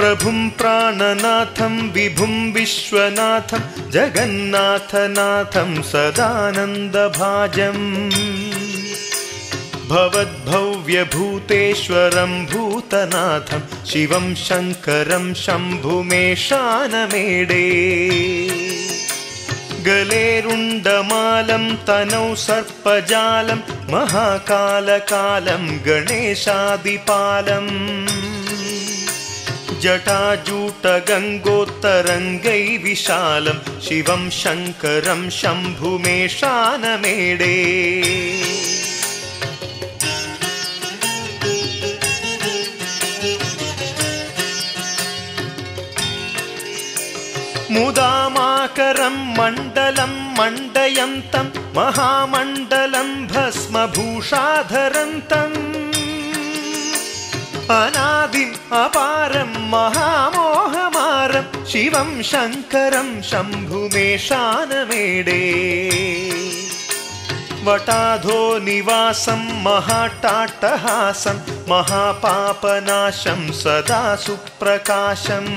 प्रभुं प्राणनाथं विभुं विश्वनाथं जगन्नाथनाथं सदानन्दभाजम् भवद्भव्यभूतेश्वरं भूतनाथं शिवं शङ्करं शम्भुमेशानमेडे गलेरुण्डमालं तनौ सर्पजालं महाकालकालं गणेशादिपालम् जटाजूटगङ्गोत्तरङ्गै विशालं शिवं शङ्करं शम्भुमेशानमेडे मुदामाकरं मण्डलं मण्डयन्तं महामण्डलं भस्मभूषाधरन्तम् अनादिम् अपारं महामोहमारं शिवं शङ्करं शम्भुमेशानमेडे वटाधो निवासं महाटाटहासं महापापनाशं सदा सुप्रकाशम्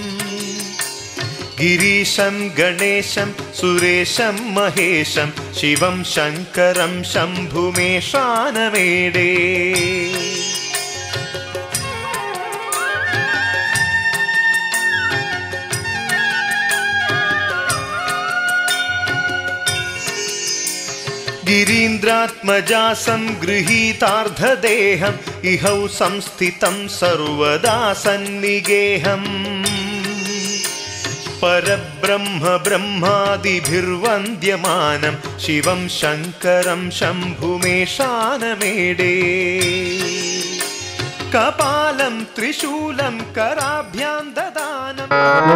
गिरीशं गणेशं सुरेशं महेशं शिवं शङ्करं शम्भुमेशानमेडे गिरीन्द्रात्मजासं गृहीतार्धदेहम् इहौ संस्थितं सर्वदा सन्निगेहम् परब्रह्म ब्रह्मादिभिर्वन्द्यमानं शिवं शङ्करं शम्भुमेशानमेडे कपालं त्रिशूलं कराभ्यां ददानम्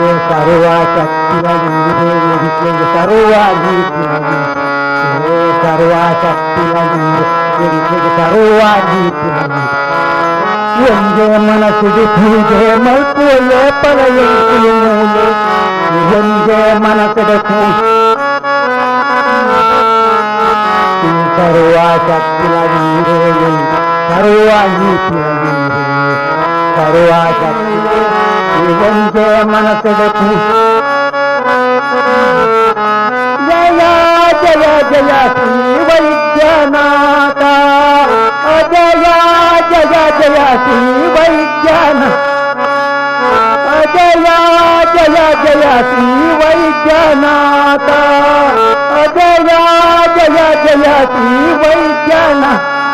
ಎಂದೇ ಮನಸ್ಸಿಗೆ ಹೀಗೆ ಮಲ್ಪುವೆ ಪಡೆಯುತ್ತೆ ಮೂಲೆ ಎಂದೇ ಮನಸ್ಸಿಗೆ ಸರ್ವ ಶಕ್ತಿಯ ವೀರೇ ಸರ್ವ ನೀತಿಯ ವೀರೇ ಸರ್ವ ಶಕ್ತಿಯ ಎಂದೇ ಮನಸ್ಸಿಗೆ ಜಯ ಜಯ ಜಯ ಶ್ರೀ ವೈದ್ಯನಾಥ ಜಯ ಜಯ ಜಯ ಶ್ರೀ ವೈದ್ಯನ ಜಯ ಜಯ ಜಯ ಶ್ರೀ ವೈದ್ಯನಾಥ ಜಯ ಜಯ ಜಯ ಶ್ರೀ ವೈದ್ಯನ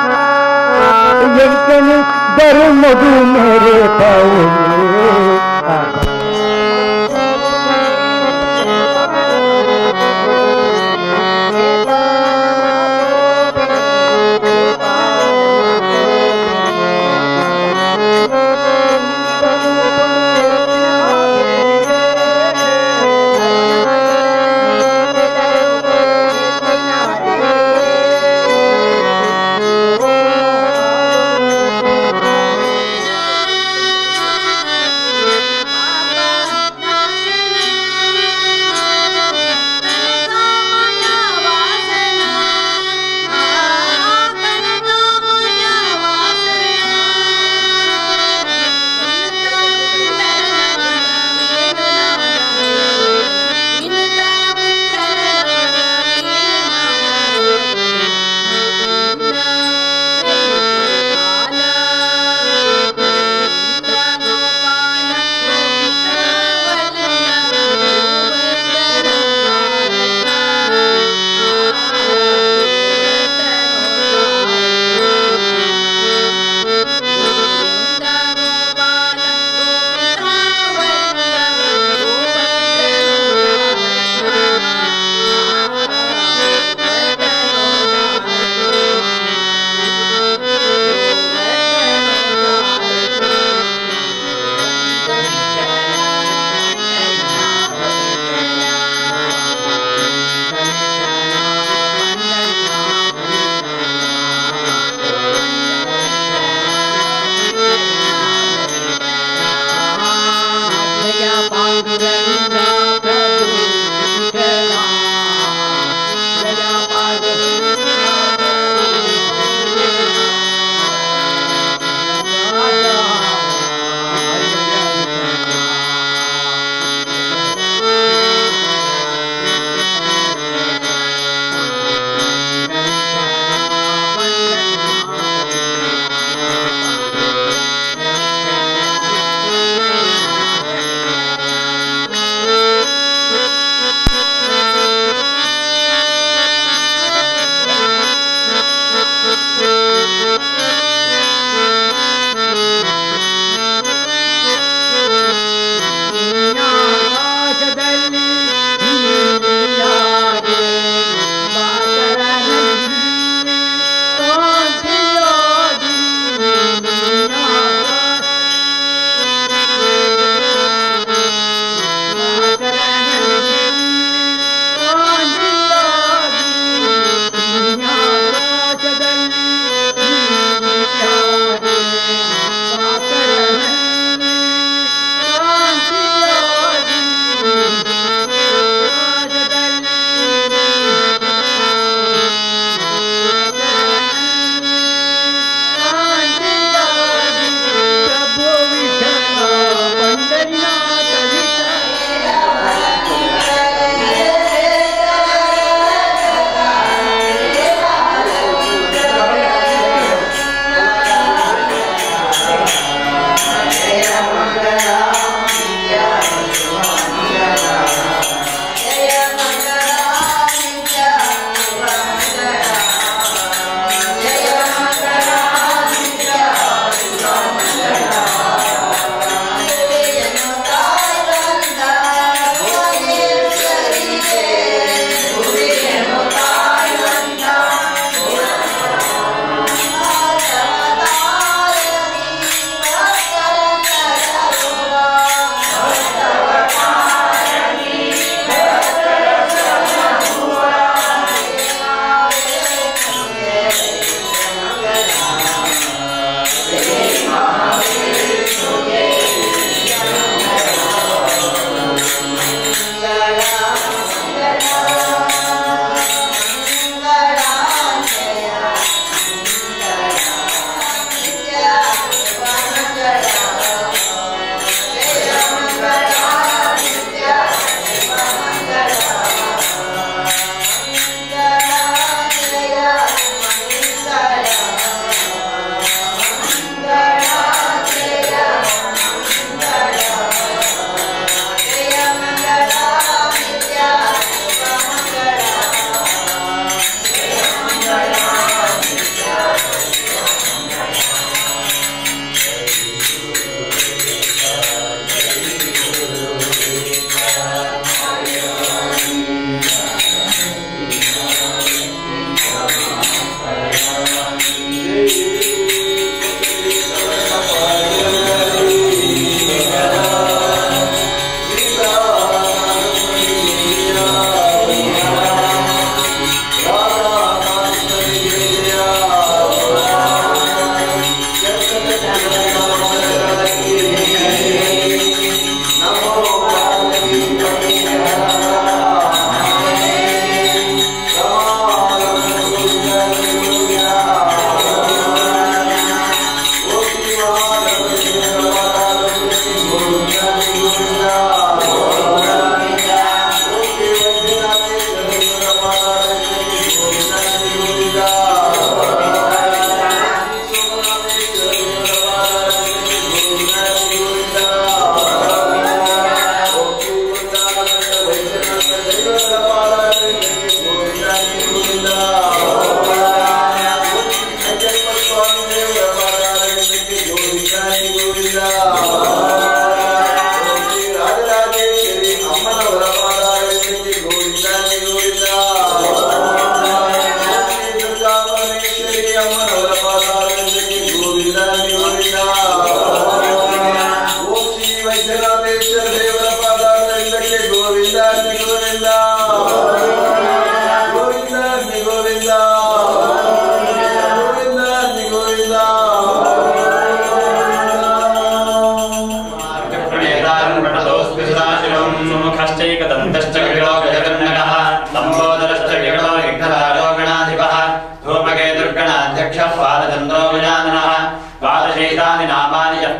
ಎಂಕನು ಧರ್ಮದು ಮೇರೆ ಪೌಲೇ Thank you.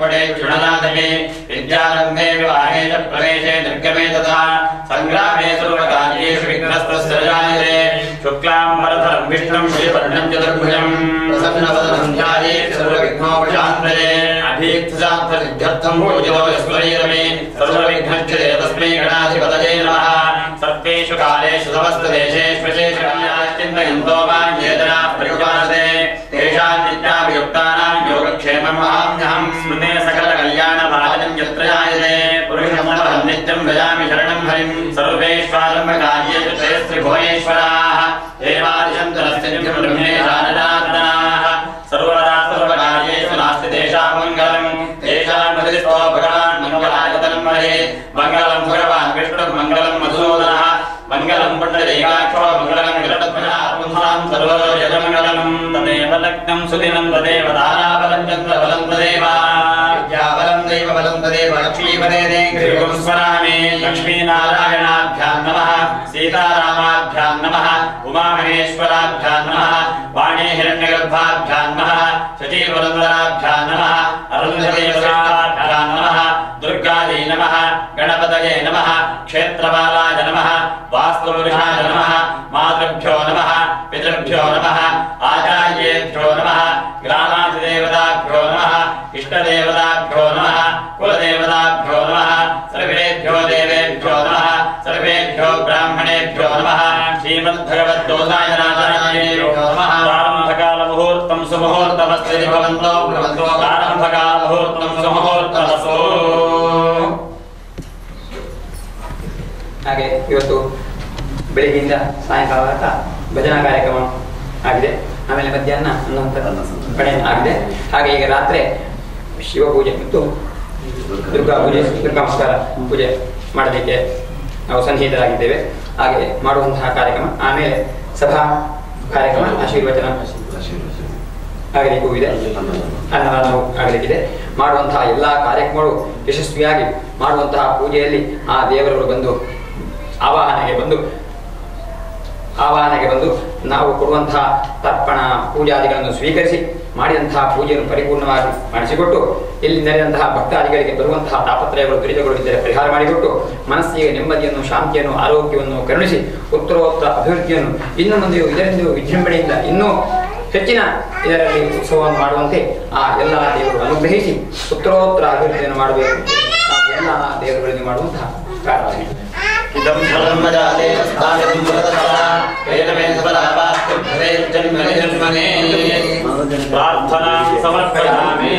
ब्रह्मणे क्षुणनादये विद्यारम्भे विवाहे च प्रवेशे निर्गमे तथा सङ्ग्रामे सर्वकार्येषु विघ्नस्तस्य जायते शुक्लां वरधरं विष्णुं श्रीवर्णं चतुर्भुजं प्रसन्नवदनं ध्यायेत् सर्वविघ्नोपशान्तये अभीक्तसात्वसिद्ध्यर्थं पूजितो यस्मरीरमे सर्वविघ्नच्यते तस्मै गणाधिपतये नमः सर्वेषु कालेषु समस्तदेशेषु चिन्तयन्तो मां येदना परिपालते तेषां नित्याभियुक्तानां योगक्षेमम् अहम्यहं स्मृते सकलकल्याणभाजनं यत्र जायते पुरुषमहं नित्यं भजामि शरणं हरिं सर्वेष्वारम्भकार्येषु ते त्रिभुवनेश्वराः देवादिशन्तरस्य नित्यं ब्रह्मेशाननाः सर्वदा सर्वकार्येषु नास्ति तेषां मङ्गलम् तेषां मदिस्तो भगवान् मङ्गलायतनं महे मङ्गलं भगवान् विष्णुः मङ्गलं मधुसूदनः मङ्गलं पुण्डरीकाक्षो मङ्गलं गरुडध्वजः पुंसां सर्वतो यजमङ्गलं तदेव लग्नं सुदिनं तदेव ताराबलं चन्द्रबलं तदेव विद्याबलं दैवबलं तदेव लक्ष्मीपदे देवं स्मरामि लक्ष्मीनारायणाभ्यां नमः सीतारामाभ्यां नमः उमामहेश्वराभ्यां नमः वाणी हिरण्यगर्भाभ्यां नमः शचीवरन्दराभ्यां नमः अरुन्धदेवताभ्यां नमः दुर्गायै नमः गणपतये नमः क्षेत्रबालाय नमः वास्तुपुरुषाय नमः मातृभ्यो नमः पितृभ्यो नमः आचार्येभ्यो नमः ग्रामाधिदेवताभ्यो नमः इष्टदेवताभ्यो नमः कुलदेवताभ्यो नमः सर्वेभ्यो देवेभ्यो नमः सर्वेभ्यो ब्राह्मणेभ्यो नमः श्रीमद्भगवद्दोसाय नारायणेभ्यो नमः प्रारम्भकालमुहूर्तं सुमुहूर्तमस्ति भवन्तो भवन्तो प्रारम्भकालमुहूर्तं सुमुहूर्तमस्तु ಹಾಗೆ ಇವತ್ತು ಬೆಳಿಗ್ಗೆಯಿಂದ ಸಾಯಂಕಾಲ ತನಕ ಭಜನಾ ಕಾರ್ಯಕ್ರಮ ಆಗಿದೆ ಆಮೇಲೆ ಮಧ್ಯಾಹ್ನ ಅನ್ನುವಂಥ ಕಡೆ ಆಗಿದೆ ಹಾಗೆ ಈಗ ರಾತ್ರಿ ಶಿವ ಪೂಜೆ ಮತ್ತು ದುರ್ಗಾ ಪೂಜೆ ದುರ್ಗಾ ನಮಸ್ಕಾರ ಪೂಜೆ ಮಾಡಲಿಕ್ಕೆ ನಾವು ಸನ್ನಿಹಿತರಾಗಿದ್ದೇವೆ ಹಾಗೆ ಮಾಡುವಂತಹ ಕಾರ್ಯಕ್ರಮ ಆಮೇಲೆ ಸಭಾ ಕಾರ್ಯಕ್ರಮ ಆಶೀರ್ವಚನ ಆಗಲಿಕ್ಕೂ ಇದೆ ಅನ್ನದಾನವು ಆಗಲಿಕ್ಕಿದೆ ಮಾಡುವಂತಹ ಎಲ್ಲ ಕಾರ್ಯಕ್ರಮಗಳು ಯಶಸ್ವಿಯಾಗಿ ಮಾಡುವಂತಹ ಪೂಜೆಯಲ್ಲಿ ಆ ದೇವರವರು ಬಂದು ಆವಾಹನೆಗೆ ಬಂದು ಆವಾಹನೆಗೆ ಬಂದು ನಾವು ಕೊಡುವಂತಹ ತರ್ಪಣ ಪೂಜಾದಿಗಳನ್ನು ಸ್ವೀಕರಿಸಿ ಮಾಡಿದಂತಹ ಪೂಜೆಯನ್ನು ಪರಿಪೂರ್ಣವಾಗಿ ಮಾಡಿಸಿಕೊಟ್ಟು ಇಲ್ಲಿ ನೆರೆದಂತಹ ಭಕ್ತಾದಿಗಳಿಗೆ ಬರುವಂತಹ ತಾಪತ್ರಯಗಳು ದುರಿತಗಳು ಇದ್ದರೆ ಪರಿಹಾರ ಮಾಡಿಕೊಟ್ಟು ಮನಸ್ಸಿಗೆ ನೆಮ್ಮದಿಯನ್ನು ಶಾಂತಿಯನ್ನು ಆರೋಗ್ಯವನ್ನು ಕರುಣಿಸಿ ಉತ್ತರೋತ್ತರ ಅಭಿವೃದ್ಧಿಯನ್ನು ಇನ್ನು ಮುಂದೆಯೂ ಇದರಿಂದಲೂ ವಿಜೃಂಭಣೆಯಿಂದ ಇನ್ನೂ ಹೆಚ್ಚಿನ ಇದರಲ್ಲಿ ಉತ್ಸವವನ್ನು ಮಾಡುವಂತೆ ಆ ಎಲ್ಲ ದೇವರು ಅನುಗ್ರಹಿಸಿ ಉತ್ತರೋತ್ತರ ಅಭಿವೃದ್ಧಿಯನ್ನು ಮಾಡಬೇಕು ನಾವು ಎಲ್ಲ ದೇವರುಗಳಿಗೆ ಮಾಡುವಂತಹ ಪ್ರಾರ್ಥನೆ इदं धर्मजाते स्थानं वरदः वेदमेन फलावास्तु भवेर्जन्मने जन्मने प्रार्थनां समर्पयामि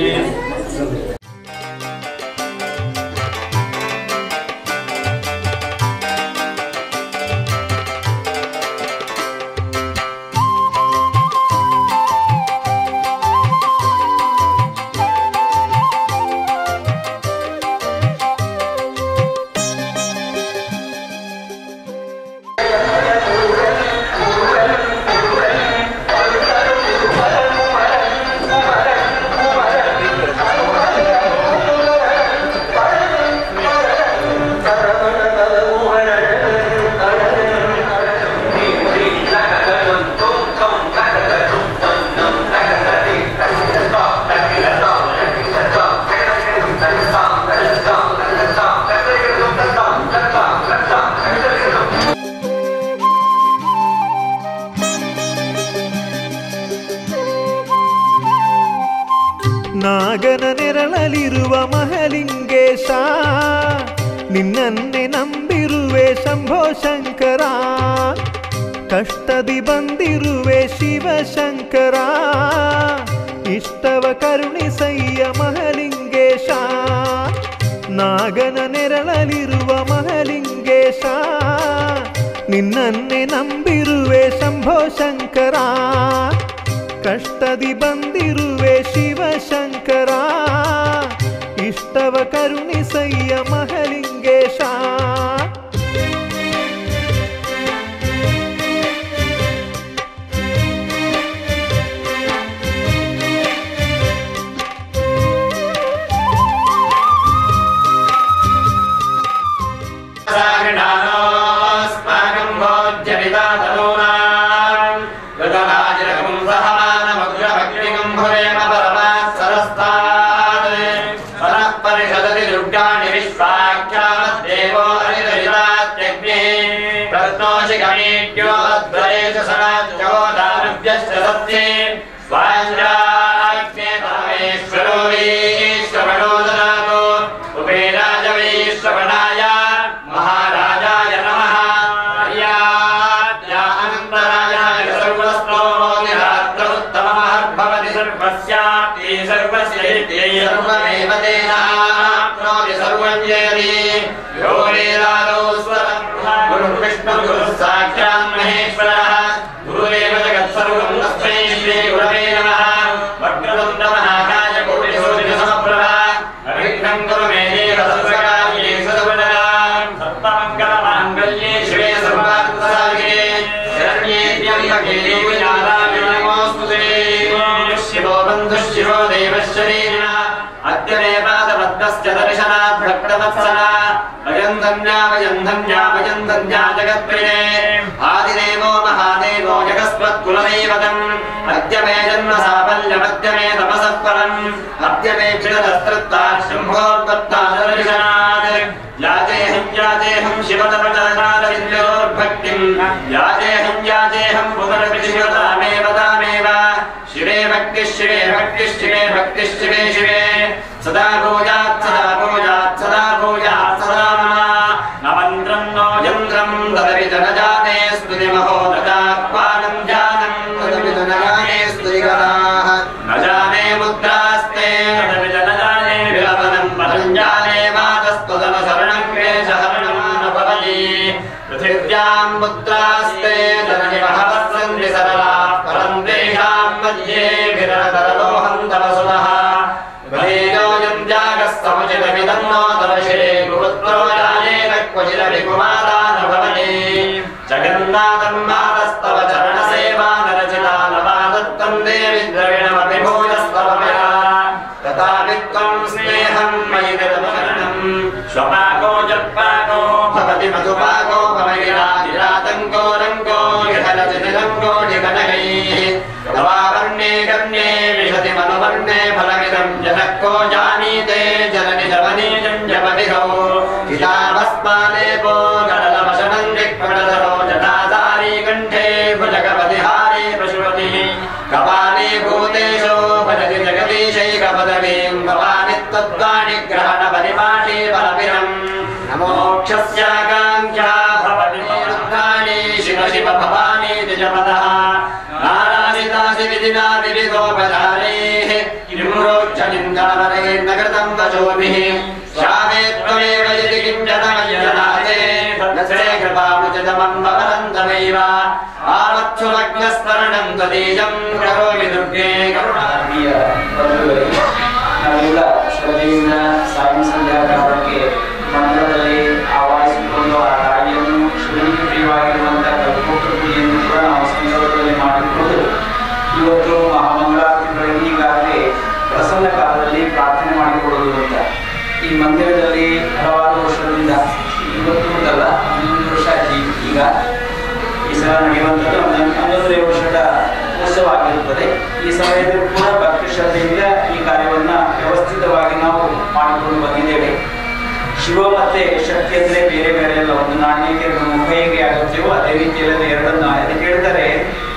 ನಾಗನ ನೆರಳಲಿರುವ ಮಹಲಿಂಗೇಶ ನಿನ್ನನ್ನೇ ನಂಬಿರುವೆ ಶಂಭೋ ಶಂಕರ ಕಷ್ಟದಿ ಬಂದಿರುವೆ ಶಿವಶಂಕರ ಇಷ್ಟವ ಕರುಣಿಸಯ್ಯ ಮಹಲಿಂಗೇಶ ನಾಗನ ನೆರಳಲಿರುವ ಮಹಲಿಂಗೇಶ ನಿನ್ನನ್ನೇ ನಂಬಿರುವೆ ಶಂಭೋ ಶಂಕರ ಕಷ್ಟದಿ ಬಂದಿರುವೆ ಶಿವಶಂಕರ ಇಷ್ಟವ ಕರುಣಿಸಯ್ಯ ಮಹಲಿಂಗೇಶ सागणानोऽस्माकं भोज्यपितातनूनां गतराजरकं सहमानमग्रभक्तिकं भवेम परमात् सरस्तात् दैत्योद्वरेषु सराज्यो दानव्यश्च सत्ये स्वाञ्जाग्ने परमेश्वरो वीश्वरो ददातु उपेराज वैश्वनाय महाराजाय नमः हर्याद्या अनन्तराजाय सर्वस्तोमोदिरात्रोत्तममहर्भवति सर्वस्याप्ति सर्वस्य हित्यै सर्वमेव तेनाप्नोति सर्वं जयति यो वेदादौ स्वरं गुरुः विष्णुः गुरुः साक्षात् महेश्वरः गुरुरेव जगत्सर्वं तस्मै श्रीगुरवे नमः वक्रतुण्डमहाकाय कोटिसूर्यसमप्रभा अविघ्नं कुरु मे देव सर्वकार्ये सर्वदा सर्वमङ्गलमाङ्गल्ये शिवे सर्वार्थसाधिके शरण्ये त्र्यम्बके देवि नारायणे नमोऽस्तु ते शिवो बन्धुः शिवो देवः शरीरिणः अद्य मे पादपद्मस्य दर्शनात् भक्तवत्सला भजन् धन्या भजन् धन्या भजन् धन्या जगत्प्रिये आदिदेवो महादेवो जगस्त्वत्कुलदैवतम् अद्य मे जन्म साफल्यमद्य मे तपसः परम् अद्य मे क्षिरदस्तृत्ता शम्भोर्दत्ता दर्शनात् याचेऽहं याचेऽहं शिवतपचरणारविन्दोर्भक्तिम् याचेऽहं याचेऽहं पुनरपि शिवतामेव तामेव शिवे भक्तिः शिवे भक्तिः शिवे भक्तिः शिवे शिवे सदा भूयात् सदा भूयात् सदा भूयात् सदा मम न मन्त्रम् नो यन्त्रम् तदपि च न जाने स्तुतिमहोदगाह्वानं जानम् तदपि च न जाने स्तुतिकलाः न जाने मुद्रास्ते तदपि च न जाने विलपनं पदं जाने मातस्त्वदन शरणं क्लेशहरणं न भवति पृथिव्यां मुद्रास्ते जननि बहवः सन्ति सरलाः परं तेषां मध्ये विरलतरलोहं तव सुनः बलेयोऽयं त्यागस्तमुचितमिदं नो तव शिरे गुरुत्वो जायेत क्वचिदपि कुमारा न भवति जगन्नाथं मातस्तव चरणसेवा नरचिता नवादत्तं देवि द्रविणमपि भूयस्तव मया तथापि त्वं स्नेहं मयि ददमरणम् श्वपाको जत्पाको भवति मधुपाको भवगिरादिरातङ्को रङ्गो विहलचितिरङ्गो निघनगैः तवावर्णे गण्ये विशति मनुवर्णे फलमिदं जनः को जानीते जननि जवनीजं जपविधौ हिताभस्मालेपो गणलवशनं दिक्पटधरो जटाधारी कण्ठे भुजगपतिहारी पशुपतिः कपाली भूतेषु भजति जगदीशैकपदवीं भवानि त्वद्वाणि ग्रहणपरिपाठी बलविरम् नमोक्षस्याकाङ्क्षा भवति रुद्राणि शिव शिव भवानी द्विजपदः नारायितासि विधिना विविधोपचारैः किम्रोक्षनिन्दनवरैर्न कृतं वचोभिः श्यामे त्वमेव यदि किञ्चनमय्यनाथे तस्य कृपामुचितमं भवनन्तमैव आवच्छुमग्नस्मरणं त्वदीयं करोमि दुर्गे ಆತ್ಮೀಯ ಬಂಧುಗಳಿಗೆ ನಾವೆಲ್ಲ ಶ್ರದ್ಧೆಯಿಂದ ಸಾಯಂ ಸಂಧ್ಯಾಕಾಲಕ್ಕೆ ಮಂದಿರದಲ್ಲಿ ಆವಾಹಿಸಿಕೊಂಡು ಆ ತಾಯಿಯನ್ನು ಶಿವನಿಗೆ ಪ್ರಿಯವಾಗಿರುವಂತಹ ಕಲ್ಪೋಟ ಪೂಜೆಯನ್ನು ಕೂಡ ನಾವು ಸಂದರ್ಭದಲ್ಲಿ ಮಾಡಿಕೊಂಡು ಇವತ್ತು ಮಹಾಮಂಗಳಾರತಿಗಳಲ್ಲಿ ಈಗಾಗಲೇ ಪ್ರಸನ್ನ ಕಾಲದಲ್ಲಿ ಪ್ರಾರ್ಥನೆ ಮಾಡಿಕೊಡೋದು ಅಂತ ಈ ಮಂದಿರದಲ್ಲಿ ಹಲವಾರು ವರ್ಷದಿಂದ ಇವತ್ತು ಅಂತಲ್ಲ ಹನ್ನೊಂದು ವರ್ಷ ಆಯ್ತು ಈಗ ಈ ಸಲ ನಡೆಯುವಂಥದ್ದು ಒಂದು ಹನ್ನೊಂದನೇ ವರ್ಷದ ಉತ್ಸವ ಆಗಿರುತ್ತದೆ ಈ ಸಮಯದಲ್ಲಿ ಕೂಡ ಭಕ್ತಿ ಶ್ರದ್ಧೆಯಿಂದ ಈ ಕಾರ್ಯವನ್ನ ವ್ಯವಸ್ಥಿತವಾಗಿ ನಾವು ಮಾಡಿಕೊಂಡು ಬಂದಿದ್ದೇವೆ ಶಿವ ಮತ್ತೆ ಶಕ್ತಿ ಅಂದ್ರೆ ಬೇರೆ ಬೇರೆ ಅಲ್ಲ ಒಂದು ನಾಣ್ಯಕ್ಕೆ ನಮ್ಮ ಹೇಗೆ ಆಗುತ್ತೇವೋ ಅದೇ ರೀತಿಯಲ್ಲಿ ಎರಡನ್ನ ಅದಕ್ಕೆ ಹೇಳ್ತಾರೆ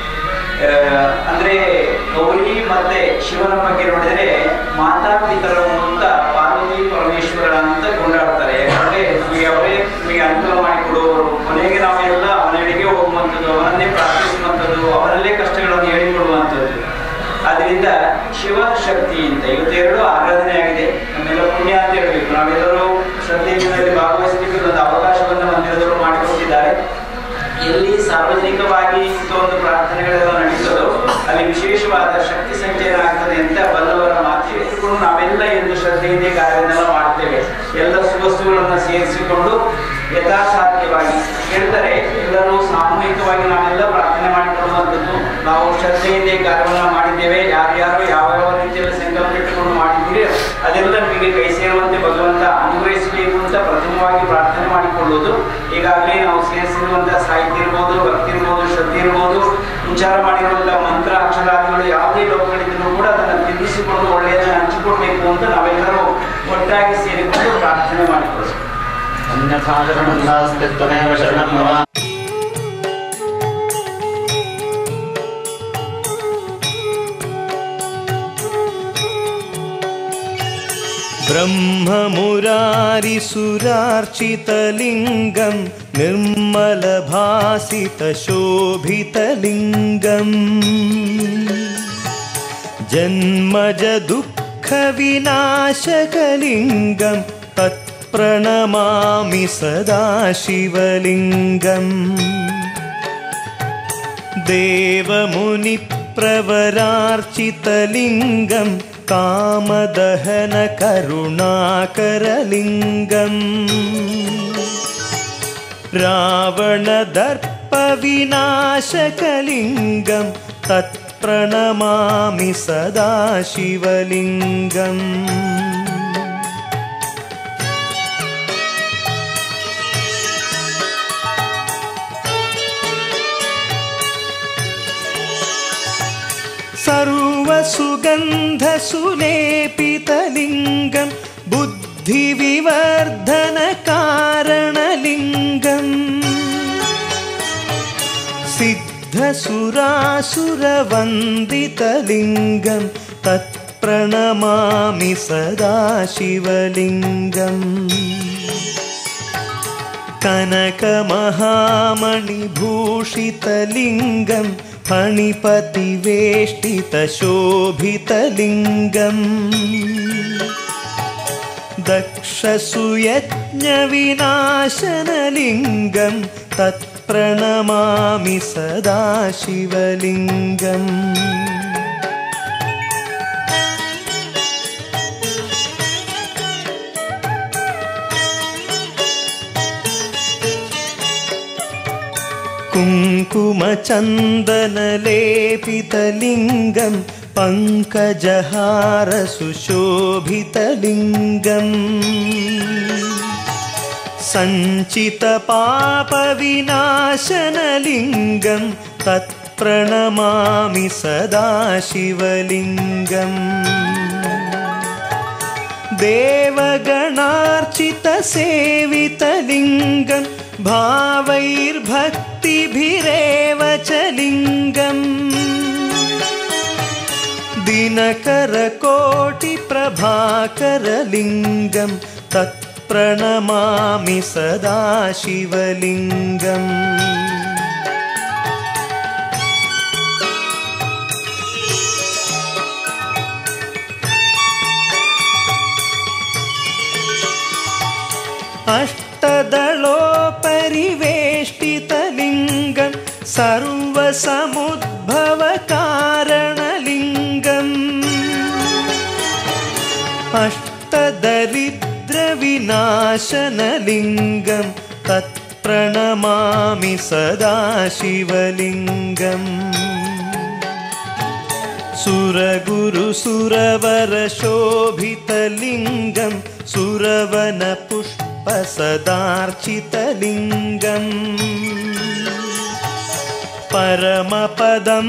ಆ, ಅಂದ್ರೆ ಗೌರಿ ಮತ್ತೆ ಶಿವನ ಬಗ್ಗೆ ನೋಡಿದ್ರೆ ಮಾತಾ ಪಿತರರು ಅಂತ ಪಾರ್ವತಿ ಪರಮೇಶ್ವರ ಅಂತ ಕೊಂಡಾಡ್ತಾರೆ ಯಾಕಂದ್ರೆ ನಮಗೆ ಅವರೇ ನಮಗೆ ಅನುಕೂಲ ಮಾಡಿಕೊಡುವವರು ಕೊನೆಗೆ ನಾವೆಲ್ಲ ಅವನಿಗೆ ಹೋಗುವಂಥದ್ದು ಅವನನ್ನೇ ಪ್ರಾರ್ಥಿಸುವಂಥದ್ದು ಅವನಲ್ಲೇ ಕಷ್ಟಗಳನ್ನು ಹೇಳಿಕೊಡುವಂಥದ್ದು ಅದರಿಂದ ಶಿವ ಶಕ್ತಿ ಅಂತ ಇವತ್ತೆರಡು ಆರಾಧನೆ ಆಗಿದೆ ನಮ್ಮೆಲ್ಲ ಪುಣ್ಯ ಅಂತ ಹೇಳಬೇಕು ನಾವೆಲ್ಲರೂ ಶ್ರದ್ಧೆಯಲ್ಲಿ ಭಾಗವಹಿಸಲಿಕ್ಕೆ ಒಂದು ಅವಕಾಶವನ್ನು ಮಂದಿರದವರು ಮಾಡಿಕೊಟ್ಟಿದ್ದಾರೆ ಎಲ್ಲಿ ಸಾರ್ವಜನಿಕವಾಗಿ ಇಂಥ ಒಂದು ಪ್ರಾರ್ಥನೆಗಳೆಲ್ಲ ನಡೀತದೋ ಅಲ್ಲಿ ವಿಶೇಷವಾದ ಶಕ್ತಿ ಸಂಚಯನ ಆಗ್ತದೆ ಅಂತ ಬಲ್ಲವರ ಮಾತು ಇಟ್ಕೊಂಡು ನಾವೆಲ್ಲ ಎಂದು ಶ್ರದ್ಧೆಯಿಂದ ಈ ಕಾರ್ಯವನ್ನೆಲ್ಲ ಮಾಡ್ತೇವೆ ಎಲ್ಲ ಸುವಸ್ತುಗಳನ್ನು ಸೇರಿಸಿಕೊಂಡು ಯಥಾಸಾಧ್ಯವಾಗಿ ಹೇಳ್ತಾರೆ ಎಲ್ಲರೂ ಸಾಮೂಹಿಕವಾಗಿ ನಾವೆಲ್ಲ ಪ್ರಾರ್ಥನೆ ಮಾಡಿಕೊಳ್ಳುವಂಥದ್ದು ನಾವು ಶ್ರದ್ಧೆಯಿಂದ ಈ ಕಾರ್ಯವನ್ನು ಮಾಡಿದ್ದೇವೆ ಯಾರ್ಯಾರು ಯಾವ ಯಾವ ರೀತಿಯಲ್ಲಿ ಸಂಕಲ್ಪ ಇಟ್ಟುಕೊಂಡು ಮಾಡಿದ್ದೀರಿ ಅದೆಲ್ಲ ನಮಗೆ ಕೈ ಸೇರುವಂತೆ ಭಗವಂತ ಅನುಗ್ರಹಿಸಬೇಕು ಅಂತ ಪ್ರಥಮವಾಗಿ ಪ್ರಾರ್ಥನೆ ಮಾಡಿಕೊಳ್ಳುವುದು ಈಗಾಗಲೇ ನಾವು ಸೇರಿಸಿರುವಂತಹ ಸಾಹಿತ್ಯ ಇರ್ಬೋದು ಭಕ್ತಿ ಇರ್ಬೋದು ಶ್ರದ್ಧೆ ಇರ್ಬೋದು ಉಚ್ಚಾರ ಮಾಡಿರುವಂತಹ ಮಂತ್ರ ಅಕ್ಷರಾದಿಗಳು ಯಾವುದೇ ಲೋಕಗಳಿದ್ರೂ ಕೂಡ ಅದನ್ನು ತಿಳಿಸಿಕೊಂಡು ಒಳ್ಳೆಯದನ್ನು ಹಂಚಿಕೊಳ್ಬೇಕು ಅಂತ ನಾವೆಲ್ಲರೂ ಒಟ್ಟಾಗಿ ಸೇರಿಕೊಂಡು ಪ್ರಾರ್ಥನೆ ಮಾಡಿಕೊಳ್ಳೋದು अन्यथा शरणं नास्ति त्वमेव शरणं मम ब्रह्ममुरारिसुरार्चितलिङ्गं निर्मलभासितशोभितलिङ्गम् जन्मजदुःखविनाशकलिङ्गं तत्प्रणमामि सदा शिवलिङ्गम् देवमुनिप्रवरार्चितलिङ्गं कामदहनकरुणाकरलिङ्गम् रावणदर्पविनाशकलिङ्गं तत्प्रणमामि सदा शिवलिङ्गम् सर्वसुगन्धसुलेपितलिङ्गं बुद्धिविवर्धनकारणलिङ्गम् सिद्धसुरासुरवन्दितलिङ्गं तत्प्रणमामि सदा शिवलिङ्गम् कनकमहामणिभूषितलिङ्गं फणिपतिवेष्टितशोभितलिङ्गम् दक्षसुयज्ञविनाशनलिङ्गं तत्प्रणमामि सदा शिवलिङ्गम् कुङ्कुमचन्दनलेपितलिङ्गं पङ्कजहारसुशोभितलिङ्गम् सञ्चितपापविनाशनलिङ्गं तत्प्रणमामि सदा शिवलिङ्गम् देवगणार्चितसेवितलिङ्गं भावैर्भक्तिभिरेव च लिङ्गम् दिनकरकोटिप्रभाकरलिङ्गं तत्प्रणमामि सदा शिवलिङ्गम् अष्टदलोपरिवेष्टितलिङ्गं सर्वसमुद्भवकारणलिङ्गम् अष्टदरिद्रविनाशनलिङ्गं तत्प्रणमामि सदा शिवलिङ्गम् सुरगुरुसुरवरशोभितलिङ्गं सुरवनपुष्पसदार्चितलिङ्गम् परमपदं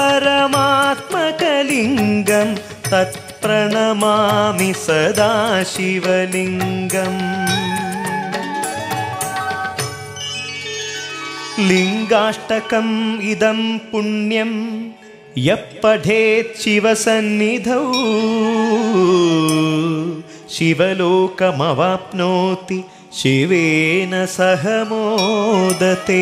परमात्मकलिङ्गं तत्प्रणमामि सदा शिवलिङ्गम् लिङ्गाष्टकम् इदं पुण्यं यः पठेत् शिवसन्निधौ शिवलोकमवाप्नोति शिवेन सह मोदते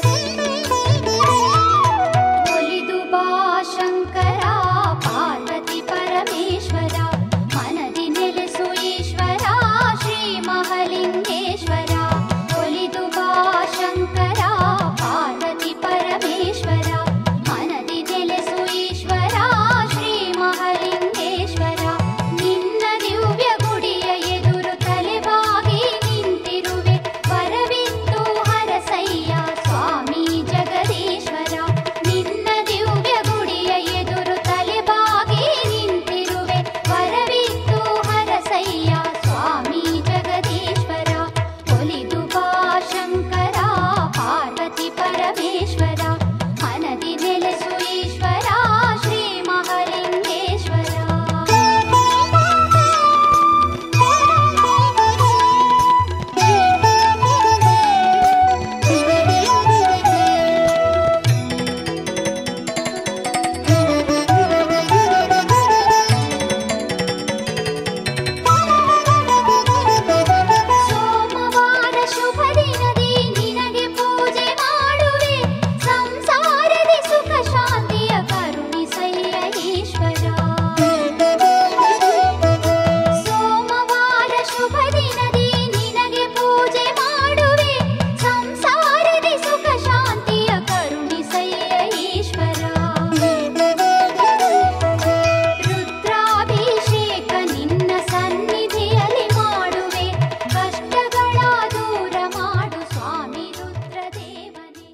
ಒಲಿದು ಬಾ ಶಂಕರ ಪಾರ್ವತಿ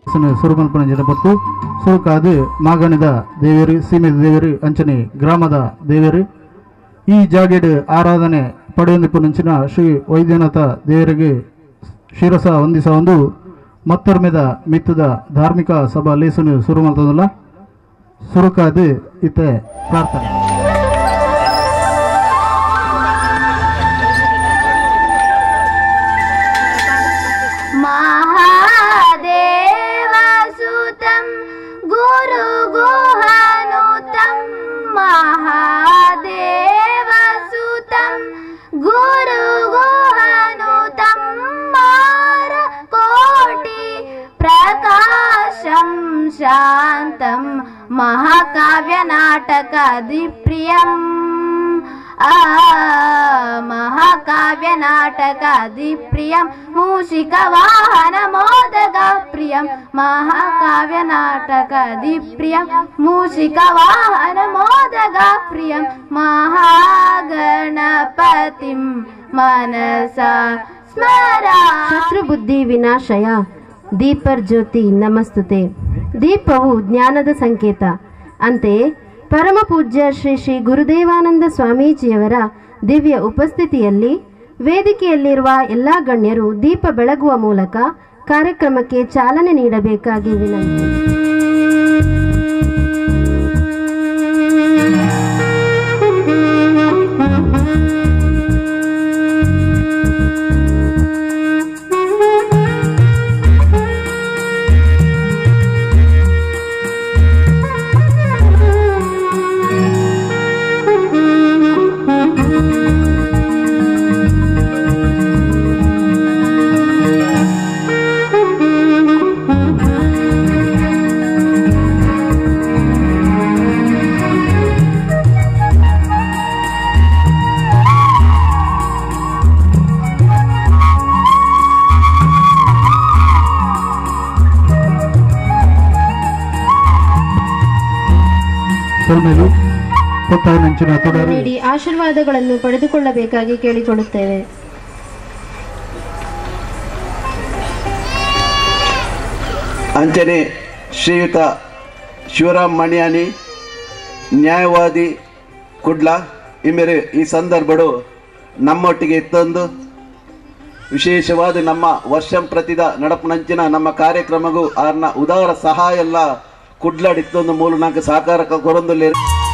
ಸುರುಮಲ್ಪನ ಜನಪತ್ತು ಸುರುಕಾದು ಮಾಗಣದ ದೇವರು ಸೀಮೆದ ದೇವರು ಅಂಚನೆ ಗ್ರಾಮದ ದೇವರು ಈ ಜಾಗೆಡ್ ಆರಾಧನೆ ಪಡೆಯೊಂದಿಪ್ಪು ನಂಚಿನ ಶ್ರೀ ವೈದ್ಯನಾಥ ದೇವರಿಗೆ ಶಿರಸ ಹೊಂದಿಸ ಒಂದು ಮತ್ತೊರ್ಮೆದ ಮಿತ್ತದ ಧಾರ್ಮಿಕ ಸಭಾ ಲೇಸನು ಶುರು ಮಾಡ್ತದಲ್ಲ ಸುರುಕಾದು ಇತ್ತೆ ಪ್ರಾರ್ಥನೆ महादेवसुतं गुरुगुहानुतं महादेवसुतं गुरुगुहानुतं मारकोटि प्रकाशं शान्तं महाकाव्यनाटकादिप्रियम् आ महाकाव्यनाटकादिप्रियं मूषिकवाहनमोदकप्रियं महाकाव्यनाटकादिप्रियं मूषिकवाहनमोदकप्रियं महागणपतिं मनसा स्मरा ಶತ್ರುಬುದ್ಧಿ ವಿನಾಶಯ ದೀಪರ್ ಜ್ಯೋತಿ ನಮಸ್ತುತೆ ದೀಪವು ಜ್ಞಾನದ ಸಂಕೇತ ಅಂತೆಯೇ ಪರಮ ಪೂಜ್ಯ ಶ್ರೀ ಶ್ರೀ ಗುರುದೇವಾನಂದ ಸ್ವಾಮೀಜಿಯವರ ದಿವ್ಯ ಉಪಸ್ಥಿತಿಯಲ್ಲಿ ವೇದಿಕೆಯಲ್ಲಿರುವ ಎಲ್ಲ ಗಣ್ಯರು ದೀಪ ಬೆಳಗುವ ಮೂಲಕ ಕಾರ್ಯಕ್ರಮಕ್ಕೆ ಚಾಲನೆ ನೀಡಬೇಕಾಗಿ ವಿನಂತಿ ಸೊಲ್ಮೇಲು ಕೊಟ್ಟಾಯ ನಂಚಿನ ತೊಡರು ನೀಡಿ ಆಶೀರ್ವಾದಗಳನ್ನು ಪಡೆದುಕೊಳ್ಳಬೇಕಾಗಿ ಕೇಳಿಕೊಳ್ಳುತ್ತೇವೆ ಅಂಚನೆ ಶ್ರೀಯುತ ಶಿವರಾಮ್ ಮಣಿಯಾನಿ ನ್ಯಾಯವಾದಿ ಕುಡ್ಲ ಇಮೇರೆ ಈ ಸಂದರ್ಭಡು ನಮ್ಮೊಟ್ಟಿಗೆ ತಂದು ವಿಶೇಷವಾದ ನಮ್ಮ ವರ್ಷಂ ಪ್ರತಿದ ನಡಪುನಂಚಿನ ನಮ್ಮ ಕಾರ್ಯಕ್ರಮಗೂ ಆರ್ನ ಉದಾರ ಸಹಾಯ ಎಲ್ಲ ಕುಡ್ಲಾಡಿತ್ತೊಂದು ಮೂಲ ನಾಲ್ಕು ಸಹಕಾರ ಕೊರೊಂದುಲ್ಲೆ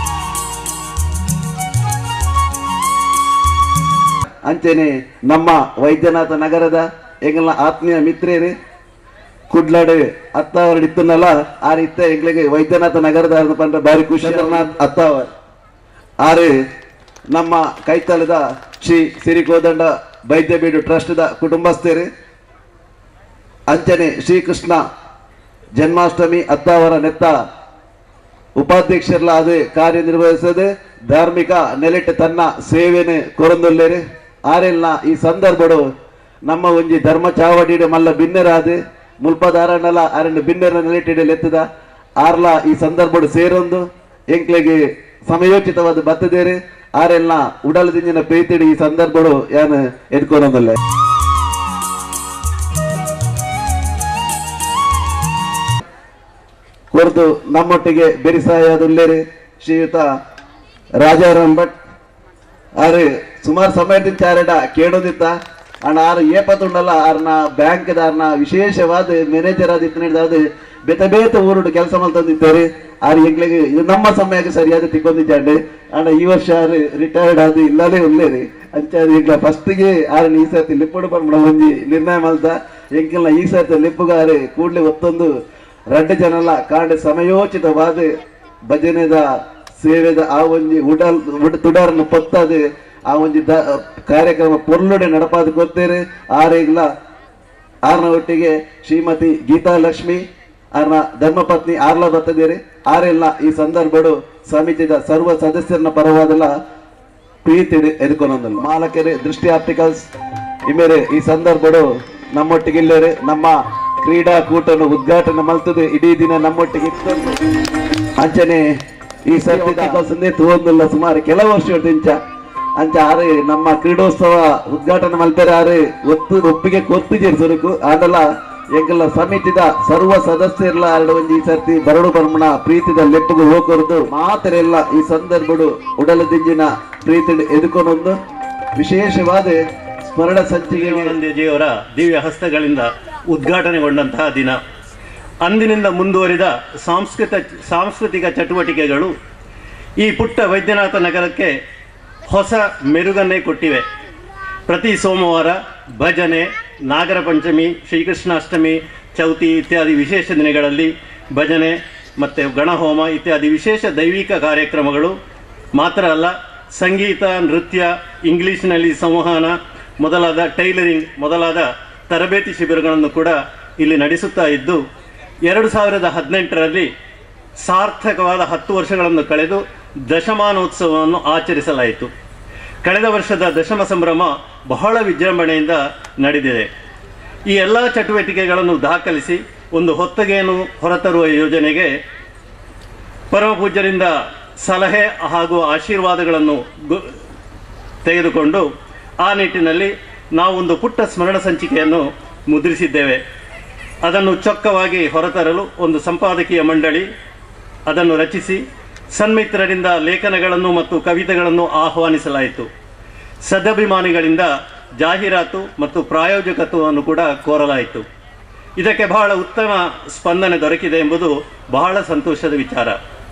ಅಂಚನೆ ನಮ್ಮ ವೈದ್ಯನಾಥ ನಗರದ ಎಂಗಲ್ನ ಆತ್ಮೀಯ ಮಿತ್ರರು ಕುಡ್ಲಾಡು ಅತ್ತಾವರ್ ಇತ್ತನಲ್ಲ ಆ ರೀತಿ ಎಂಗ್ಲಿಗೆ ವೈದ್ಯನಾಥ ನಗರದ ಪಂಡ ಬಾರಿ ಖುಷಿ ಅತ್ತಾವರ್ ಆರು ನಮ್ಮ ಕೈತಲದ ಶ್ರೀ ಸಿರಿ ಕೋದಂಡ ಬೈದ್ಯಬೀಡು ಟ್ರಸ್ಟ್ದ ಕುಟುಂಬಸ್ಥರು ಅಂಚನೆ ಶ್ರೀಕೃಷ್ಣ ಜನ್ಮಾಷ್ಟಮಿ ಅತ್ತಾವರ ನೆತ್ತ ಉಪಾಧ್ಯಕ್ಷರಲ್ಲ ಅದು ಕಾರ್ಯನಿರ್ವಹಿಸದೆ ಧಾರ್ಮಿಕ ನೆಲೆಟ್ ತನ್ನ ಸೇವೆನೆ ಕೊರಂದೊಲ್ಲೇರು ಆರೆಲ್ನ ಈ ಸಂದರ್ಭಡು ನಮ್ಮ ಒಂಜಿ ಧರ್ಮ ಚಾವಡಿಡೆ ಮಲ್ಲ ಬಿನ್ನರಾದು ಮುಲ್ಪದಾರಣ್ಣಲ ಅರಣ್ಯ ಬಿನ್ನರ ನೆಲೆಟಿಡೆ ಲೆತ್ತದ ಆರ್ಲ ಈ ಸಂದರ್ಭಡು ಸೇರೊಂದು ಎಂಕ್ಲೆಗೆ ಸಮಯೋಚಿತವಾದ ಬತ್ತದೇರು ಆರೆಲ್ನ ಉಡಲ ದಿಂಜಿನ ಪ್ರೀತಿಡಿ ಈ ಸಂದರ್ಭಡು ಯಾನು ಎದ್ಕೊರೊಂದಲ್ಲೇ ಕೊರ್ದು ನಮ್ಮೊಟ್ಟಿಗೆ ಬೆರಿಸಾಯಾದುಲ್ಲೇರಿ ಶ್ರೀಯುತ ರಾಜಾರಾಮ್ ಭಟ್ ಆರು ಸುಮಾರು ಸಮಯದಿಂದ ಚಾರಡ ಕೇಳೋದಿತ್ತ ಅಣ್ಣ ಆರು ಏಪತ್ತುಂಡಲ್ಲ ಆರ್ನ ಬ್ಯಾಂಕ್ ಆರ್ನ ವಿಶೇಷವಾದ ಮ್ಯಾನೇಜರ್ ಆದ ಇತ್ತು ಬೇತ ಬೇತ ಊರುಡು ಕೆಲಸ ಮಲ್ತಂದಿದ್ದಾರೆ ಆರು ಎಂಗ್ಲಿಗೆ ಇದು ನಮ್ಮ ಸಮಯಕ್ಕೆ ಸರಿಯಾದ ತಿಕ್ಕೊಂದಿದ್ದಾಂಡೆ ಅಣ್ಣ ಈ ವರ್ಷ ಆರು ರಿಟೈರ್ಡ್ ಆದ ಇಲ್ಲಲೇ ಉಳ್ಳೇರಿ ಅಂಚಾದ ಈಗ ಫಸ್ಟ್ಗೆ ಆರು ಈ ಸರ್ತಿ ಲಿಪ್ಪುಡು ಬಂದ್ಬಿಡ ಒಂಜಿ ನಿರ್ಣಯ ಮಲ್ತ ಎಂಕಿಲ್ಲ ಈ ಸರ್ತಿ ಲಿಪ್ಪುಗಾರೆ ಕೂಡ್ಲೆ ಒತ್ತೊಂದು ರಡ್ಡು ಜನಲ ಕಾಂಡ ಸಮಯೋಚಿತವಾದ ಭಜನೆದ ಸೇವೆದ ಆ ಒಂಜಿ ಉಡಲ್ ಉಡ ತುಡಾರನ್ನ ಪೊತ್ತದು ಆ ಒಂಜಿ ದ ಕಾರ್ಯಕ್ರಮ ಪೊರ್ಲುಡೆ ನಡಪಾದ ಗೊತ್ತೇರು ಆರೇಗ್ಲ ಆರ್ನ ಒಟ್ಟಿಗೆ ಶ್ರೀಮತಿ ಗೀತಾ ಲಕ್ಷ್ಮಿ ಆರ್ನ ಧರ್ಮಪತ್ನಿ ಆರ್ಲ ಬರ್ತದೇರಿ ಆರೆಲ್ಲ ಈ ಸಂದರ್ಭಡು ಸಮಿತಿದ ಸರ್ವ ಸದಸ್ಯರನ್ನ ಪರವಾದಲ್ಲ ಪ್ರೀತಿ ಎದ್ಕೊಂಡಲ್ಲ ಮಾಲಕರು ದೃಷ್ಟಿ ಆಪ್ಟಿಕಲ್ಸ್ ಇಮೇರೆ ಈ ಸಂದರ್ಭಡು ನಮ್ಮೊಟ್ಟಿಗೆ ಇಲ್ಲರೆ ನಮ್ಮ ಕ್ರೀಡಾಕೂಟನ್ನು ಉದ್ಘಾಟನೆ ಮಲ್ತದೆ ಇಡೀ ದಿನ ನಮ್ಮೊಟ್ಟಿಗೆ ಇತ್ತು ಅಂಚನೆ ಈ ಸರ್ತಿ ತೋಂದಿಲ್ಲ ಸುಮಾರು ಕೆಲವು ವರ್ಷ ಇಂಚ ಅಂಚ ಆರೆ ನಮ್ಮ ಕ್ರೀಡೋತ್ಸವ ಉದ್ಘಾಟನೆ ಮಲ್ಪೆರೆ ಆರೆ ಒತ್ತು ಒಪ್ಪಿಗೆ ಕೊತ್ತು ಸುರುಕು ಆದಲ್ಲ ಎಂಕಲ ಸಮಿತಿದ ಸರ್ವ ಸದಸ್ಯರ್ಲ ಎರಡು ಒಂಜಿ ಸರ್ತಿ ಬರಡು ಬರ್ಮಣ ಪ್ರೀತಿದ ಲೆಪ್ಪುಗು ಹೋಕೊರ್ದು ಮಾತರೆಲ್ಲ ಈ ಸಂದರ್ಭಡು ಉಡಲದಿಂಜಿನ ಪ್ರೀತಿ ಎದುಕೊನೊಂದು ವಿಶೇಷವಾದ ಸ್ಮರಣ ಸಂಚಿಕೆ ಜೀವರ ದಿವ್ಯ ಹಸ್ತಗಳಿಂದ ಉದ್ಘಾಟನೆಗೊಂಡಂತಹ ದಿನ ಅಂದಿನಿಂದ ಮುಂದುವರಿದ ಸಾಂಸ್ಕೃತ ಸಾಂಸ್ಕೃತಿಕ ಚಟುವಟಿಕೆಗಳು ಈ ಪುಟ್ಟ ವೈದ್ಯನಾಥ ನಗರಕ್ಕೆ ಹೊಸ ಮೆರುಗನ್ನೇ ಕೊಟ್ಟಿವೆ ಪ್ರತಿ ಸೋಮವಾರ ಭಜನೆ ನಾಗರ ಪಂಚಮಿ ಶ್ರೀಕೃಷ್ಣಾಷ್ಟಮಿ ಚೌತಿ ಇತ್ಯಾದಿ ವಿಶೇಷ ದಿನಗಳಲ್ಲಿ ಭಜನೆ ಮತ್ತು ಗಣಹೋಮ ಇತ್ಯಾದಿ ವಿಶೇಷ ದೈವಿಕ ಕಾರ್ಯಕ್ರಮಗಳು ಮಾತ್ರ ಅಲ್ಲ ಸಂಗೀತ ನೃತ್ಯ ಇಂಗ್ಲಿಷ್ನಲ್ಲಿ ಸಂವಹನ ಮೊದಲಾದ ಟೈಲರಿಂಗ್ ಮೊದಲಾದ ತರಬೇತಿ ಶಿಬಿರಗಳನ್ನು ಕೂಡ ಇಲ್ಲಿ ನಡೆಸುತ್ತಾ ಇದ್ದು ಎರಡು ಸಾವಿರದ ಹದಿನೆಂಟರಲ್ಲಿ ಸಾರ್ಥಕವಾದ ಹತ್ತು ವರ್ಷಗಳನ್ನು ಕಳೆದು ದಶಮಾನೋತ್ಸವವನ್ನು ಆಚರಿಸಲಾಯಿತು ಕಳೆದ ವರ್ಷದ ದಶಮ ಸಂಭ್ರಮ ಬಹಳ ವಿಜೃಂಭಣೆಯಿಂದ ನಡೆದಿದೆ ಈ ಎಲ್ಲ ಚಟುವಟಿಕೆಗಳನ್ನು ದಾಖಲಿಸಿ ಒಂದು ಹೊತ್ತಗೆಯನ್ನು ಹೊರತರುವ ಯೋಜನೆಗೆ ಪರಮ ಪೂಜ್ಯರಿಂದ ಸಲಹೆ ಹಾಗೂ ಆಶೀರ್ವಾದಗಳನ್ನು ಗು- ತೆಗೆದುಕೊಂಡು ಆ ನಿಟ್ಟಿನಲ್ಲಿ ನಾವೊಂದು ಪುಟ್ಟ ಸ್ಮರಣ ಸಂಚಿಕೆಯನ್ನು ಮುದ್ರಿಸಿದ್ದೇವೆ ಅದನ್ನು ಚೊಕ್ಕವಾಗಿ ಹೊರತರಲು ಒಂದು ಸಂಪಾದಕೀಯ ಮಂಡಳಿ ಅದನ್ನು ರಚಿಸಿ ಸನ್ಮಿತ್ರರಿಂದ ಲೇಖನಗಳನ್ನು ಮತ್ತು ಕವಿತೆಗಳನ್ನು ಆಹ್ವಾನಿಸಲಾಯಿತು ಸದಭಿಮಾನಿಗಳಿಂದ ಜಾಹೀರಾತು ಮತ್ತು ಪ್ರಾಯೋಜಕತ್ವವನ್ನು ಕೂಡ ಕೋರಲಾಯಿತು ಇದಕ್ಕೆ ಬಹಳ ಉತ್ತಮ ಸ್ಪಂದನೆ ದೊರಕಿದೆ ಎಂಬುದು ಬಹಳ ಸಂತೋಷದ ವಿಚಾರ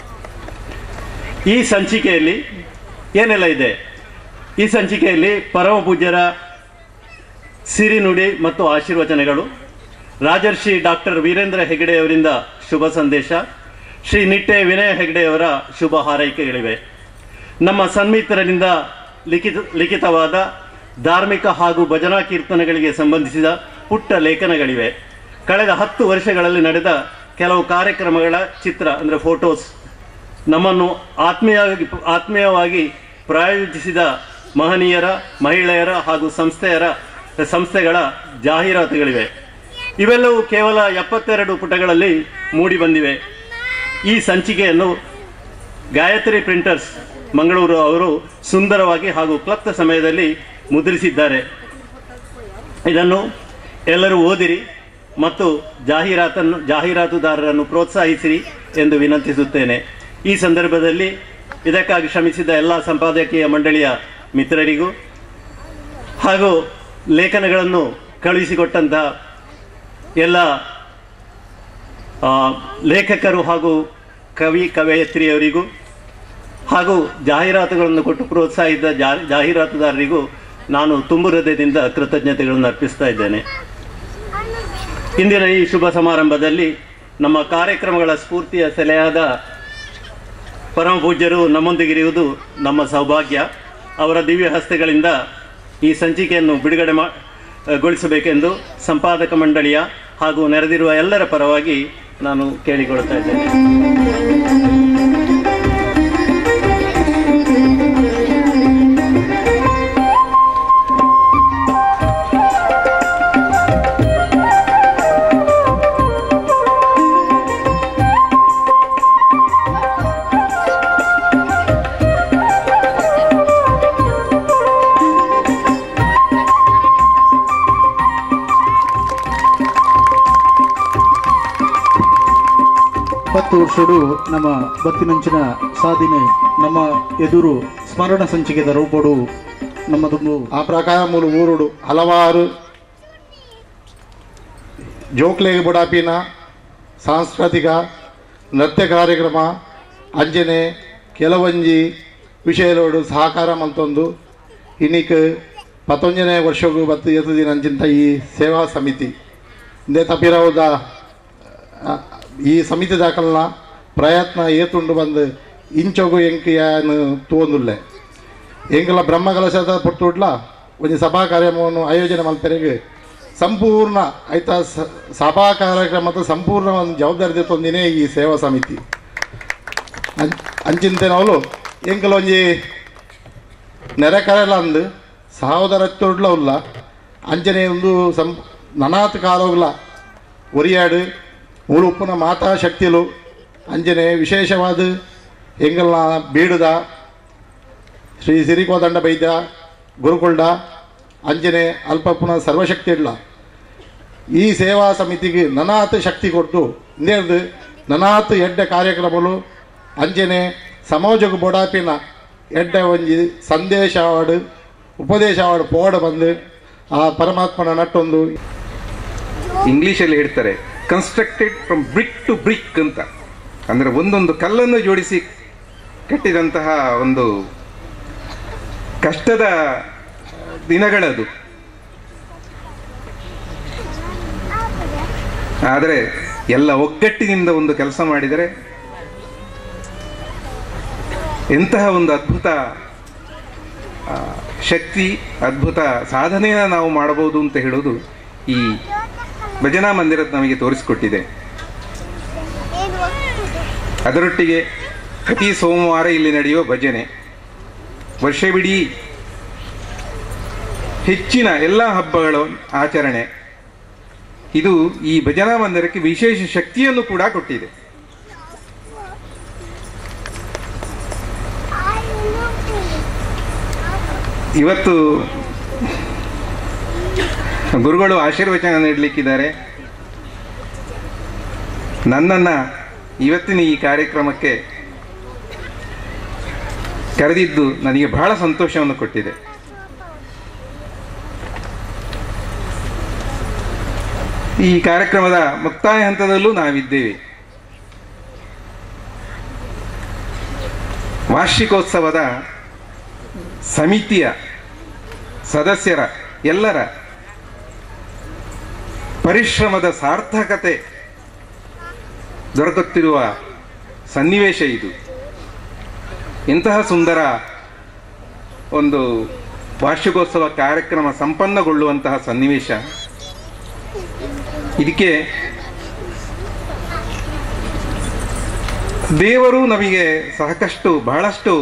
ಈ ಸಂಚಿಕೆಯಲ್ಲಿ ಏನೆಲ್ಲ ಇದೆ ಈ ಸಂಚಿಕೆಯಲ್ಲಿ ಪರಮ ಪೂಜ್ಯರ ಸಿರಿನುಡಿ ಮತ್ತು ಆಶೀರ್ವಚನಗಳು ರಾಜರ್ಷಿ ಡಾಕ್ಟರ್ ವೀರೇಂದ್ರ ಹೆಗಡೆಯವರಿಂದ ಶುಭ ಸಂದೇಶ ಶ್ರೀ ನಿಟ್ಟೆ ವಿನಯ ಹೆಗಡೆಯವರ ಶುಭ ಹಾರೈಕೆಗಳಿವೆ ನಮ್ಮ ಸನ್ಮಿತ್ರರಿಂದ ಲಿಖಿತ ಲಿಖಿತವಾದ ಧಾರ್ಮಿಕ ಹಾಗೂ ಭಜನಾ ಕೀರ್ತನೆಗಳಿಗೆ ಸಂಬಂಧಿಸಿದ ಪುಟ್ಟ ಲೇಖನಗಳಿವೆ ಕಳೆದ ಹತ್ತು ವರ್ಷಗಳಲ್ಲಿ ನಡೆದ ಕೆಲವು ಕಾರ್ಯಕ್ರಮಗಳ ಚಿತ್ರ ಅಂದರೆ ಫೋಟೋಸ್ ನಮ್ಮನ್ನು ಆತ್ಮೀಯವಾಗಿ ಆತ್ಮೀಯವಾಗಿ ಪ್ರಾಯೋಜಿಸಿದ ಮಹನೀಯರ ಮಹಿಳೆಯರ ಹಾಗೂ ಸಂಸ್ಥೆಯರ ಸಂಸ್ಥೆಗಳ ಜಾಹೀರಾತುಗಳಿವೆ ಇವೆಲ್ಲವೂ ಕೇವಲ ಎಪ್ಪತ್ತೆರಡು ಪುಟಗಳಲ್ಲಿ ಮೂಡಿಬಂದಿವೆ ಈ ಸಂಚಿಕೆಯನ್ನು ಗಾಯತ್ರಿ ಪ್ರಿಂಟರ್ಸ್ ಮಂಗಳೂರು ಅವರು ಸುಂದರವಾಗಿ ಹಾಗೂ ಕ್ಲಪ್ತ ಸಮಯದಲ್ಲಿ ಮುದ್ರಿಸಿದ್ದಾರೆ ಇದನ್ನು ಎಲ್ಲರೂ ಓದಿರಿ ಮತ್ತು ಜಾಹೀರಾತನ್ನು ಜಾಹೀರಾತುದಾರರನ್ನು ಪ್ರೋತ್ಸಾಹಿಸಿರಿ ಎಂದು ವಿನಂತಿಸುತ್ತೇನೆ ಈ ಸಂದರ್ಭದಲ್ಲಿ ಇದಕ್ಕಾಗಿ ಶ್ರಮಿಸಿದ ಎಲ್ಲ ಸಂಪಾದಕೀಯ ಮಂಡಳಿಯ ಮಿತ್ರರಿಗೂ ಹಾಗೂ ಲೇಖನಗಳನ್ನು ಕಳುಹಿಸಿಕೊಟ್ಟಂತಹ ಎಲ್ಲ ಆ, ಲೇಖಕರು ಹಾಗೂ ಕವಿ ಕವಯತ್ರಿಯವರಿಗೂ ಹಾಗೂ ಜಾಹೀರಾತುಗಳನ್ನು ಕೊಟ್ಟು ಪ್ರೋತ್ಸಾಹಿಸಿದ ಜಾ ಜಾಹೀರಾತುದಾರರಿಗೂ ನಾನು ತುಂಬು ಹೃದಯದಿಂದ ಕೃತಜ್ಞತೆಗಳನ್ನು ಅರ್ಪಿಸ್ತಾ ಇದ್ದೇನೆ ಇಂದಿನ ಈ ಶುಭ ಸಮಾರಂಭದಲ್ಲಿ ನಮ್ಮ ಕಾರ್ಯಕ್ರಮಗಳ ಸ್ಫೂರ್ತಿಯ ಸೆಲೆಯಾದ ಪರಮ ಪೂಜ್ಯರು ನಮ್ಮೊಂದಿಗಿರುವುದು ನಮ್ಮ ಸೌಭಾಗ್ಯ ಅವರ ದಿವ್ಯ ಹಸ್ತಗಳಿಂದ ಈ ಸಂಚಿಕೆಯನ್ನು ಬಿಡುಗಡೆ ಮಾ ಗೊಳಿಸಬೇಕೆಂದು ಸಂಪಾದಕ ಮಂಡಳಿಯ ಹಾಗೂ ನೆರೆದಿರುವ ಎಲ್ಲರ ಪರವಾಗಿ ನಾನು ಕೇಳಿಕೊಳ್ತಾ ಇದ್ದೇನೆ ಹತ್ತು ವರ್ಷಡು ನಮ್ಮ ಬತ್ತಿನಂಚಿನ ಸಾಧನೆ ನಮ್ಮ ಎದುರು ಸ್ಮರಣ ಸಂಚಿಕೆದ ರೂಪಡು ನಮ್ಮದೊಂದು ಆ ಪ್ರಕಾರ ಮೂಲ ಊರುಡು ಹಲವಾರು ಜೋಕ್ಲೆಗೆ ಬುಡಾಪಿನ ಸಾಂಸ್ಕೃತಿಕ ನೃತ್ಯ ಕಾರ್ಯಕ್ರಮ ಅಂಜನೆ ಕೆಲವಂಜಿ ವಿಷಯದೋಡು ಸಹಕಾರ ಮಲ್ತೊಂದು ಇನ್ನಿಕ್ ಪತ್ತೊಂಜನೇ ವರ್ಷಗೂ ಬತ್ತು ಎತ್ತುದಿನ ಅಂಚಿಂತ ಈ ಸೇವಾ ಸಮಿತಿ ಇಂದೇ ತಪ್ಪಿರೋದ ಆ, ಈ ಸಮಿತಿ ದಾಖಲನ ಪ್ರಯತ್ನ ಏತುಂಡು ಬಂದು ಇಂಚೊಗು ಎಂಕಿಯನು ತೋಂದುಲ್ಲೆ ಎಂಕಲ ಬ್ರಹ್ಮಕಲಶದ ಪುರ್ತುಡ್ಲ ಒಂದು ಸಭಾ ಕಾರ್ಯಕ್ರಮವನ್ನು ಆಯೋಜನೆ ಮಲ್ಪೆರೆಗೆ ಸಂಪೂರ್ಣ ಐತ ಸ- ಸಭಾ ಕಾರ್ಯಕ್ರಮದ ಸಂಪೂರ್ಣ ಒಂದು ಜವಾಬ್ದಾರಿ ತೊಂದಿನೇ ಈ ಸೇವಾ ಸಮಿತಿ ಅಂ- ಅಂಚಿಂತೆ ನಾವು ಎಂಕಲ ಒಂಜಿ ನೆರೆ ಕರೆಲ ಅಂದು ಸಹೋದರತ್ವಡ್ಲ ಉಲ್ಲ ಅಂಚನೆ ಒಂದು ಸಂ ನನಾತ್ ಕಾಲೋಗ್ಲ ಒರಿಯಾಡು ಮೂಲು ಉಪ್ಪುನ ಮಾತಾ ಶಕ್ತಿಲು ಅಂಜನೆ ವಿಶೇಷವಾದ ಎಂಗಲ್ನ ಬೀಡುದ ಶ್ರೀ ಸಿರಿಕೋದಂಡ ಬೈದ್ಯ ಗುರುಕುಲ್ಡ ಅಂಜನೆ ಅಲ್ಪಪ್ಪನ ಸರ್ವಶಕ್ತಿ ಇಡ್ಲ ಈ ಸೇವಾ ಸಮಿತಿಗೆ ನನಾತ್ ಶಕ್ತಿ ಕೊಟ್ಟು ಇಂದೇರ್ದು ನನಾತ್ ಎಡ್ಡೆ ಕಾರ್ಯಕ್ರಮಗಳು ಅಂಚನೆ ಸಮಾಜಕ್ಕೆ ಬೊಡಾಪಿನ ಎಡ್ಡೆ ಒಂಜಿ ಸಂದೇಶ ಆವಡು ಉಪದೇಶ ಆವಡು ಪೋಡ ಬಂದು ಆ ಪರಮಾತ್ಮನ ನಟ್ಟೊಂದು ಇಂಗ್ಲೀಷಲ್ಲಿ ಹೇಳ್ತಾರೆ constructed from brick to brick ಅಂತ ಅಂದರೆ ಒಂದೊಂದು ಕಲ್ಲನ್ನು ಜೋಡಿಸಿ ಕಟ್ಟಿದಂತಹ ಒಂದು ಕಷ್ಟದ ದಿನಗಳದು ಆದರೆ ಎಲ್ಲ ಒಗ್ಗಟ್ಟಿನಿಂದ ಒಂದು ಕೆಲಸ ಮಾಡಿದರೆ ಎಂತಹ ಒಂದು ಅದ್ಭುತ ಆ, ಶಕ್ತಿ ಅದ್ಭುತ ಸಾಧನೆಯನ್ನು ನಾವು ಮಾಡಬಹುದು ಅಂತ ಹೇಳೋದು ಈ ಭಜನಾ ಮಂದಿರ ನಮಗೆ ತೋರಿಸಿಕೊಟ್ಟಿದೆ ಅದರೊಟ್ಟಿಗೆ ಪ್ರತಿ ಸೋಮವಾರ ಇಲ್ಲಿ ನಡೆಯುವ ಭಜನೆ ವರ್ಷವಿಡೀ ಹೆಚ್ಚಿನ ಎಲ್ಲ ಹಬ್ಬಗಳ ಆಚರಣೆ ಇದು ಈ ಭಜನಾ ಮಂದಿರಕ್ಕೆ ವಿಶೇಷ ಶಕ್ತಿಯನ್ನು ಕೂಡ ಕೊಟ್ಟಿದೆ ಇವತ್ತು ಗುರುಗಳು ಆಶೀರ್ವಚನ ನೀಡಲಿಕ್ಕಿದ್ದಾರೆ ನನ್ನನ್ನು ಇವತ್ತಿನ ಈ ಕಾರ್ಯಕ್ರಮಕ್ಕೆ ಕರೆದಿದ್ದು ನನಗೆ ಬಹಳ ಸಂತೋಷವನ್ನು ಕೊಟ್ಟಿದೆ ಈ ಕಾರ್ಯಕ್ರಮದ ಮುಕ್ತಾಯ ಹಂತದಲ್ಲೂ ನಾವಿದ್ದೇವೆ ವಾರ್ಷಿಕೋತ್ಸವದ ಸಮಿತಿಯ ಸದಸ್ಯರ ಎಲ್ಲರ ಪರಿಶ್ರಮದ ಸಾರ್ಥಕತೆ ದೊರಕುತ್ತಿರುವ ಸನ್ನಿವೇಶ ಇದು ಇಂತಹ ಸುಂದರ ಒಂದು ವಾರ್ಷಿಕೋತ್ಸವ ಕಾರ್ಯಕ್ರಮ ಸಂಪನ್ನಗೊಳ್ಳುವಂತಹ ಸನ್ನಿವೇಶ ಇದಕ್ಕೆ ದೇವರು ನಮಗೆ ಸಾಕಷ್ಟು ಬಹಳಷ್ಟು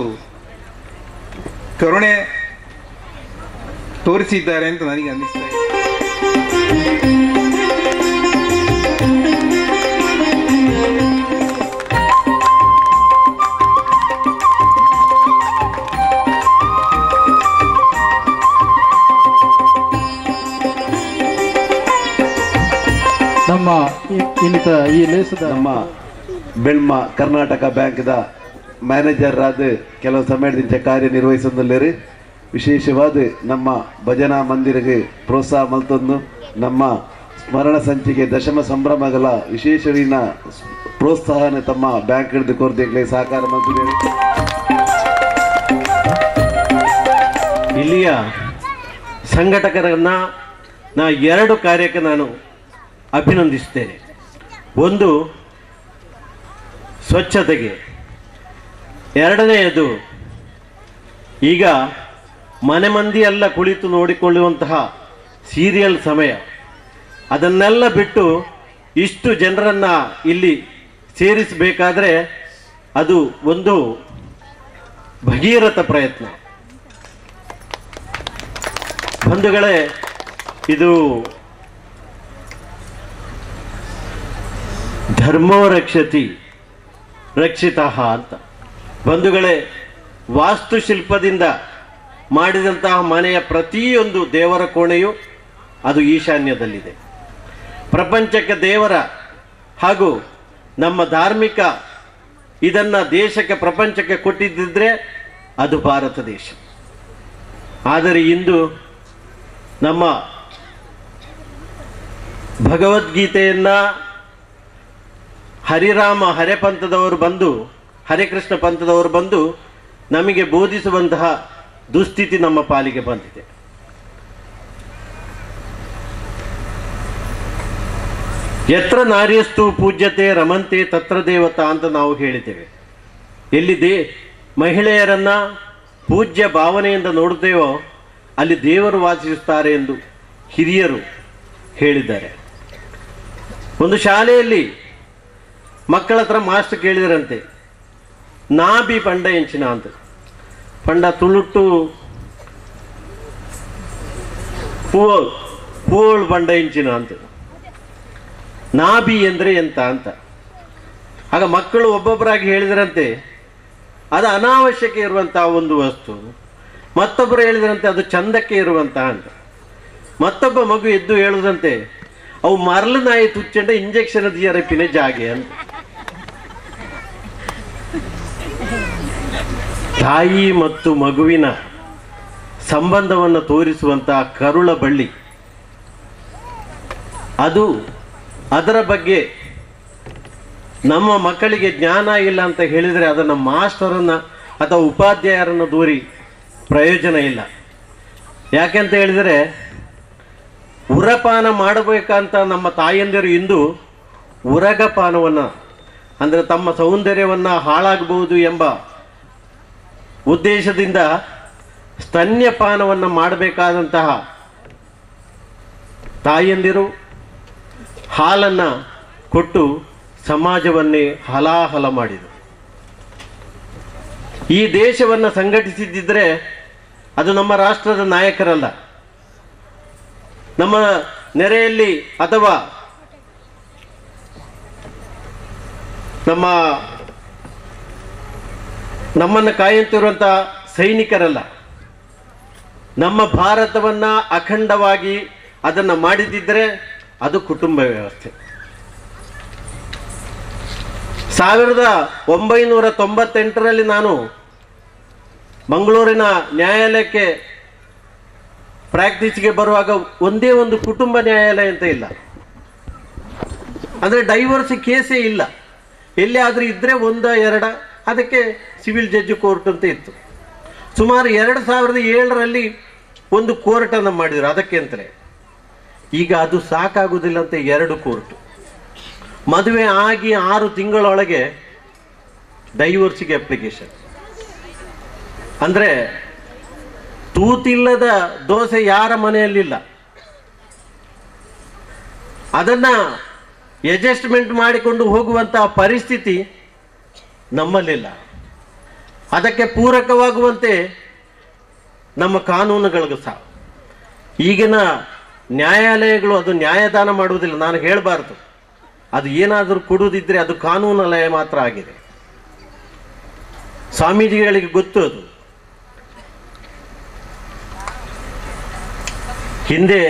ಕರುಣೆ ತೋರಿಸಿದ್ದಾರೆ ಅಂತ ನನಗೆ ಅನ್ನಿಸ್ತಾ ಇದೆ ನಮ್ಮ ಇ- ಇನ್ನಿತ ಈ ಲೇಸದ ನಮ್ಮ ಬೆಳ್ಮ ಕರ್ನಾಟಕ ಬ್ಯಾಂಕ್ದ ಮ್ಯಾನೇಜರ್ ಆದ ಕೆಲವು ಸಮಯದಿಂದ ಕಾರ್ಯನಿರ್ವಹಿಸೊಂದುಲ್ಲೇರು ವಿಶೇಷವಾದ ನಮ್ಮ ಭಜನಾ ಮಂದಿರಗೆ ಪ್ರೋತ್ಸಾಹ ಮಲ್ತೊಂದು ನಮ್ಮ ಸ್ಮರಣ ಸಂಚಿಕೆ ದಶಮ ಸಂಭ್ರಮಗಳ ವಿಶೇಷವಿನ ಪ್ರೋತ್ಸಾಹನ ತಮ್ಮ ಬ್ಯಾಂಕ್ ಹಿಡಿದು ಕೋರ್ದೆಗ್ಲೆ ಸಹಕಾರ ಮಂತ್ರಿ ಇಲ್ಲಿಯ ಸಂಘಟಕರನ್ನ ನಾ ಎರಡು ಕಾರ್ಯಕ್ಕೆ ನಾನು ಅಭಿನಂದಿಸ್ತೇನೆ ಒಂದು ಸ್ವಚ್ಛತೆಗೆ ಎರಡನೆಯದು ಈಗ ಮನೆ ಮಂದಿ ಎಲ್ಲ ಕುಳಿತು ನೋಡಿಕೊಳ್ಳುವಂತಹ ಸೀರಿಯಲ್ ಸಮಯ ಅದನ್ನೆಲ್ಲ ಬಿಟ್ಟು ಇಷ್ಟು ಜನರನ್ನ ಇಲ್ಲಿ ಸೇರಿಸಬೇಕಾದ್ರೆ ಅದು ಒಂದು ಭಗೀರಥ ಪ್ರಯತ್ನ ಬಂಧುಗಳೇ ಇದು ಧರ್ಮೋ ರಕ್ಷತಿ ರಕ್ಷಿತ ಅಂತ ಬಂಧುಗಳೇ ವಾಸ್ತುಶಿಲ್ಪದಿಂದ ಮಾಡಿದಂತಹ ಮನೆಯ ಪ್ರತಿಯೊಂದು ದೇವರ ಕೋಣೆಯು ಅದು ಈಶಾನ್ಯದಲ್ಲಿದೆ ಪ್ರಪಂಚಕ್ಕೆ ದೇವರ ಹಾಗೂ ನಮ್ಮ ಧಾರ್ಮಿಕ ಇದನ್ನ ದೇಶಕ್ಕೆ ಪ್ರಪಂಚಕ್ಕೆ ಕೊಟ್ಟಿದ್ದಿದ್ರೆ ಅದು ಭಾರತ ದೇಶ ಆದರೆ ಇಂದು ನಮ್ಮ ಭಗವದ್ಗೀತೆಯನ್ನ ಹರಿರಾಮ ಹರೆ ಪಂಥದವರು ಬಂದು ಹರಿಕೃಷ್ಣ ಪಂಥದವರು ಬಂದು ನಮಗೆ ಬೋಧಿಸುವಂತಹ ದುಸ್ಥಿತಿ ನಮ್ಮ ಪಾಲಿಗೆ ಬಂದಿದೆ ಎತ್ರ ನಾರ್ಯಸ್ತು ಪೂಜ್ಯತೆ ರಮಂತೆ ತತ್ರ ದೇವತಾ ಅಂತ ನಾವು ಹೇಳಿದ್ದೇವೆ ಎಲ್ಲಿ ದೇ ಮಹಿಳೆಯರನ್ನ ಪೂಜ್ಯ ಭಾವನೆಯಿಂದ ನೋಡುತ್ತೇವೋ ಅಲ್ಲಿ ದೇವರು ವಾಸಿಸುತ್ತಾರೆ ಎಂದು ಹಿರಿಯರು ಹೇಳಿದ್ದಾರೆ ಒಂದು ಶಾಲೆಯಲ್ಲಿ ಮಕ್ಕಳ ಹತ್ರ ಮಾಸ್ಟರ್ ಕೇಳಿದರಂತೆ ನಾಬಿ ಪಂಡ ಎಂಚಿನ ಅಂತ ಪಂಡ ತುಳುಟ್ಟು ಪೂವೋಳ್ ಪೂವೋಳ್ ಪಂಡ ಎಂಚಿನ ಅಂತ ನಾಬಿ ಎಂದ್ರೆ ಎಂತ ಅಂತ ಆಗ ಮಕ್ಕಳು ಒಬ್ಬೊಬ್ಬರಾಗಿ ಹೇಳಿದರಂತೆ ಅದು ಅನಾವಶ್ಯಕ ಇರುವಂತಹ ಒಂದು ವಸ್ತು ಮತ್ತೊಬ್ಬರು ಹೇಳಿದರಂತೆ ಅದು ಚಂದಕ್ಕೆ ಇರುವಂತಹ ಅಂತ ಮತ್ತೊಬ್ಬ ಮಗು ಎದ್ದು ಹೇಳುದಂತೆ ಅವು ಮರಳು ನಾಯಿ ತುಚ್ಚಂಡ ಇಂಜೆಕ್ಷನ್ ದಿಯರಪಿನ ಜಾಗೆ ಅಂತ ತಾಯಿ ಮತ್ತು ಮಗುವಿನ ಸಂಬಂಧವನ್ನು ತೋರಿಸುವಂತಹ ಕರುಳ ಬಳ್ಳಿ ಅದು ಅದರ ಬಗ್ಗೆ ನಮ್ಮ ಮಕ್ಕಳಿಗೆ ಜ್ಞಾನ ಇಲ್ಲ ಅಂತ ಹೇಳಿದರೆ ಅದನ್ನು ಮಾಸ್ಟರನ್ನು ಅಥವಾ ಉಪಾಧ್ಯಾಯರನ್ನು ದೂರಿ ಪ್ರಯೋಜನ ಇಲ್ಲ ಯಾಕೆಂತ ಹೇಳಿದರೆ ಉರಪಾನ ಮಾಡಬೇಕಂತ ನಮ್ಮ ತಾಯಂದಿರು ಇಂದು ಉರಗಪಾನವನ್ನು ಅಂದರೆ ತಮ್ಮ ಸೌಂದರ್ಯವನ್ನು ಹಾಳಾಗಬಹುದು ಎಂಬ ಉದ್ದೇಶದಿಂದ ಸ್ತನ್ಯಪಾನವನ್ನು ಮಾಡಬೇಕಾದಂತಹ ತಾಯಂದಿರು ಹಾಲನ್ನು ಕೊಟ್ಟು ಸಮಾಜವನ್ನೇ ಹಲಾಹಲ ಮಾಡಿದರು ಈ ದೇಶವನ್ನು ಸಂಘಟಿಸಿದ್ದಿದ್ರೆ ಅದು ನಮ್ಮ ರಾಷ್ಟ್ರದ ನಾಯಕರಲ್ಲ ನಮ್ಮ ನೆರೆಯಲ್ಲಿ ಅಥವಾ ನಮ್ಮ ನಮ್ಮನ್ನು ಕಾಯುತ್ತಿರುವಂಥ ಸೈನಿಕರಲ್ಲ ನಮ್ಮ ಭಾರತವನ್ನ ಅಖಂಡವಾಗಿ ಅದನ್ನು ಮಾಡಿದ್ದಿದ್ರೆ ಅದು ಕುಟುಂಬ ವ್ಯವಸ್ಥೆ ಸಾವಿರದ ಒಂಬೈನೂರ ತೊಂಬತ್ತೆಂಟರಲ್ಲಿ ನಾನು ಮಂಗಳೂರಿನ ನ್ಯಾಯಾಲಯಕ್ಕೆ ಪ್ರಾಕ್ಟೀಸ್ಗೆ ಬರುವಾಗ ಒಂದೇ ಒಂದು ಕುಟುಂಬ ನ್ಯಾಯಾಲಯ ಅಂತ ಇಲ್ಲ ಅಂದರೆ ಡೈವರ್ಸ್ ಕೇಸೇ ಇಲ್ಲ ಎಲ್ಲಿ ಆದರೂ ಇದ್ದರೆ ಒಂದ ಎರಡ ಅದಕ್ಕೆ ಸಿವಿಲ್ ಜಡ್ಜ್ ಕೋರ್ಟ್ ಅಂತ ಇತ್ತು ಸುಮಾರು ಎರಡು ಸಾವಿರದ ಏಳರಲ್ಲಿ ಒಂದು ಕೋರ್ಟನ್ನು ಮಾಡಿದರು ಅದಕ್ಕೆ ಅಂತಲೇ ಈಗ ಅದು ಸಾಕಾಗುವುದಿಲ್ಲ ಅಂತ ಎರಡು ಕೋರ್ಟ್ ಮದುವೆ ಆಗಿ ಆರು ತಿಂಗಳೊಳಗೆ ಡೈವೋರ್ಸಿಗೆ ಅಪ್ಲಿಕೇಶನ್ ಅಂದರೆ ತೂತಿಲ್ಲದ ದೋಸೆ ಯಾರ ಮನೆಯಲ್ಲಿಲ್ಲ ಅದನ್ನ ಅಡ್ಜಸ್ಟ್ಮೆಂಟ್ ಮಾಡಿಕೊಂಡು ಹೋಗುವಂತಹ ಪರಿಸ್ಥಿತಿ ನಮ್ಮಲ್ಲಿಲ್ಲ ಅದಕ್ಕೆ ಪೂರಕವಾಗುವಂತೆ ನಮ್ಮ ಕಾನೂನುಗಳಿಗೂ ಸಹ ಈಗಿನ ನ್ಯಾಯಾಲಯಗಳು ಅದು ನ್ಯಾಯದಾನ ಮಾಡುವುದಿಲ್ಲ ನಾನು ಹೇಳಬಾರ್ದು ಅದು ಏನಾದರೂ ಕೊಡುವುದಿದ್ರೆ ಅದು ಕಾನೂನಾಲಯ ಮಾತ್ರ ಆಗಿದೆ ಸ್ವಾಮೀಜಿಗಳಿಗೆ ಗೊತ್ತು ಅದು ಹಿಂದೆ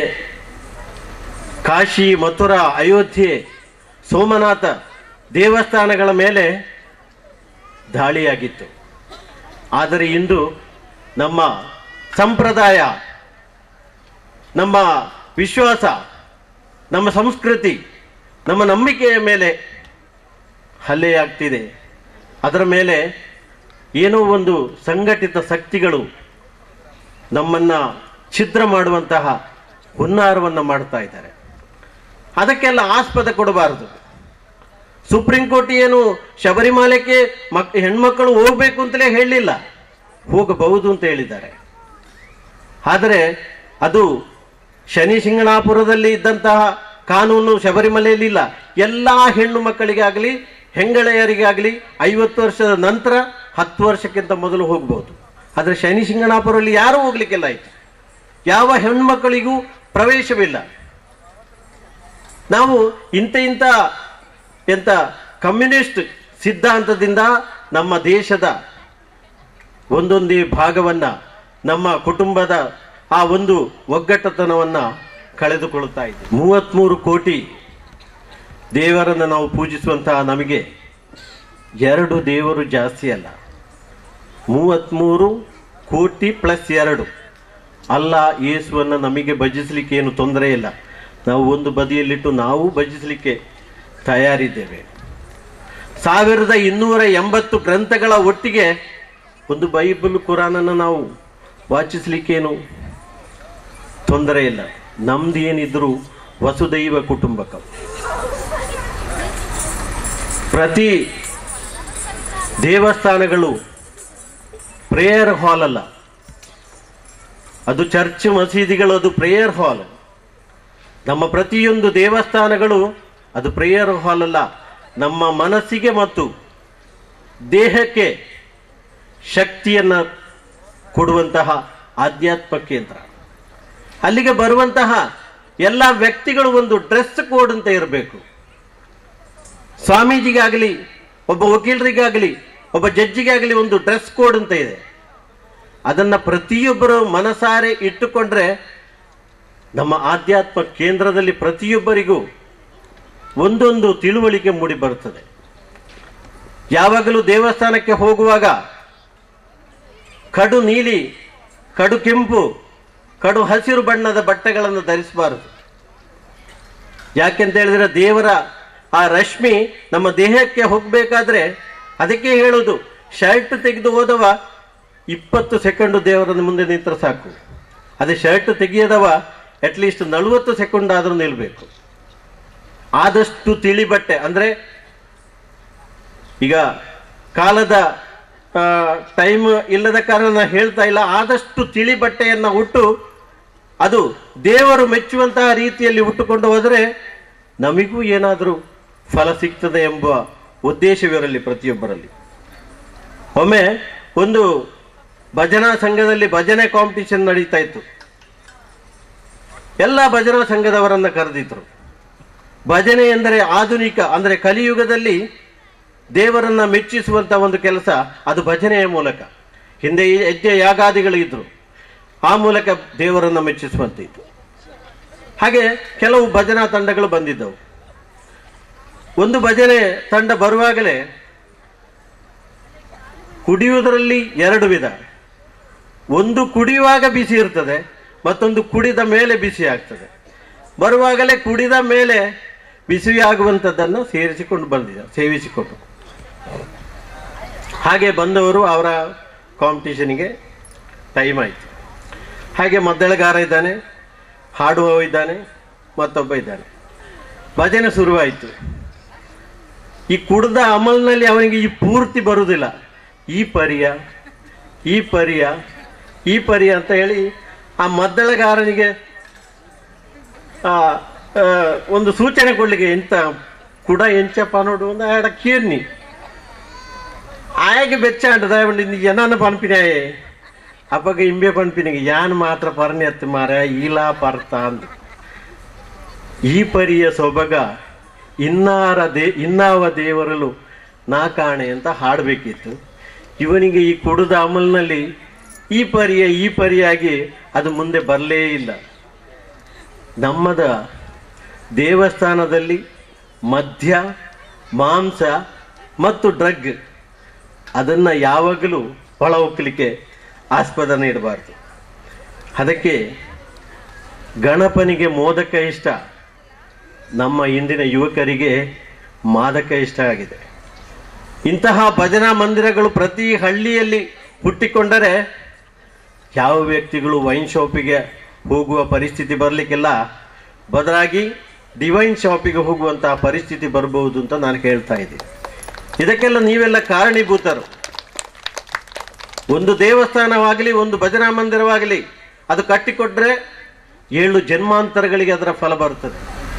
ಕಾಶಿ ಮಥುರಾ ಅಯೋಧ್ಯೆ ಸೋಮನಾಥ ದೇವಸ್ಥಾನಗಳ ಮೇಲೆ ದಾಳಿಯಾಗಿತ್ತು ಆದರೆ ಇಂದು ನಮ್ಮ ಸಂಪ್ರದಾಯ ನಮ್ಮ ವಿಶ್ವಾಸ ನಮ್ಮ ಸಂಸ್ಕೃತಿ ನಮ್ಮ ನಂಬಿಕೆಯ ಮೇಲೆ ಹಲ್ಲೆಯಾಗ್ತಿದೆ ಅದರ ಮೇಲೆ ಏನೋ ಒಂದು ಸಂಘಟಿತ ಶಕ್ತಿಗಳು ನಮ್ಮನ್ನ ಛಿದ್ರ ಮಾಡುವಂತಹ ಹುನ್ನಾರವನ್ನು ಮಾಡ್ತಾ ಇದ್ದಾರೆ ಅದಕ್ಕೆಲ್ಲ ಆಸ್ಪದ ಕೊಡಬಾರದು ಸುಪ್ರೀಂ ಕೋರ್ಟ್ ಏನು ಶಬರಿಮಲೆಗೆ ಮಕ್ ಹೆಣ್ಮಕ್ಕಳು ಹೋಗ್ಬೇಕು ಅಂತಲೇ ಹೇಳಲಿಲ್ಲ ಹೋಗಬಹುದು ಅಂತ ಹೇಳಿದ್ದಾರೆ ಆದರೆ ಅದು ಶನಿ ಶಿಂಗಣಾಪುರದಲ್ಲಿ ಇದ್ದಂತಹ ಕಾನೂನು ಶಬರಿಮಲೆಯಲ್ಲಿ ಇಲ್ಲ ಎಲ್ಲ ಹೆಣ್ಣು ಮಕ್ಕಳಿಗಾಗಲಿ ಹೆಂಗಳೆಯರಿಗಾಗಲಿ ಐವತ್ತು ವರ್ಷದ ನಂತರ ಹತ್ತು ವರ್ಷಕ್ಕಿಂತ ಮೊದಲು ಹೋಗ್ಬೋದು ಆದರೆ ಶನಿ ಶಿಂಗಣಾಪುರದಲ್ಲಿ ಯಾರೂ ಹೋಗ್ಲಿಕ್ಕಿಲ್ಲ ಆಯ್ತು ಯಾವ ಹೆಣ್ಮಕ್ಕಳಿಗೂ ಪ್ರವೇಶವಿಲ್ಲ ನಾವು ಇಂಥ ಇಂಥ ಎಂಥ ಕಮ್ಯುನಿಸ್ಟ್ ಸಿದ್ಧಾಂತದಿಂದ ನಮ್ಮ ದೇಶದ ಒಂದೊಂದೇ ಭಾಗವನ್ನ ನಮ್ಮ ಕುಟುಂಬದ ಆ ಒಂದು ಒಗ್ಗಟ್ಟತನವನ್ನ ಕಳೆದುಕೊಳ್ಳುತ್ತಾ ಇದ್ದೀವಿ ಮೂವತ್ಮೂರು ಕೋಟಿ ದೇವರನ್ನು ನಾವು ಪೂಜಿಸುವಂತಹ ನಮಗೆ ಎರಡು ದೇವರು ಜಾಸ್ತಿ ಅಲ್ಲ ಮೂವತ್ಮೂರು ಕೋಟಿ ಪ್ಲಸ್ ಎರಡು ಅಲ್ಲ ಯೇಸುವನ್ನು ನಮಗೆ ಭಜಿಸಲಿಕ್ಕೆ ಏನು ತೊಂದರೆ ಇಲ್ಲ ನಾವು ಒಂದು ಬದಿಯಲ್ಲಿಟ್ಟು ನಾವು ಭಜಿಸಲಿಕ್ಕೆ ತಯಾರಿದ್ದೇವೆ ಸಾವಿರದ ಇನ್ನೂರ ಎಂಬತ್ತು ಗ್ರಂಥಗಳ ಒಟ್ಟಿಗೆ ಒಂದು ಬೈಬಲ್ ಕುರಾನನ್ನು ನಾವು ವಾಚಿಸಲಿಕ್ಕೇನು ತೊಂದರೆ ಇಲ್ಲ ನಮ್ದು ಏನಿದ್ರು ವಸುದೈವ ಕುಟುಂಬಕ ಪ್ರತಿ ದೇವಸ್ಥಾನಗಳು ಪ್ರೇಯರ್ ಹಾಲ್ ಅಲ್ಲ ಅದು ಚರ್ಚ್ ಮಸೀದಿಗಳು ಅದು ಪ್ರೇಯರ್ ಹಾಲ್ ನಮ್ಮ ಪ್ರತಿಯೊಂದು ದೇವಸ್ಥಾನಗಳು ಅದು ಪ್ರೇಯರ್ ಹಾಲ್ ಅಲ್ಲ ನಮ್ಮ ಮನಸ್ಸಿಗೆ ಮತ್ತು ದೇಹಕ್ಕೆ ಶಕ್ತಿಯನ್ನು ಕೊಡುವಂತಹ ಆಧ್ಯಾತ್ಮ ಕೇಂದ್ರ ಅಲ್ಲಿಗೆ ಬರುವಂತಹ ಎಲ್ಲ ವ್ಯಕ್ತಿಗಳು ಒಂದು ಡ್ರೆಸ್ ಕೋಡ್ ಅಂತ ಇರಬೇಕು ಸ್ವಾಮೀಜಿಗಾಗಲಿ ಒಬ್ಬ ವಕೀಲರಿಗಾಗಲಿ ಒಬ್ಬ ಜಡ್ಜಿಗಾಗಲಿ ಒಂದು ಡ್ರೆಸ್ ಕೋಡ್ ಅಂತ ಇದೆ ಅದನ್ನು ಪ್ರತಿಯೊಬ್ಬರು ಮನಸಾರೆ ಇಟ್ಟುಕೊಂಡ್ರೆ ನಮ್ಮ ಆಧ್ಯಾತ್ಮ ಕೇಂದ್ರದಲ್ಲಿ ಪ್ರತಿಯೊಬ್ಬರಿಗೂ ಒಂದೊಂದು ತಿಳುವಳಿಕೆ ಮೂಡಿ ಬರುತ್ತದೆ ಯಾವಾಗಲೂ ದೇವಸ್ಥಾನಕ್ಕೆ ಹೋಗುವಾಗ ಕಡು ನೀಲಿ ಕಡು ಕೆಂಪು ಕಡು ಹಸಿರು ಬಣ್ಣದ ಬಟ್ಟೆಗಳನ್ನು ಧರಿಸಬಾರದು ಯಾಕೆಂತ ಹೇಳಿದ್ರೆ ದೇವರ ಆ ರಶ್ಮಿ ನಮ್ಮ ದೇಹಕ್ಕೆ ಹೋಗಬೇಕಾದ್ರೆ ಅದಕ್ಕೆ ಹೇಳೋದು ಶರ್ಟ್ ತೆಗೆದು ಹೋದವ ಇಪ್ಪತ್ತು ಸೆಕೆಂಡು ದೇವರನ್ನು ಮುಂದೆ ನಿಂತರೆ ಸಾಕು ಅದೇ ಶರ್ಟ್ ತೆಗೆಯದವ ಅಟ್ಲೀಸ್ಟ್ ನಲವತ್ತು ಸೆಕೆಂಡ್ ಆದರೂ ನಿಲ್ಬೇಕು ಆದಷ್ಟು ತಿಳಿ ಬಟ್ಟೆ ಅಂದ್ರೆ ಈಗ ಕಾಲದ ಟೈಮ್ ಇಲ್ಲದ ಕಾರಣ ನಾನು ಹೇಳ್ತಾ ಇಲ್ಲ ಆದಷ್ಟು ತಿಳಿ ಬಟ್ಟೆಯನ್ನ ಉಟ್ಟು ಅದು ದೇವರು ಮೆಚ್ಚುವಂತಹ ರೀತಿಯಲ್ಲಿ ಉಟ್ಟುಕೊಂಡು ಹೋದರೆ ನಮಿಗೂ ಏನಾದರೂ ಫಲ ಸಿಗ್ತದೆ ಎಂಬ ಉದ್ದೇಶವಿರಲಿ ಪ್ರತಿಯೊಬ್ಬರಲ್ಲಿ ಒಮ್ಮೆ ಒಂದು ಭಜನಾ ಸಂಘದಲ್ಲಿ ಭಜನೆ ಕಾಂಪಿಟಿಷನ್ ನಡೀತಾ ಇತ್ತು ಎಲ್ಲ ಭಜನಾ ಸಂಘದವರನ್ನ ಕರೆದಿದ್ರು ಭಜನೆ ಎಂದರೆ ಆಧುನಿಕ ಅಂದರೆ ಕಲಿಯುಗದಲ್ಲಿ ದೇವರನ್ನ ಮೆಚ್ಚಿಸುವಂತ ಒಂದು ಕೆಲಸ ಅದು ಭಜನೆಯ ಮೂಲಕ ಹಿಂದೆ ಈ ಹೆಜ್ಜೆ ಯಾಗಾದಿಗಳು ಇದ್ರು ಆ ಮೂಲಕ ದೇವರನ್ನ ಮೆಚ್ಚಿಸುವಂತೆ ಇತ್ತು ಹಾಗೆ ಕೆಲವು ಭಜನಾ ತಂಡಗಳು ಬಂದಿದ್ದವು ಒಂದು ಭಜನೆ ತಂಡ ಬರುವಾಗಲೇ ಕುಡಿಯುವುದರಲ್ಲಿ ಎರಡು ವಿಧ ಒಂದು ಕುಡಿಯುವಾಗ ಬಿಸಿ ಇರ್ತದೆ ಮತ್ತೊಂದು ಕುಡಿದ ಮೇಲೆ ಬಿಸಿ ಆಗ್ತದೆ ಬರುವಾಗಲೇ ಕುಡಿದ ಮೇಲೆ ಬಿಸಿಯಾಗುವಂಥದ್ದನ್ನು ಸೇರಿಸಿಕೊಂಡು ಬಂದಿದ್ದಾರೆ ಸೇವಿಸಿಕೊಂಡು ಹಾಗೆ ಬಂದವರು ಅವರ ಕಾಂಪಿಟಿಷನ್ಗೆ ಟೈಮ್ ಆಯಿತು ಹಾಗೆ ಮದ್ದಳೆಗಾರ ಇದ್ದಾನೆ ಹಾಡುವ ಇದ್ದಾನೆ ಮತ್ತೊಬ್ಬ ಇದ್ದಾನೆ ಭಜನೆ ಶುರುವಾಯಿತು ಈ ಕುಡ್ದ ಅಮಲ್ನಲ್ಲಿ ಅವನಿಗೆ ಈ ಪೂರ್ತಿ ಬರುವುದಿಲ್ಲ ಈ ಪರಿಯ ಈ ಪರಿಯ ಈ ಪರಿಯ ಅಂತ ಹೇಳಿ ಆ ಮದ್ದಳೆಗಾರನಿಗೆ ಆ, ಆ, ಒಂದು ಸೂಚನೆ ಕೊಡ್ಲಿಕ್ಕೆ ಎಂತ ಕುಡ ಎಂಚಪ್ಪ ನೋಡು ಒಂದು ಆಡ ಕೀರ್ನಿ ಆಯಗೆ ಬೆಚ್ಚ ಅಂಟದ ಎನ್ನ ಪನ್ಪಿನಾಯೆ ಅಪ್ಪಗ ಇಂಬೆ ಪನ್ಪಿನಿಗೆ ಯಾನ್ ಮಾತ್ರ ಪರ್ಣಿ ಎತ್ತು ಮಾರ ಈಲಾ ಪರ್ತ ಅಂದ್ ಈ ಪರಿಯ ಸೊಬಗ ಇನ್ನಾರ ದೇ ಇನ್ನಾವ ದೇವರಲು ನಾ ಕಾಣೆ ಅಂತ ಹಾಡಬೇಕಿತ್ತು ಇವನಿಗೆ ಈ ಕುಡಿದ ಅಮಲ್ನಲ್ಲಿ ಈ ಪರಿಯ ಈ ಪರಿಯಾಗಿ ಅದು ಮುಂದೆ ಬರಲೇ ಇಲ್ಲ ನಮ್ಮದ ದೇವಸ್ಥಾನದಲ್ಲಿ ಮದ್ಯ ಮಾಂಸ ಮತ್ತು ಡ್ರಗ್ ಅದನ್ನು ಯಾವಾಗಲೂ ಒಳ ಹೋಗ್ಲಿಕ್ಕೆ ಆಸ್ಪದ ನೀಡಬಾರ್ದು ಅದಕ್ಕೆ ಗಣಪನಿಗೆ ಮೋದಕ ಇಷ್ಟ ನಮ್ಮ ಇಂದಿನ ಯುವಕರಿಗೆ ಮಾದಕ ಇಷ್ಟ ಆಗಿದೆ ಇಂತಹ ಭಜನಾ ಮಂದಿರಗಳು ಪ್ರತಿ ಹಳ್ಳಿಯಲ್ಲಿ ಹುಟ್ಟಿಕೊಂಡರೆ ಯಾವ ವ್ಯಕ್ತಿಗಳು ವೈನ್ ಶಾಪಿಗೆ ಹೋಗುವ ಪರಿಸ್ಥಿತಿ ಬರಲಿಕ್ಕಿಲ್ಲ ಬದಲಾಗಿ ಡಿವೈನ್ ಶಾಪಿಗೆ ಹೋಗುವಂತಹ ಪರಿಸ್ಥಿತಿ ಬರಬಹುದು ಅಂತ ನಾನು ಹೇಳ್ತಾ ಇದ್ದೀನಿ ಇದಕ್ಕೆಲ್ಲ ನೀವೆಲ್ಲ ಕಾರಣೀಭೂತರು ಒಂದು ದೇವಸ್ಥಾನವಾಗಲಿ ಒಂದು ಭಜನಾ ಮಂದಿರವಾಗಲಿ ಅದು ಕಟ್ಟಿಕೊಟ್ರೆ ಏಳು ಜನ್ಮಾಂತರಗಳಿಗೆ ಅದರ ಫಲ ಬರುತ್ತದೆ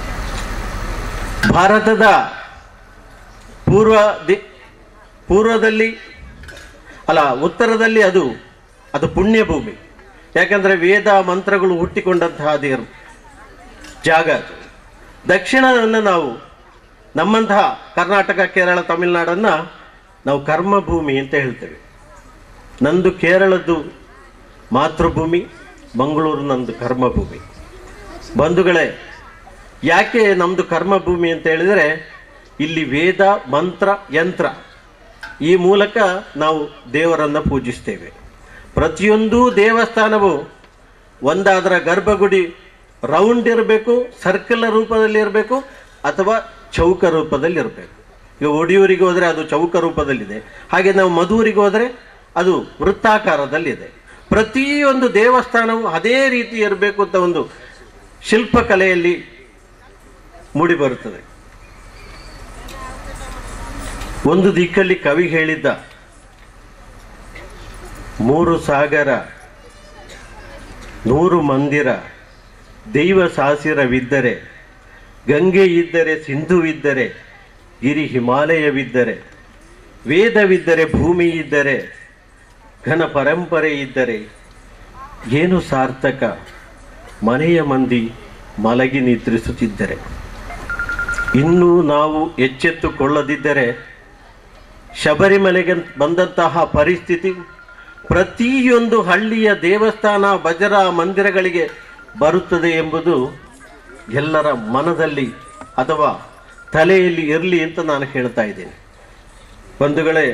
ಭಾರತದ ಪೂರ್ವ ದಿ ಪೂರ್ವದಲ್ಲಿ ಅಲ್ಲ ಉತ್ತರದಲ್ಲಿ ಅದು ಅದು ಪುಣ್ಯ ಭೂಮಿ ಯಾಕಂದ್ರೆ ವೇದ ಮಂತ್ರಗಳು ಹುಟ್ಟಿಕೊಂಡಂತಹ ದೇವರು ಜಾಗ ಅದು ದಕ್ಷಿಣವನ್ನು ನಾವು ನಮ್ಮಂತಹ ಕರ್ನಾಟಕ ಕೇರಳ ತಮಿಳುನಾಡನ್ನ ನಾವು ಕರ್ಮಭೂಮಿ ಅಂತ ಹೇಳ್ತೇವೆ ನಂದು ಕೇರಳದ್ದು ಮಾತೃಭೂಮಿ ಮಂಗಳೂರು ನಂದು ಕರ್ಮಭೂಮಿ ಬಂಧುಗಳೇ ಯಾಕೆ ನಮ್ಮದು ಕರ್ಮಭೂಮಿ ಅಂತ ಹೇಳಿದರೆ ಇಲ್ಲಿ ವೇದ ಮಂತ್ರ ಯಂತ್ರ ಈ ಮೂಲಕ ನಾವು ದೇವರನ್ನು ಪೂಜಿಸ್ತೇವೆ ಪ್ರತಿಯೊಂದು ದೇವಸ್ಥಾನವು ಒಂದಾದರ ಗರ್ಭಗುಡಿ ರೌಂಡ್ ಇರಬೇಕು ಸರ್ಕಲ್ ರೂಪದಲ್ಲಿ ಇರಬೇಕು ಅಥವಾ ಚೌಕ ರೂಪದಲ್ಲಿ ಇರಬೇಕು ಈಗ ಒಡಿಯೂರಿಗೆ ಹೋದರೆ ಅದು ಚೌಕ ರೂಪದಲ್ಲಿದೆ ಹಾಗೆ ನಾವು ಮಧೂರಿಗೆ ಹೋದರೆ ಅದು ವೃತ್ತಾಕಾರದಲ್ಲಿದೆ ಪ್ರತಿಯೊಂದು ದೇವಸ್ಥಾನವು ಅದೇ ರೀತಿ ಇರಬೇಕು ಅಂತ ಒಂದು ಶಿಲ್ಪಕಲೆಯಲ್ಲಿ ಮೂಡಿ ಬರುತ್ತದೆ ಒಂದು ದಿಕ್ಕಲ್ಲಿ ಕವಿ ಹೇಳಿದ್ದ ಮೂರು ಸಾಗರ ನೂರು ಮಂದಿರ ದೈವ ಸಾಸಿರವಿದ್ದರೆ ಗಂಗೆ ಇದ್ದರೆ ಸಿಂಧುವಿದ್ದರೆ ಗಿರಿ ಹಿಮಾಲಯವಿದ್ದರೆ ವೇದವಿದ್ದರೆ ಭೂಮಿ ಇದ್ದರೆ ಘನ ಪರಂಪರೆ ಇದ್ದರೆ ಏನು ಸಾರ್ಥಕ ಮನೆಯ ಮಂದಿ ಮಲಗಿ ನಿದ್ರಿಸುತ್ತಿದ್ದರೆ ಇನ್ನೂ ನಾವು ಎಚ್ಚೆತ್ತುಕೊಳ್ಳದಿದ್ದರೆ ಶಬರಿಮಲೆಗೆ ಬಂದಂತಹ ಪರಿಸ್ಥಿತಿ ಪ್ರತಿಯೊಂದು ಹಳ್ಳಿಯ ದೇವಸ್ಥಾನ ಭಜರ ಮಂದಿರಗಳಿಗೆ ಬರುತ್ತದೆ ಎಂಬುದು ಎಲ್ಲರ ಮನದಲ್ಲಿ ಅಥವಾ ತಲೆಯಲ್ಲಿ ಇರಲಿ ಅಂತ ನಾನು ಹೇಳ್ತಾ ಇದ್ದೇನೆ ಬಂಧುಗಳೇ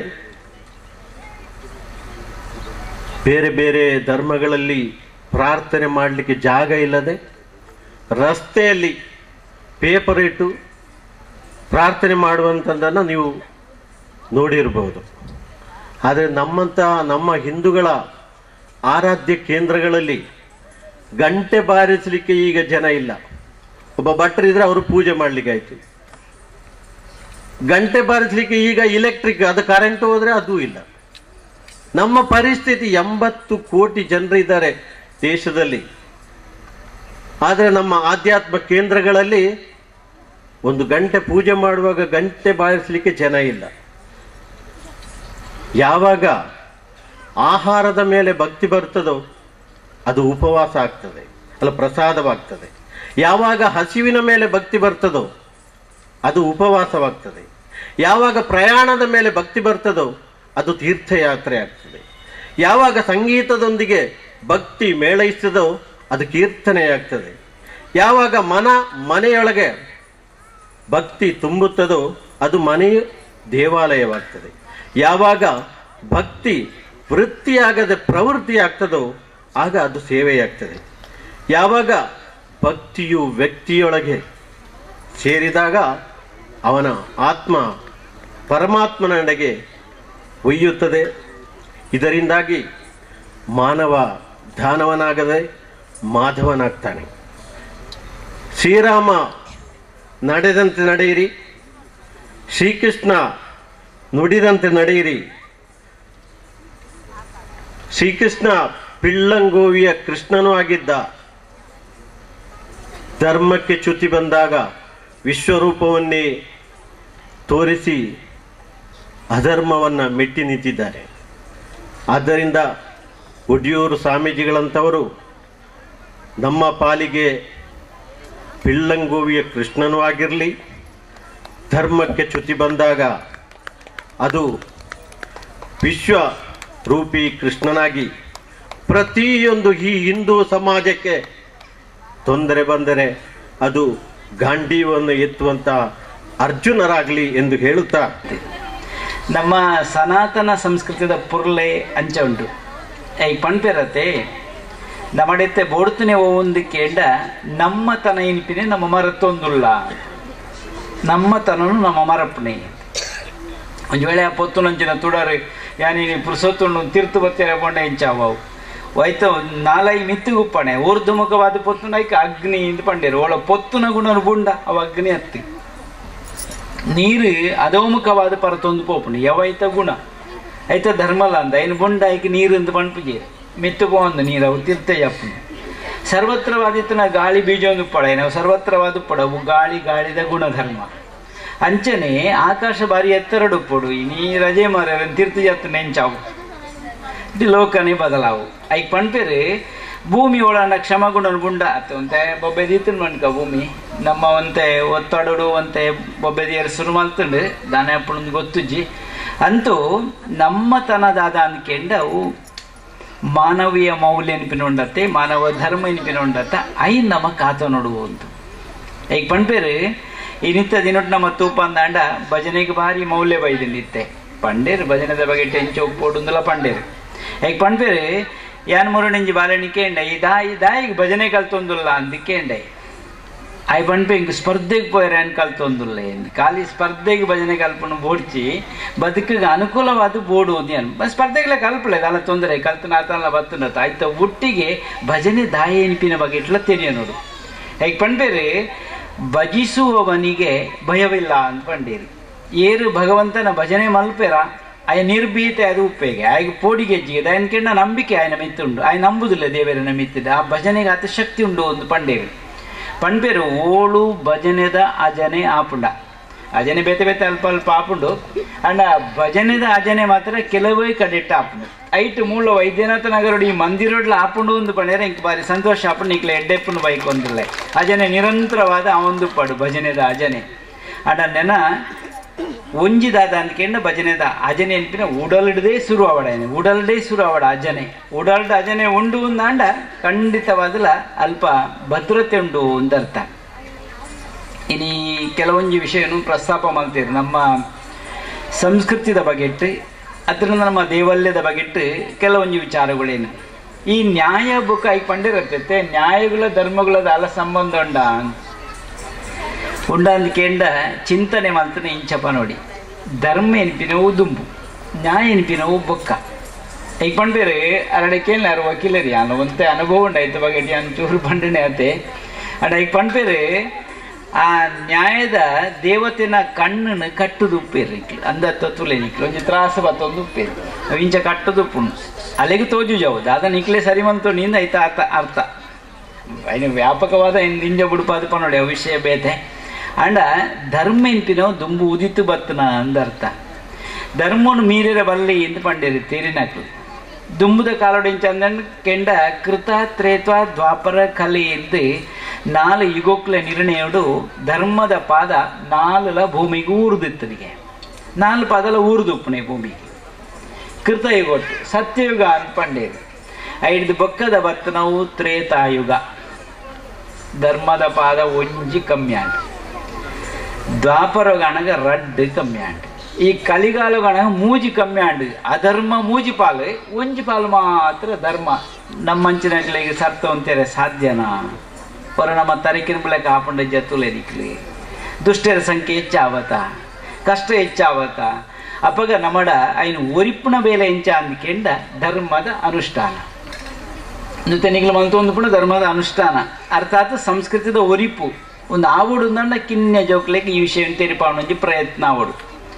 ಬೇರೆ ಬೇರೆ ಧರ್ಮಗಳಲ್ಲಿ ಪ್ರಾರ್ಥನೆ ಮಾಡಲಿಕ್ಕೆ ಜಾಗ ಇಲ್ಲದೆ ರಸ್ತೆಯಲ್ಲಿ ಪೇಪರ್ ಇಟ್ಟು ಪ್ರಾರ್ಥನೆ ಮಾಡುವಂಥದ್ದನ್ನು ನೀವು ನೋಡಿರಬಹುದು ಆದರೆ ನಮ್ಮಂತಹ ನಮ್ಮ ಹಿಂದೂಗಳ ಆರಾಧ್ಯ ಕೇಂದ್ರಗಳಲ್ಲಿ ಗಂಟೆ ಬಾರಿಸಲಿಕ್ಕೆ ಈಗ ಜನ ಇಲ್ಲ ಒಬ್ಬ ಭಟ್ರಿದ್ರೆ ಅವರು ಪೂಜೆ ಮಾಡಲಿಕ್ಕೆ ಆಯ್ತು ಗಂಟೆ ಬಾರಿಸಲಿಕ್ಕೆ ಈಗ ಇಲೆಕ್ಟ್ರಿಕ್ ಅದು ಕರೆಂಟ್ ಹೋದ್ರೆ ಅದೂ ಇಲ್ಲ ನಮ್ಮ ಪರಿಸ್ಥಿತಿ ಎಂಬತ್ತು ಕೋಟಿ ಜನರಿದ್ದಾರೆ ದೇಶದಲ್ಲಿ ಆದರೆ ನಮ್ಮ ಆಧ್ಯಾತ್ಮ ಕೇಂದ್ರಗಳಲ್ಲಿ ಒಂದು ಗಂಟೆ ಪೂಜೆ ಮಾಡುವಾಗ ಗಂಟೆ ಬಾರಿಸಲಿಕ್ಕೆ ಜನ ಇಲ್ಲ ಯಾವಾಗ ಆಹಾರದ ಮೇಲೆ ಭಕ್ತಿ ಬರ್ತದೋ ಅದು ಉಪವಾಸ ಆಗ್ತದೆ ಅಲ್ಲ ಪ್ರಸಾದವಾಗ್ತದೆ ಯಾವಾಗ ಹಸಿವಿನ ಮೇಲೆ ಭಕ್ತಿ ಬರ್ತದೋ ಅದು ಉಪವಾಸವಾಗ್ತದೆ ಯಾವಾಗ ಪ್ರಯಾಣದ ಮೇಲೆ ಭಕ್ತಿ ಬರ್ತದೋ ಅದು ತೀರ್ಥಯಾತ್ರೆ ಆಗ್ತದೆ ಯಾವಾಗ ಸಂಗೀತದೊಂದಿಗೆ ಭಕ್ತಿ ಮೇಳೈಸ್ತದೋ ಅದು ಕೀರ್ತನೆ ಆಗ್ತದೆ ಯಾವಾಗ ಮನ ಮನೆಯೊಳಗೆ ಭಕ್ತಿ ತುಂಬುತ್ತದೋ ಅದು ಮನೆಯು ದೇವಾಲಯವಾಗ್ತದೆ ಯಾವಾಗ ಭಕ್ತಿ ವೃತ್ತಿಯಾಗದೆ ಪ್ರವೃತ್ತಿ ಆಗ್ತದೋ ಆಗ ಅದು ಸೇವೆಯಾಗ್ತದೆ ಯಾವಾಗ ಭಕ್ತಿಯು ವ್ಯಕ್ತಿಯೊಳಗೆ ಸೇರಿದಾಗ ಅವನ ಆತ್ಮ ಪರಮಾತ್ಮನೆಡೆಗೆ ಒಯ್ಯುತ್ತದೆ ಇದರಿಂದಾಗಿ ಮಾನವ ದಾನವನಾಗದೆ ಮಾಧವನಾಗ್ತಾನೆ ಶ್ರೀರಾಮ ನಡೆದಂತೆ ನಡೆಯಿರಿ ಶ್ರೀಕೃಷ್ಣ ನುಡಿದಂತೆ ನಡೆಯಿರಿ ಶ್ರೀಕೃಷ್ಣ ಪಿಳ್ಳಂಗೋವಿಯ ಕೃಷ್ಣನೂ ಆಗಿದ್ದ ಧರ್ಮಕ್ಕೆ ಚ್ಯುತಿ ಬಂದಾಗ ವಿಶ್ವರೂಪವನ್ನೇ ತೋರಿಸಿ ಅಧರ್ಮವನ್ನು ಮೆಟ್ಟಿ ನಿಂತಿದ್ದಾರೆ ಆದ್ದರಿಂದ ಒಡಿಯೂರು ಸ್ವಾಮೀಜಿಗಳಂಥವರು ನಮ್ಮ ಪಾಲಿಗೆ ಪಿಳ್ಳಂಗೋವಿಯ ಕೃಷ್ಣನೂ ಆಗಿರಲಿ ಧರ್ಮಕ್ಕೆ ಚ್ಯುತಿ ಬಂದಾಗ ಅದು ವಿಶ್ವ ರೂಪಿ ಕೃಷ್ಣನಾಗಿ ಪ್ರತಿಯೊಂದು ಈ ಹಿಂದೂ ಸಮಾಜಕ್ಕೆ ತೊಂದರೆ ಬಂದರೆ ಅದು ಗಾಂಡೀವನ್ನು ಎತ್ತುವಂತ ಅರ್ಜುನರಾಗಲಿ ಎಂದು ಹೇಳುತ್ತಾ ನಮ್ಮ ಸನಾತನ ಸಂಸ್ಕೃತಿದ ಪುರ್ಲೆ ಅಂಚ ಉಂಟು ಈ ಪಣ್ಪೆರತೆ ನಮ್ಮಡೆತ್ತೆ ಬೋಡ್ತನೆ ಒಂದು ಕೇಂಡ ನಮ್ಮ ತನ ಇನಿಪಿನೆ ನಮ್ಮ ಮರತ್ತೊಂದುಲ್ಲ ನಮ್ಮ ತನನು ನಮ್ಮ ಮರಪ್ಪನೆ ಒಂದು ವೇಳೆ ಆ ಪೊತ್ತುನಂಚಿನ ತುಡರು ಯಾನಿ ಪುರುಸೊತ್ತುಂಡು ತೀರ್ತು ಬತ್ತೇರ ಕೊಂಡ ಇಂಚಾವು ವೈತ ನಾಲೈ ಮಿತ್ತಿಗೆ ಉಪ್ಪಣೆ ಊರ್ಧ್ವಮುಖವಾದ ಪೊತ್ತುನೈಕ ಅಗ್ನಿ ಇಂದ ಪಂಡೇರು ಒಳ ಪೊತ್ತುನ ಗುಣನು ಬುಂಡ ಅವ ಅಗ್ನಿ ಹತ್ತಿ ನೀರು ಅಧೋಮುಖವಾದ ಪರತೊಂದು ಪೋಪುಣಿ ಯಾವೈತ ಗುಣ ಐತ ಧರ್ಮಲ ಅಂದ ಐನು ಬುಂಡ ಐಕ ನೀರು ಅಂತ ಪಣ್ಪುಜೆ ಮಿತ್ತು ಪೋಂದು ನೀರು ಅವು ತೀರ್ಥಯ್ಯಪ್ಪನು ಸರ್ವತ್ರವಾದಿತ್ತನ ಗಾಳಿ ಬೀಜ ಒಂದು ಪಡೆ ನಾವು ಸರ್ವತ್ರವಾದ ಪಡವು ಗಾಳಿ ಗಾಳಿದ ಗುಣಧರ್ಮ ಅಂಚನೆ ಆಕಾಶ ಬಾರಿ ಎತ್ತರಡು ಪೊಡು ನೀ ರಜೆ ಮಾರ ತೀರ್ಥ ಜಾತ್ರ ನೆಂಚಾವು ಇದು ಲೋಕನೇ ಬದಲಾವು ಐಕ್ ಪಣ್ಪೇರು ಭೂಮಿ ಒಳಂಡ ಕ್ಷಮಗುಣ ಗುಂಡ ಆತು ಅಂತೆ ಬೊಬ್ಬೆ ದೀತನ್ ಮಣ್ಕ ಭೂಮಿ ನಮ್ಮ ಒಂತೆ ಒತ್ತಡಡು ಒಂತೆ ಬೊಬ್ಬೆ ದಿಯರ್ ಶುರು ಮಲ್ತಂಡು ದಾನ ಅಪ್ಪಳೊಂದು ಗೊತ್ತುಜ್ಜಿ ಅಂತೂ ನಮ್ಮ ತನದಾದ ಅಂದ್ಕೆಂಡು ಅವು ಮಾನವೀಯ ಮೌಲ್ಯ ಎನಿಪಿನೊಂಡತ್ತೆ ಮಾನವ ಧರ್ಮ ಎನಿಪಿನೊಂಡತ್ತ ಐ ನಮ್ಮ ಕಾತ ನೋಡುವುದು ಈಗ ಪಣ್ಪೇರು ಈ ನಿತ್ಯ ದಿನೊಟ್ಟು ನಮ್ಮ ತೂಪ ಅಂದಾಂಡ ಭಜನೆಗೆ ಭಾರಿ ಮೌಲ್ಯ ಬೈದಿಂದಿತ್ತೆ ಪಂಡೇರು ಭಜನೆದ ಬಗ್ಗೆ ಟೆಂಚು ಪೋಡುಂದಲ ಪಂಡೇರು ಈಗ ಪಣ್ಪೇರು ಯಾನ್ ಮುರುಣಿಂಜಿ ಬಾಲೆಣಿಕೇಂಡ ಈ ದಾಯಿ ದಾಯಿಗೆ ಭಜನೆ ಕಲ್ತೊಂದುಲ್ಲ ಅಂದಿಕೇಂಡೆ ಆಯ್ ಪಣ್ಪೆ ಇಂಕ ಸ್ಪರ್ಧೆಗೆ ಪೋಯರ ಏನು ಕಲ್ತೊಂದುಲ್ಲ ಎಂದು ಖಾಲಿ ಸ್ಪರ್ಧೆಗೆ ಭಜನೆ ಕಲ್ಪನು ಬೋಡ್ಚಿ ಬದುಕಿಗೆ ಅನುಕೂಲವಾದ ಬೋಡುವುದು ಏನು ಸ್ಪರ್ಧೆಗಳ ಕಲ್ಪలేదు ಅಲ್ಲ ತೊಂದರೆ ಕಲ್ತನ ಆತನ ಬತ್ತನತ ಆಯ್ತ ಒಟ್ಟಿಗೆ ಭಜನೆ ದಾಯ ಎನಿಪಿನ ಬಗ್ಗೆ ಇಟ್ಲ ತೆರಿಯ ನೋಡು ಹೇಗೆ ಪಂಡೇರಿ ಭಜಿಸುವವನಿಗೆ ಭಯವಿಲ್ಲ ಅಂತ ಪಂಡೇರಿ ಏರು ಭಗವಂತನ ಭಜನೆ ಮಲ್ಪೆರ ಆಯ ನಿರ್ಭೀತೆ ಅದು ಉಪ್ಪೇಗೆ ಆಯ್ಗೆ ಪೋಡಿಗೆ ಹೆಜ್ಜಿಗೆ ದಯನ್ ಕೆಂಡ ನಂಬಿಕೆ ಆಯ್ನ ಮಿತ್ತುಂಡು ಆಯ್ ನಂಬುದಿಲ್ಲ ದೇವರನ್ನ ಮಿತ್ತಿದ ಆ ಭಜನೆಗೆ ಆತ ಶಕ್ತಿ ಉಂಡು ಒಂದು ಪಂಡೇರಿ ಪಣ್ಪೇರು ಓಳು ಭಜನೆದ ಅಜನೆ ಆಪುಂಡ ಅಜನೆ ಬೇತೆ ಬೇತೆ ಅಲ್ಪ ಅಲ್ಪ ಆಪುಂಡು ಅಂಡ ಭಜನೆದ ಅಜನೆ ಮಾತ್ರ ಕೆಲವೇ ಕಡಿಟ್ಟ ಆಪುಂಡು ಐಟ್ ಮೂಲ ವೈದ್ಯನಾಥ ನಗರಡು ಈ ಮಂದಿರಡ್ಲ ಆಪುಂಡು ಒಂದು ಪಂಡೇರ ಇಂಕ ಬಾರಿ ಸಂತೋಷ ಆಪುಂಡು ಇಕ್ಲ ಎಡ್ಡೆಪ್ಪನು ಬೈಕ್ ಒಂದಿಲ್ಲ ಅಜನೆ ನಿರಂತರವಾದ ಆ ಒಂದು ಪಡು ಭಜನೆದ ಅಜನೆ ಅಂಡ ನೆನ ಒಂಜಿದಾದ ಅಂದ್ಕೆಂಡ ಭಜನೆದ ಅಜನೆ ಅನ್ಪಿನ ಉಡಲ್ಡದೇ ಶುರು ಅವಡೇನೆ ಉಡಲ್ಡೇ ಶುರು ಅವಡ ಅಜನೆ ಉಡಲ್ಡ ಅಜನೆ ಉಂಡು ಅಂದಾಂಡ ಖಂಡಿತವಾದಲ ಅಲ್ಪ ಭದ್ರತೆ ಉಂಡು ಅಂದರ್ಥ ಇನಿ ಕೆಲವೊಂದು ವಿಷಯನು ಪ್ರಸ್ತಾಪ ಮಾಡ್ತೀರಿ ನಮ್ಮ ಸಂಸ್ಕೃತಿದ ಬಗೆಟ್ಟು ಅದರಿಂದ ನಮ್ಮ ದೇವಾಲಯದ ಬಗೆಟ್ಟು ಕೆಲವೊಂದು ವಿಚಾರಗಳೇನು ಈ ನ್ಯಾಯ ಬುಕ್ ಆಯ್ಕೊಂಡಿರತ್ತೈತೆ ನ್ಯಾಯಗಳ ಧರ್ಮಗಳದ ಅಲ ಸಂಬಂಧ ಉಂಡ ಉಂಡ ಅಂದ್ಕೇಂಡ ಚಿಂತನೆ ಮಾಡ್ತಾನೆ ಇಂಚಪ್ಪ ನೋಡಿ ಧರ್ಮ ಎನ್ಪಿನವು ದುಂಬು ನ್ಯಾಯ ಎನ್ಪಿನವು ಬೊಕ್ಕ ಈಗ ಪಂಡೇರು ಅರಡೆ ಕೇಳಿನಾರು ವಕೀಲರಿ ಅಲ್ಲ ಒಂತೆ ಅನುಭವ ಉಂಡಾಯ್ತು ಬಗೆಟಿ ಚೂರು ಪಂಡನೆ ಆತೆ ಅಡ ಈಗ ಪಂಡೇರು ಆ ನ್ಯಾಯದ ದೇವತೆನ ಕಣ್ಣನ್ನು ಕಟ್ಟುದು ಉಪ್ಪೇರು ನಿಕ್ಲು ಅಂದ ತತ್ತುಲೆ ನಿಕ್ಲು ಒಂಜಿ ತ್ರಾಸ ಬತ್ತೊಂದು ಉಪ್ಪೇರು ಇಂಚ ಕಟ್ಟುದು ಉಪ್ಪುನು ಅಲ್ಲಿಗೆ ತೋಜು ಜಾವುದು ಅದ ನಿಕ್ಲೆ ಸರಿ ಮಂತು ನಿಂದ ಐತ ಅರ್ಥ ಅರ್ಥ అయిన వ్యాపకవాద ఇంజ బుడిపాది పనుడు విషయ ಬೇತೆ ಅಂಡ ಧರ್ಮ ಇಂಪಿನೋ ದುಂಬು ಉದಿತು ಬತ್ತನ ಅಂದರ್ಥ ಧರ್ಮವನ್ನು ಮೀರಿರ ಬಲ್ಲಿ ಎಂದು ಪಂಡಿರಿ ತೀರಿನಕ್ಲು ದುಂಬುದ ಕಾಲೊಡಿಂಚ ಅಂದನ್ ಕೆಂಡ ಕೃತ ತ್ರೇತ್ವ ದ್ವಾಪರ ಕಲೆ ಎಂದು ನಾಲು ಯುಗೋಕ್ಲ ನಿರ್ಣಯಡು ಧರ್ಮದ ಪಾದ ನಾಲುಲ ಭೂಮಿಗೆ ಊರ್ದಿತ್ತನಿಗೆ ನಾಲ್ಕು ಪಾದಲ ಊರ್ದುಪ್ಪನೆ ಭೂಮಿಗೆ ಕೃತಯುಗೊಟ್ಟು ಸತ್ಯಯುಗ ಅಂತ ಪಂಡೇರು ಐದು ಬೊಕ್ಕದ ಬತ್ತನವು ತ್ರೇತಾಯುಗ ಧರ್ಮದ ಪಾದ ಒಂಜಿ ಕಮ್ಮಿ ಆಂಡ್ ದ್ವಾಪರ ಗಣಗ ರಡ್ಡು ಕಮ್ಮಿ ಆಂಡ್ ಈ ಕಲಿಗಾಲ ಗಣಗ ಮೂಜಿ ಕಮ್ಮಿ ಆಂಡ್ ಅಧರ್ಮ ಮೂಜಿ ಪಾಲು ಒಂಜಿ ಪಾಲು ಮಾತ್ರ ಧರ್ಮ ನಮ್ಮಂಚಿನಗಳಿಗೆ ಸರ್ತ ಅಂತಾರೆ ಸಾಧ್ಯನಾ ಹೊರ ನಮ್ಮ ತರಿಕಿನ ಬಿಳಕ ಹಾಕೊಂಡ ಜತ್ತುಲೆ ನಿಕ್ಲಿ ದುಷ್ಟರ ಸಂಖ್ಯೆ ಹೆಚ್ಚಾವತ ಕಷ್ಟ ಹೆಚ್ಚಾವತ ಅಪಗ ನಮಡ ಐನು ಒರಿಪ್ಪುನ ಬೇಲೆ ಎಂಚ ಅಂದ್ಕೆಂಡ ಧರ್ಮದ ಅನುಷ್ಠಾನ ನೃತ್ಯನಿಗಳು ಮಲ್ತೊಂದು ಪುಣ ಧರ್ಮದ ಅನುಷ್ಠಾನ ಅರ್ಥಾತ್ ಸಂಸ್ಕೃತದ ಒರಿಪು ಒಂದು ಆವಡು ಅಂದಂಡ ಕಿನ್ನೆ ಜೋಕ್ಲೆಗೆ ಈ ವಿಷಯ ತೆರಿಪಾವಣಿ ಪ್ರಯತ್ನ ಆವಡು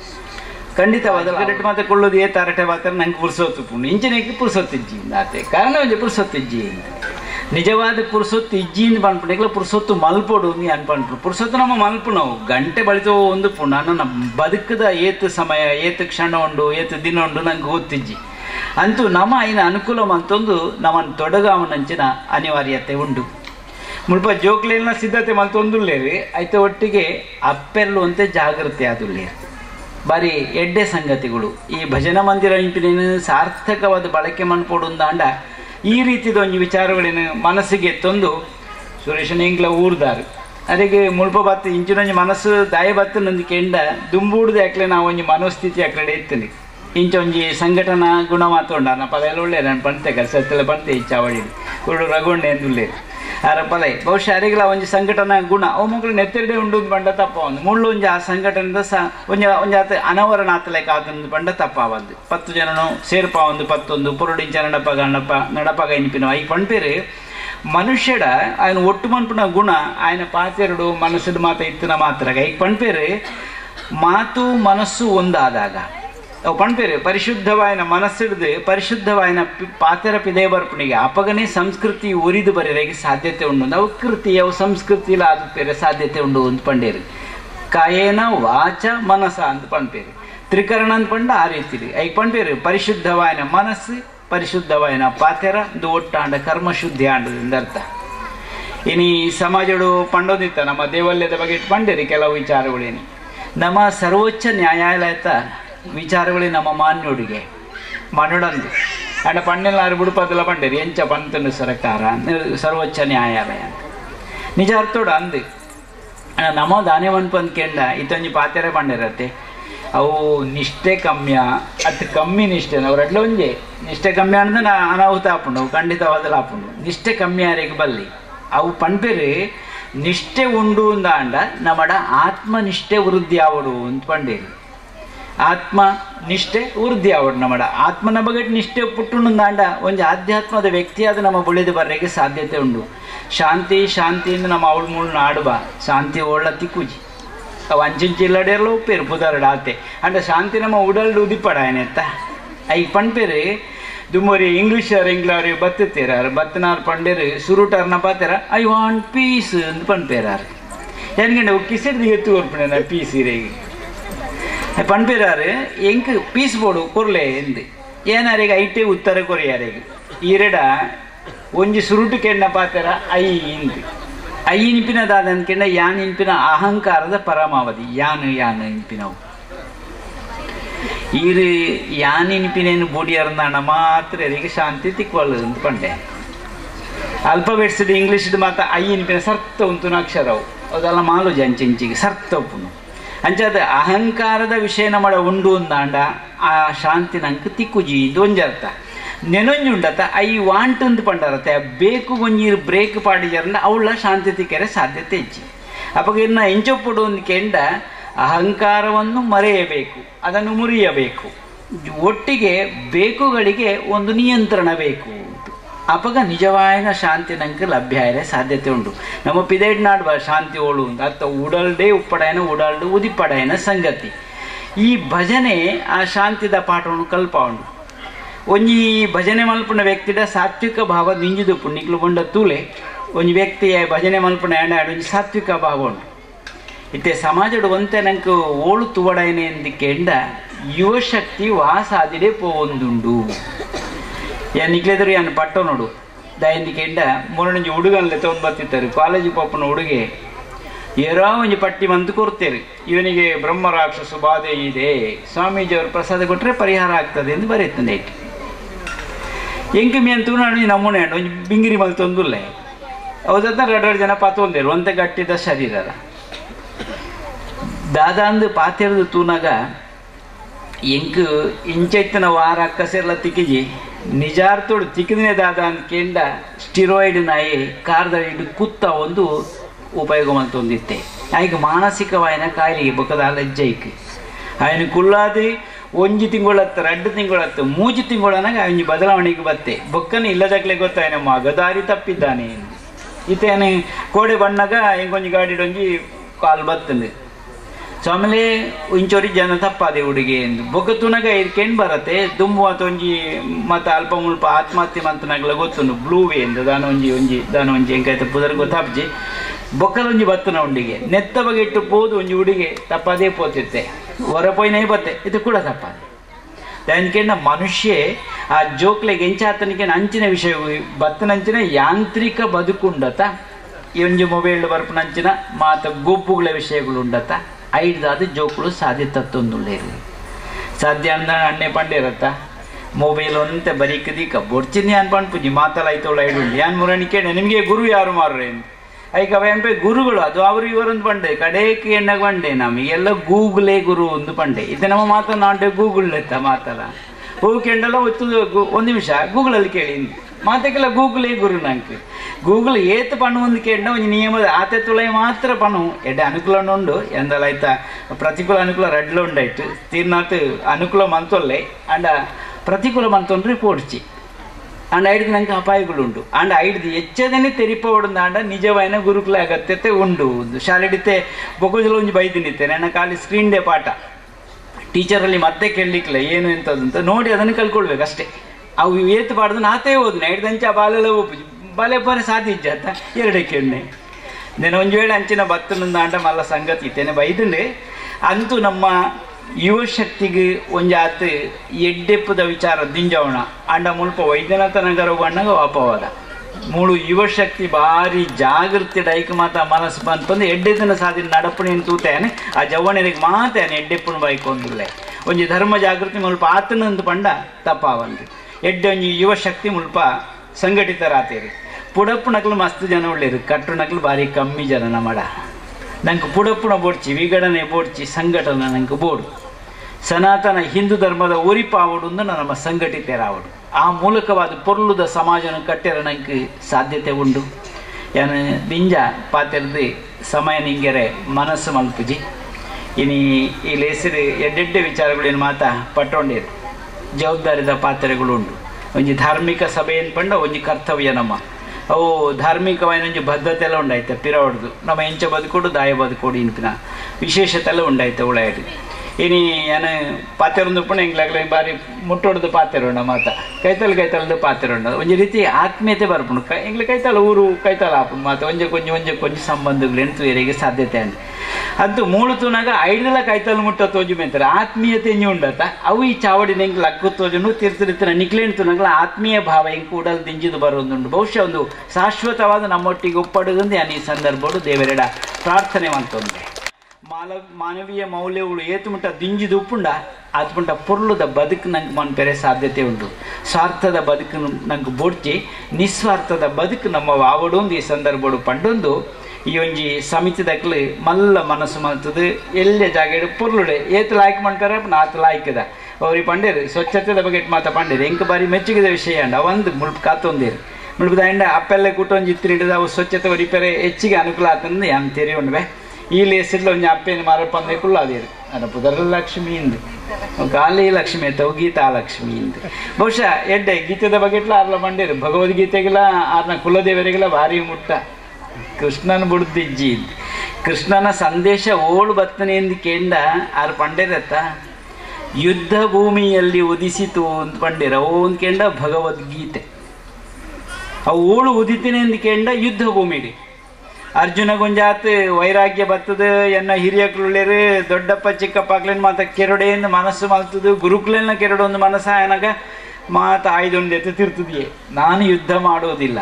ಖಂಡಿತವಾದ ಕರೆಕ್ಟ್ ಮಾತ್ರ ಕೊಳ್ಳೋದು ಏ ತಾರಟೆ ಮಾತ್ರ ನಂಗೆ ಪುರ್ಸೊತ್ತು ಪುಣ್ಯ ಇಂಚನೆಗೆ ಪುರ್ಸೊತ್ತಿಜ್ಜಿ ಆತೆ ಕಾರಣ ಒಂದು ಪುರ್ಸೊತ್ತಿಜ್ಜಿ ನಿಜವಾದ ಪುರ್ಸೊತ್ತು ಇಜ್ಜಿಯಿಂದ ಪನ್ಪುಣಿಗ್ಲ ಪುರ್ಸೊತ್ತು ಮಲ್ಪೊಡು ನೀ ಅನ್ಪನ್ಪು ಪುರ್ಸೊತ್ತು ನಮ್ಮ ಮಲ್ಪು ನಾವು ಗಂಟೆ ಬಳಿತೋ ಒಂದು ಪುಣ್ಯ ನನ್ನ ಬದುಕದ ಏತು ಸಮಯ ಏತು ಕ್ಷಣ ಉಂಡು ಏತು ದಿನ ಉಂಡು ನಂಗೆ ಗೊತ್ತಿಜ್ಜಿ ಅಂತೂ ನಮ್ಮ ಐನ ಅನುಕೂಲ ಅಂತೊಂದು ನಮ್ಮನ್ನು ತೊಡಗಾವನಂಚಿನ ಅನಿವಾರ್ಯತೆ ಉಂಡು ಮುಲ್ಪ ಜೋಕ್ಲೆಲ್ಲ ಸಿದ್ಧತೆ ಮಲ್ತೊಂದುಲ್ಲೇರಿ ಐತೆ ಒಟ್ಟಿಗೆ ಅಪ್ಪೆರ್ಲು ಅಂತೆ ಜಾಗೃತಿ ಆದುಲ್ಲೇರಿ ಬಾರಿ ಎಡ್ಡೆ ಸಂಗತಿಗಳು ಈ ಭಜನಾ ಮಂದಿರ ಇಂಪಿನೇನು ಸಾರ್ಥಕವಾದ ಬಳಕೆ ಮನ್ಪೋಡುಂದಾಂಡ ಈ ರೀತಿದ ಒಂದು ವಿಚಾರಗಳೇನು ಮನಸ್ಸಿಗೆ ತಂದು ಸುರೇಶನ ಇಂಗ್ಲ ಊರ್ದಾರು ಅದಕ್ಕೆ ಮುಲ್ಪ ಬತ್ತು ಇಂಚಿನೊಂಜಿ ಮನಸ್ಸು ದಾಯ ಬತ್ತು ನಂದು ಕೆಂಡ ದುಂಬೂಡ್ದು ಯಾಕ್ಲೆ ನಾವು ಒಂಜಿ ಮನೋಸ್ಥಿತಿ ಆ ಕಡೆ ಇರ್ತೀನಿ ಇಂಚ ಒಂಜಿ ಸಂಘಟನಾ ಗುಣ ಮಾತೊಂಡ ನಾ ಪದ ಎಲ್ಲ ಒಳ್ಳೆ ನಾನು ಪಂತೆ ಕಲ್ಸತ್ತೆಲ್ಲ ಪಂತೆ ಇಚ್ಚ ಅವಳಿ ಕುರುಡು ರಗೊಂಡೆ ಎಂದುಲ್ಲೆ ಆರ ಪದ ಬಹುಶಃ ಅರಿಗಳ ಒಂಜಿ ಸಂಘಟನಾ ಗುಣ ಅವು ಮಕ್ಕಳು ನೆತ್ತೆರಡೆ ಉಂಡು ಬಂಡ ತಪ್ಪ ಒಂದು ಮುಳ್ಳು ಒಂಜಿ ಆ ಸಂಘಟನೆದ ಸ ಒಂಜ ಒಂಜ ಆತ ಅನವರಣ ಆತಲೆ ಕಾತೊಂದು ಬಂಡ ತಪ್ಪಾವಲ್ದು ಪತ್ತು ಜನನು ಸೇರ್ಪ ಒಂದು ಪತ್ತೊಂದು ಪುರುಡಿಂಚ ನಡಪಗ ನಡಪ ನಡಪಗ ಎನಿಪಿನ ಐ ಪಂಪೇರು ಮನುಷ್ಯಡ ఆయన ఒట్టు మనుపున గుణ ఆయన పాತೆರಡು మనసుడు మాత ఇత్తున మాత్రగా ఈ పణ్పేరు ಮಾತು ಮನಸ್ಸು ಒಂದಾದಾಗ ಅವು ಪಣ್ಪೇರು ಪರಿಶುದ್ಧವಾಯಿನ ಮನಸ್ಸಿಡ್ದು ಪರಿಶುದ್ಧವಾಯಿನ ಪಿ ಪಾತೆರ ಪಿದೇ ಬರ್ಪಣಿಗೆ ಅಪಗನೆ ಸಂಸ್ಕೃತಿ ಉರಿದು ಬರೀರಿಗೆ ಸಾಧ್ಯತೆ ಉಂಡು ಅವು ಕೃತಿ ಅವು ಸಂಸ್ಕೃತಿಲ ಅದು ಪೇರೆ ಸಾಧ್ಯತೆ ಉಂಡು ಅಂತ ಪಂಡೇರು ಕಾಯೇನ ವಾಚ ಮನಸ ಅಂತ ಪಣ್ಪೇರು ತ್ರಿಕರಣ ಅಂತ ಪಂಡ ಆ ರೀತಿ ಐ ಪಣ್ಪೇರು ಪರಿಶುದ್ಧವಾಯಿನ ಮನಸ್ಸು ಪರಿಶುದ್ಧವಾಯಿನ ಪಾತೆರ ಒಂದು ಒಟ್ಟಾಂಡ ಕರ್ಮಶುದ್ಧಿ ಆಂಡದಿಂದ ಅರ್ಥ ಇನಿ ಸಮಾಜಡು ಪಂಡೋದಿತ್ತ ನಮ್ಮ ದೇವಾಲಯದ ಬಗ್ಗೆ ಪಂಡೇರಿ ಕೆಲವು ವಿಚಾರಗಳೇನು ನಮ್ಮ ಸರ್ವೋಚ್ಚ ನ್ಯಾಯಾಲಯದ ವಿಚಾರಗಳೇ ನಮ್ಮ ಮಾನ್ಯೋಡಿಗೆ ಮನುಡಂದು ಅಂಡ ಪಣ್ಣೆಲ್ಲ ಬುಡುಪದಲ್ಲ ಪಂಡೇರಿ ಎಂಚ ಪಂತನು ಸರಕಾರ ಸರ್ವೋಚ್ಚ ನ್ಯಾಯಾಲಯ ಅಂತ ನಿಜ ಅರ್ಥೋಡ ಅಂದು ಅಣ್ಣ ನಮ್ಮ ದಾನೆ ಮನ್ಪು ಅಂದ್ಕೆಂಡ ಇತ್ತೊಂಜಿ ಪಾತೆರೆ ಪಂಡಿರತ್ತೆ ಅವು ನಿಷ್ಠೆ ಕಮ್ಯ ಅತ್ ಕಮ್ಮಿ ನಿಷ್ಠೆ ಅವ್ರಡ್ಲ ಒಂಜೆ ನಿಷ್ಠೆ ಕಮ್ಮಿ ಅಂದ್ರೆ ನಾ ಅನಾಹುತ ಆಪುಂಡು ಖಂಡಿತವಾದಲ್ಲ ಆಪುಂಡು ನಿಷ್ಠೆ ಕಮ್ಮಿ ಆರಿಗೆ ಬಲ್ಲಿ ಅವು ಪಂಪೇರು ನಿಷ್ಠೆ ಉಂಡು ಅಂದಾಂಡ ನಮ್ಮಡ ಆತ್ಮನಿಷ್ಠೆ ವೃದ್ಧಿ ಆವಡು ಅಂತ ಪಂಡೇರು ಆತ್ಮ ನಿಷ್ಠೆ ವೃದ್ಧಿ ಆವಡು ನಮ್ಮಡ ಆತ್ಮನ ಬಗೆಟ್ ನಿಷ್ಠೆ ಪುಟ್ಟುಂದಾಂಡ ಒಂದು ಆಧ್ಯಾತ್ಮದ ವ್ಯಕ್ತಿಯಾದ ನಮ್ಮ ಬುಳಿದು ಬರ್ರೆಗೆ ಸಾಧ್ಯತೆ ಉಂಡು ಶಾಂತಿ ಶಾಂತಿಯಿಂದ ನಮ್ಮ ಅವಳು ಮುಳ್ಳು ಆಡುವ ಶಾಂತಿ ಒಳ್ಳ ತಿಕ್ಕುಜಿ ಅವು ಅಂಚಿಂಚಿ ಇಲ್ಲಡೆಲ್ಲ ಉಪ್ಪೇರು ಪುದರ್ಡ ಆತೆ ಅಂದ್ರೆ ಶಾಂತಿ ನಮ್ಮ ಉಡಲ್ಡು ಉದಿಪಡ ಏನೆತ್ತ ಐ ಪಣ್ಪೇರು ದುಮ್ಮರಿ ಇಂಗ್ಲೀಷರ್ ಇಂಗ್ಲವ್ರಿಗೆ ಬತ್ತುತ್ತೀರಾರು ಬತ್ತನಾರು ಪಂಡೇರು ಸುರುಟರ್ನ ಪಾತೆರ ಐ ವಾಂಟ್ ಪೀಸ್ ಅಂತ ಪಣ್ಪೇರಾರು ಏನ್ಗಂಡೆ ಕಿಸಿಡ್ದು ಎತ್ತು ಓರ್ಪಣೆ ಪೀಸ್ ಇರೇಗಿ ಪಣ್ಪೇರಾರು ಎಂಕ್ ಪೀಸ್ ಬೋಡು ಕೊರ್ಲೆ ಎಂದು ಏನಾರಿಗೆ ಐಟೆ ಉತ್ತರ ಕೊರಿಯಾರಿಗೆ ಈರೆಡ ಒಂಜಿ ಸುರುಟು ಕೆಣ್ಣ ಪಾತೆರ ಐ ಇಂದು ಐ ಇನ್ಪಿನದಾದ ಅನ್ಕೆಂಡ ಯಾನ್ ಇನ್ಪಿನ ಅಹಂಕಾರದ ಪರಮಾವಧಿ ಯಾನು ಯಾನು ಇನ್ಪಿನವು ಈರು ಯಾನಿನಿಪಿನೇನು ಬೂಡಿಯರ್ನಾಣ ಮಾತ್ರ ಅದಕ್ಕೆ ಶಾಂತಿ ತಿಕ್ವಲ್ ಅಂತ ಪಂಡೆ ಅಲ್ಫಾಬೆಟ್ಸ್ ಇಂಗ್ಲೀಷ್ದು ಮಾತ ಐ ಇನಿಪಿನ ಸರ್ತ ಉಂತು ಅಕ್ಷರವು ಅದೆಲ್ಲ ಮಾಲು ಅಂಚಿಂಚಿಗೆ ಸರ್ತ ಉಪ್ಪುನು ಅಂಚಾದ ಅಹಂಕಾರದ ವಿಷಯ ನಮ್ಮಡ ಉಂಡು ಅಂದಾಂಡ ಆ ಶಾಂತಿ ನಂಗೆ ತಿಕ್ಕುಜಿ ಇದು ಒಂಜರ್ಥ ನೆನೊಂಜುಂಡತ ಐ ವಾಂಟ್ ಅಂತ ಪಂಡರತ್ತೆ ಬೇಕು ಒಂಜೀರು ಬ್ರೇಕ್ ಪಾಡಿಜರ್ನ ಅವಳ ಶಾಂತಿ ತಿಕ್ಕರೆ ಸಾಧ್ಯತೆ ಹೆಚ್ಚಿ ಅವಾಗ ಇನ್ನು ಎಂಚೊಪ್ಪುಡು ಒಂದು ಕೆಂಡ ಅಹಂಕಾರವನ್ನು ಮರೆಯಬೇಕು ಅದನ್ನು ಮುರಿಯಬೇಕು ಒಟ್ಟಿಗೆ ಬೇಕುಗಳಿಗೆ ಒಂದು ನಿಯಂತ್ರಣ ಬೇಕು ಅಪಗ ನಿಜವಾಯಿನ ಶಾಂತಿ ನಂಗೆ ಲಭ್ಯ ಇರೋ ಸಾಧ್ಯತೆ ಉಂಟು ನಮ್ಮ ಪಿದೇಡ್ ನಾಡುವ ಶಾಂತಿ ಓಳು ಅಂತ ಅತ್ತ ಉಡಲ್ಡೆ ಉಪ್ಪಡಾಯನ ಉಡಲ್ಡು ಉದಿಪಡಾಯನ ಸಂಗತಿ ಈ ಭಜನೆ ಆ ಶಾಂತಿದ ಪಾಠವನ್ನು ಕಲ್ಪ ಉಂಡು ಒಂಜಿ ಭಜನೆ ಮಲ್ಪುನ ವ್ಯಕ್ತಿದ ಸಾತ್ವಿಕ ಭಾವ ನಿಂಜುದು ಪುಣ್ಣಿಕ್ಲು ಬಂಡ ತೂಲೆ ಒಂಜಿ ವ್ಯಕ್ತಿಯ ಭಜನೆ ಮಲ್ಪುನ ಎಣ್ಣ ಒಂಜಿ ಸಾತ್ವಿಕ ಭಾವ ಉಂಟು ಇತ್ತೆ ಸಮಾಜಡು ಒಂತೆ ನಂಗೆ ಓಳು ತುವಡಾಯನೆ ಎಂದಿಕ್ಕೆ ಎಂಡ ಯುವಶಕ್ತಿ ವಾಸಾದಿಡೆ ಪೋವೊಂದುಂಡು ಯಾನ್ ನಿಕ್ಲೆದ್ರು ಯಾನ್ ಪಟ್ಟ ನೋಡು ದಯಂದಿಕೆ ಎಂಡ ಮೂರನಂಜಿ ಹುಡುಗನ್ಲೆ ತೊಗೊಂಡು ಬರ್ತಿರ್ತಾರೆ ಕಾಲೇಜ್ ಪಪ್ಪನ ಹುಡುಗೆ ಏನೋ ಒಂಜಿ ಪಟ್ಟಿ ಮಂತು ಕೊಡ್ತೇವೆ ಇವನಿಗೆ ಬ್ರಹ್ಮ ರಾಕ್ಷಸ ಬಾಧೆ ಇದೆ ಸ್ವಾಮೀಜಿಯವರು ಪ್ರಸಾದ ಕೊಟ್ಟರೆ ಪರಿಹಾರ ಆಗ್ತದೆ ಎಂದು ಬರೆಯುತ್ತದೆ ಇಟ್ಟು ಎಂಕೆ ಮೀ ಅಂತೂ ನಾನು ನಮ್ಮನೆ ಒಂಜಿ ಬಿಂಗಿರಿ ಮಲ್ತೊಂದುಲ್ಲೆ ಹೌದತ್ತ ಎರಡೆರಡು ಜನ ಪಾತೊಂದೇರು ಒಂತೆ ಗಟ್ಟಿದ ಶರೀರದ ದಾದಾಂದು ಪಾತಿರದು ತೂನಾಗ ಎಂಕ್ ಇಂಚೆತ್ತಿನ ವಾರ ಅಕ್ಕಸೆಲ್ಲ ತಿಕ್ಕಿಜಿ ನಿಜಾರ್ತೋಡು ತಿಕ್ಕಿದನೇ ದಾದ ಅಂತ ಕೇಂಡ ಸ್ಟಿರಾಯ್ಡ್ ನಾಯಿ ಕಾರ್ದ ಇಡು ಕುತ್ತ ಒಂದು ಉಪಯೋಗ ಮಂತೊಂದಿತ್ತೆ ಆಯ್ಕೆ ಮಾನಸಿಕವಾಯಿನ ಕಾಯಿಲೆಗೆ ಬೊಕ್ಕದ ಲಜ್ಜೈಕ್ ఆయన ಕುಲ್ಲಾದಿ ಒಂಜಿ ತಿಂಗಳತ್ತ ಎರಡು ತಿಂಗಳತ್ತ ಮೂಜಿ ತಿಂಗಳನಾಗ ಅವನಿಗೆ ಬದಲಾವಣೆಗೆ ಬತ್ತೆ ಬೊಕ್ಕನ ಇಲ್ಲದಾಗ್ಲೇ ಗೊತ್ತಾಯನ ಮಗ ದಾರಿ ತಪ್ಪಿದ್ದಾನೆ ಎಂದು ಈತೇನೆ ಕೋಡೆ ಬಣ್ಣಗ ಹಿಂಗೊಂಜಿ ಗಾಡಿ ಒಂಜಿ ಕಾಲ್ ಬತ್ತಂದು ಸೊ ಆಮೇಲೆ ಇಂಚೋರಿ ಜನ ತಪ್ಪಾದೆ ಹುಡುಗಿ ಎಂದು ಬೊಕ್ಕ ತುನಗ ಇರ್ಕೇನ್ ಬರತ್ತೆ ದುಂಬು ಅಥವಾ ಒಂಜಿ ಮತ್ತ ಅಲ್ಪ ಮುಲ್ಪ ಆತ್ಮಹತ್ಯೆ ಮಂತನಾಗ್ಲ ಗೊತ್ತುಂಡು ಬ್ಲೂವೇ ಎಂದು ದಾನ ಒಂಜಿ ಒಂಜಿ ದಾನ ಒಂಜಿ ಎಂಕಾಯ್ತ ಪುದರ್ ಗೊತ್ತಾಪ್ಜಿ ಬೊಕ್ಕಲ ಒಂಜಿ ಬತ್ತನ ಉಂಡಿಗೆ ನೆತ್ತ ಬಗೆ ಇಟ್ಟು ಪೋದು ಒಂಜಿ ಹುಡುಗಿ ತಪ್ಪದೇ ಪೋತಿರ್ತೆ ಹೊರ ಪೋಯ್ನೇ ಬತ್ತೆ ಇದು ಕೂಡ ತಪ್ಪಾದೆ దానికైనా మనుష్యే ఆ జోక్లకి ఎంచాతనికి అంచిన విషయం బత్తనంచిన యాంత్రిక బతుకుండత ಒಂಜಿ ಮೊಬೈಲ್ ಬರ್ಪುನಂಚಿನ ಮಾತ ಗುಂಪುಗಳ ವಿಷಯಗಳು ಉಂಡತ ಐಡ್ದಾದ ಜೋಕುಳು ಸಾಧಿತತ್ತೊಂದುಳ್ಳೇರು ಸಾಧ್ಯ ಅಂದ ಅಣ್ಣೆ ಪಂಡೇರತ್ತ ಮೊಬೈಲ್ ಒಂತೆ ಬರೀಕದೀಕ ಬೊಡ್ಚಿನಿ ಅನ್ ಪಂಡ್ಪುಜಿ ಮಾತಲ್ಲ ಐತೋಳ ಐಡು ಯಾನ್ ಮುರಣಿ ಕೇಳಿ ನಿಮಗೆ ಗುರು ಯಾರು ಮಾರ್ರೆ ಅಂತ ಐಕ ಅವೆಂಪೆ ಗುರುಗಳು ಅದು ಅವರು ಇವರೊಂದು ಪಂಡೆ ಕಡೆಗೆ ಎಣ್ಣೆ ಪಂಡೆ ನಮಗೆಲ್ಲ ಗೂಗಲೇ ಗುರು ಒಂದು ಪಂಡೆ ಇದು ನಮ್ಮ ಮಾತನಾಡೆ ಗೂಗಲ್ ಎತ್ತ ಮಾತಲ್ಲ ಹೂ ಕೆಂಡಲ್ಲ ಒತ್ತು ಗು- ಒಂದು ನಿಮಿಷ ಗೂಗಲಲ್ಲಿ ಕೇಳಿ ಮಾತಕ್ಕೆಲ್ಲ ಗೂಗಲೇ ಗುರು ನಂಗೆ ಗೂಗಲ್ ಏತ್ ಪಣ್ಣು ಒಂದು ಕೇಂಡ ಒಂದು ನಿಯಮದ ಆತೆ ತುಳೈ ಮಾತ್ರ ಪಣ್ಣು ಎಡ್ಡೆ ಅನುಕೂಲ ಉಂಡು ಎಂದಲ್ಲ ಆಯ್ತಾ ಪ್ರತಿಕೂಲ ಅನುಕೂಲ రెడ్లు ఉండైట్ తీర్నాథ్ అనుకూల మంతొల్లే అండ్ ప్రతికూల మంతొండ్రి పోడ్చి అండ్ ఐడికి ನಂಗೆ ಅಪಾಯಗಳುಂಟು ಅಂಡ್ ಐಡ್ದು ಎಚ್ಚದನೆ ತೆರಿಪವಡುಂದ ಅಂಡ ನಿಜವಾಯಿನ ಗುರುಕುಲ ಅಗತ್ಯತೆ ಉಂಡು ಶಾಲೆಡಿತೆ ಬೊಗೋಜಲ ಒಂಜಿ ಬೈದಿನಿತ್ತೆ ನನ್ನ ಖಾಲಿ ಸ್ಕ್ರೀನ್ ಡೇ ಪಾಠ ಟೀಚರಲ್ಲಿ ಮತ್ತೆ ಕೇಳಲಿಕ್ಕಿಲ್ಲ ಏನು ಎಂಥದ್ದು ಅಂತ ನೋಡಿ ಅದನ್ನು ಕಲ್ಕೊಳ್ಬೇಕು ಅಷ್ಟೇ ಅವು ಏತು ಪಾಡ್ದು ನಾತೇ ಓದಿನ ಐಡ್ದಂಚ ಬಾಲೆಲ್ಲ ಒಪ್ಪು ಬಾಲೆ ಬರೆ ಸಾಧಿಜ್ಜ ಅಂತ ಎರಡಕ್ಕೆ ಎಣ್ಣೆ నేను ಒಂದು ವೇಳೆ ಅಂಚಿನ ಬತ್ತನಿಂದ ಅಂಡ ಮಲ್ಲ ಸಂಗತಿ ಇತ್ತೇನೆ ಬೈದಂಡೆ ಅಂತೂ ನಮ್ಮ ಯುವಶಕ್ತಿಗೆ ಒಂಜಾತ್ ಎಡ್ಡೆಪ್ಪದ ವಿಚಾರ ದಿಂಜವಣ ಅಂಡ ಮುಲ್ಪ ವೈದ್ಯನಾಥ ನಗರ ಬಣ್ಣಗ ವಾಪವಾದ ಮೂಳು ಯುವಶಕ್ತಿ ಭಾರಿ ಜಾಗೃತಿ ಡೈಕ್ ಮಾತ ಮನಸ್ಸು ಬಂತಂದು ಎಡ್ಡೆದನ ಸಾಧಿನ ನಡಪಣೆ ತೂತೇನೆ ಆ ಜವಣರಿಗೆ ಮಾತೇನೆ ಎಡ್ಡೆಪ್ಪನ ಬೈಕೊಂದುಲ್ಲೆ ಒಂಜಿ ಧರ್ಮ ಜಾಗೃತಿ ಮುಲ್ಪ ಆತನಂದು ಪಂಡ ತಪ್ಪಾವಂದು ಎಡ್ಡೆ ಒಂಜಿ ಯುವಶಕ್ತಿ ಮುಲ್ಪ ಸಂಘಟಿತರಾತೇರಿ ಪುಡಪ್ಪುನಕ್ಲು ಮಸ್ತ್ ಜನ ಒಳ್ಳೇರು ಕಟ್ಟುನಕ್ಲು ಭಾರಿ ಕಮ್ಮಿ ಜನ ನಮ್ಮಡ ನಂಗೆ ಪುಡಪ್ಪುನ ಬೋಡ್ಚಿ ವಿಗಡನೆ ಬೋಡ್ಚಿ ಸಂಘಟನೆ ನಂಗೆ ಬೋಡು ಸನಾತನ ಹಿಂದೂ ಧರ್ಮದ ಉರಿಪಾವಡು ನಮ್ಮ ಸಂಘಟಿತರಾವಡು ಆ ಮೂಲಕವಾದ ಪೊರ್ಲುದ ಸಮಾಜನ ಕಟ್ಟಿರ ನಂಗೆ ಸಾಧ್ಯತೆ ಉಂಡು ಯಾನು ದಿಂಜ ಪಾತಿರ್ದು ಸಮಯ ನಿಂಗೆರೆ ಮನಸ್ಸು ಮಲ್ಪುಜಿ ಇನಿ ಈ ಲೇಸಿರು ಎಡ್ಡೆಡ್ಡೆ ವಿಚಾರಗಳೇನು ಮಾತಾ ಪಟ್ಟೊಂಡೇರು ಜವಾಬ್ದಾರಿದ ಪಾತ್ರೆಗಳು ಉಂಟು ಒಂಜಿ ಧಾರ್ಮಿಕ ಸಭೆ ಏನು ಪಂಡ ಒಂಜಿ ಕರ್ತವ್ಯ ನಮ್ಮ ಅವು ಧಾರ್ಮಿಕವಾದ ಒಂಜಿ ಬದ್ಧತೆ ಎಲ್ಲ ಉಂಡಾಯ್ತ ಪಿರವಡ್ದು ನಮ್ಮ ಎಂಚ ಬದುಕೋಡು ದಾಯ ಬದುಕೋಡು ಇನ್ಪಿನ ವಿಶೇಷತೆ ಎಲ್ಲ ಉಂಡಾಯ್ತ ಉಳಾಯ್ಡು ಇನಿ ಏನು ಪಾತೆರೊಂದು ಪುಣ ಎಂಗ್ಲಾಗ್ಲ ಬಾರಿ ಮುಟ್ಟೊಡ್ದು ಪಾತೆರೋಣ ಮಾತ ಕೈತಲ್ ಕೈತಲ್ದು ಪಾತೆರೋಣ ಒಂಜಿ ರೀತಿ ಆತ್ಮೀಯತೆ ಬರ್ಪುಂಡು ಕೈ ಎಂಗ್ಲ ಕೈತಲ ಊರು ಕೈತಲ ಆಪುಂಡು ಮಾತ ಒಂಜೆ ಕೊಂಚ ಒಂಜೆ ಕೊಂಚ ಸಂಬಂಧಗಳು ಎಂಟು ಬೇರೆಗೆ ಸಾಧ್ಯತೆ ಅಂತ ಅದು ಮೂಳು ತೂನಾಗ ಐದಲ ಕೈತಲು ಮುಟ್ಟ ತೋಜು ಮೆಂತಾರೆ ಆತ್ಮೀಯತೆ ಇಂಜಿ ಉಂಡತ ಅವು ಈ ಚಾವಡಿ ನೆಂಗ್ ಲಕ್ಕು ತೋಜನು ತಿರ್ತಿರ್ತಿನ ನಿಕ್ಲೇನ್ ತೂನಾಗಲ ಆತ್ಮೀಯ ಭಾವ ಹಿಂಗೆ ಕೂಡಲ್ ದಿಂಜಿದು ಬರೋದುಂಡು ಬಹುಶಃ ಒಂದು ಶಾಶ್ವತವಾದ ನಮ್ಮೊಟ್ಟಿಗೆ ಒಪ್ಪಡುಗಂದು ನಾನು ಈ ಸಂದರ್ಭಡು ದೇವರೆಡ ಪ್ರಾರ್ಥನೆ ಮಂತೊಂದೆ ಮಾಲ ಮಾನವೀಯ ಮೌಲ್ಯಗಳು ಏತು ಮುಟ್ಟ ದಿಂಜಿದು ಉಪ್ಪುಂಡ ಅದ್ಪುಂಟ ಪುರ್ಲುದ ಬದುಕು ನಂಗೆ ಮನ್ಪೆರೆ ಸಾಧ್ಯತೆ ಉಂಟು ಸ್ವಾರ್ಥದ ಬದುಕು ನಂಗೆ ಬೊಡ್ಚಿ ನಿಸ್ವಾರ್ಥದ ಬದುಕು ನಮ್ಮ ಆವಡೊಂದು ಈ ಸಂದರ್ಭಡು ಪಂಡೊಂದು ಈ ಒಂಜಿ ಸಮಿತಿದಕ್ಲು ಮಲ್ಲ ಮನಸ್ಸು ಮಲ್ತದು ಎಲ್ಲೆ ಜಾಗ ಪುರ್ಲುಡೆ ಏತ್ ಲಾಯ್ಕ್ ಮಾಡ್ತಾರೆ ನಾತ್ ಲಾಯ್ಕದ ಅವ್ರಿಗೆ ಪಂಡೇರು ಸ್ವಚ್ಛತೆದ ಬಗ್ಗೆ ಮಾತ ಪಂಡೇರು ಎಂಕ ಬಾರಿ ಮೆಚ್ಚುಗಿದ ವಿಷಯ ಅಂಡ ಒಂದು ಮುಳ್ಪ್ ಕಾತೊಂದೇರು ಮುಳ್ಪದ ಎಂಡ ಅಪ್ಪೆಲ್ಲ ಕೂಟೊಂಜಿ ಇತ್ತಿನಿಡದ ಅವು ಸ್ವಚ್ಛತೆ ಒರಿಪೆರೆ ಹೆಚ್ಚಿಗೆ ಅನುಕೂಲ ಆತಂದು ಯಾನ್ ತೆರಿ ಉಂಡ್ವೆ ಈ ಲೇಸಿಡ್ಲ ಒಂಜಿ ಅಪ್ಪೇನು ಮಾರ ಪಂದೆ ಕುಳ್ಳಾದೇರು ಅದ ಪುದರ ಲಕ್ಷ್ಮಿ ಇಂದು ಗಾಲಿ ಲಕ್ಷ್ಮಿ ಅಥವಾ ಗೀತಾ ಲಕ್ಷ್ಮಿ ಇಂದು ಬಹುಶಃ ಎಡ್ಡೆ ಗೀತೆದ ಬಗೆಟ್ಲ ಆರ್ಲ ಬಂಡೇರು ಭಗವದ್ಗೀತೆಗೆಲ್ಲ ಆರ್ನ ಕುಲದೇವರಿಗೆಲ್ಲ ಭಾರಿ ಮುಟ್ಟ ಕೃಷ್ಣನ ಬುಡ್ದಿಜ್ಜಿ ಇದ್. ಕೃಷ್ಣನ ಸಂದೇಶ ಓಳು ಬತ್ತನೆ ಎಂದು ಕೇಂಡ ಆರು ಪಂಡೇರತ್ತ ಯುದ್ಧ ಭೂಮಿಯಲ್ಲಿ ಉದಿಸಿತು ಅಂತ ಪಂಡೇರ ಓ ಅಂತ ಕೇಂಡ ಭಗವದ್ಗೀತೆ ಅವು ಓಳು ಉದಿತಿನ ಎಂದು ಕೇಂಡ ಯುದ್ಧ ಭೂಮಿಡಿ ಅರ್ಜುನ ಗುಂಜಾತ್ ವೈರಾಗ್ಯ ಬರ್ತದ ಎನ್ನ ಹಿರಿಯಕ್ಳುಳ್ಳೇರು ದೊಡ್ಡಪ್ಪ ಚಿಕ್ಕಪ್ಪಾಕ್ಲೇನು ಮಾತ ಕೆರಡೆಯಿಂದ ಮನಸ್ಸು ಮಲ್ತದು ಗುರುಕುಲೆನ ಕೆರಡು ಒಂದು ಮನಸ್ಸ ಏನಾಗ ಮಾತ ಆಯ್ದೊಂದು ಎತ್ತು ತಿರ್ತದಿಯೇ ನಾನು ಯುದ್ಧ ಮಾಡೋದಿಲ್ಲ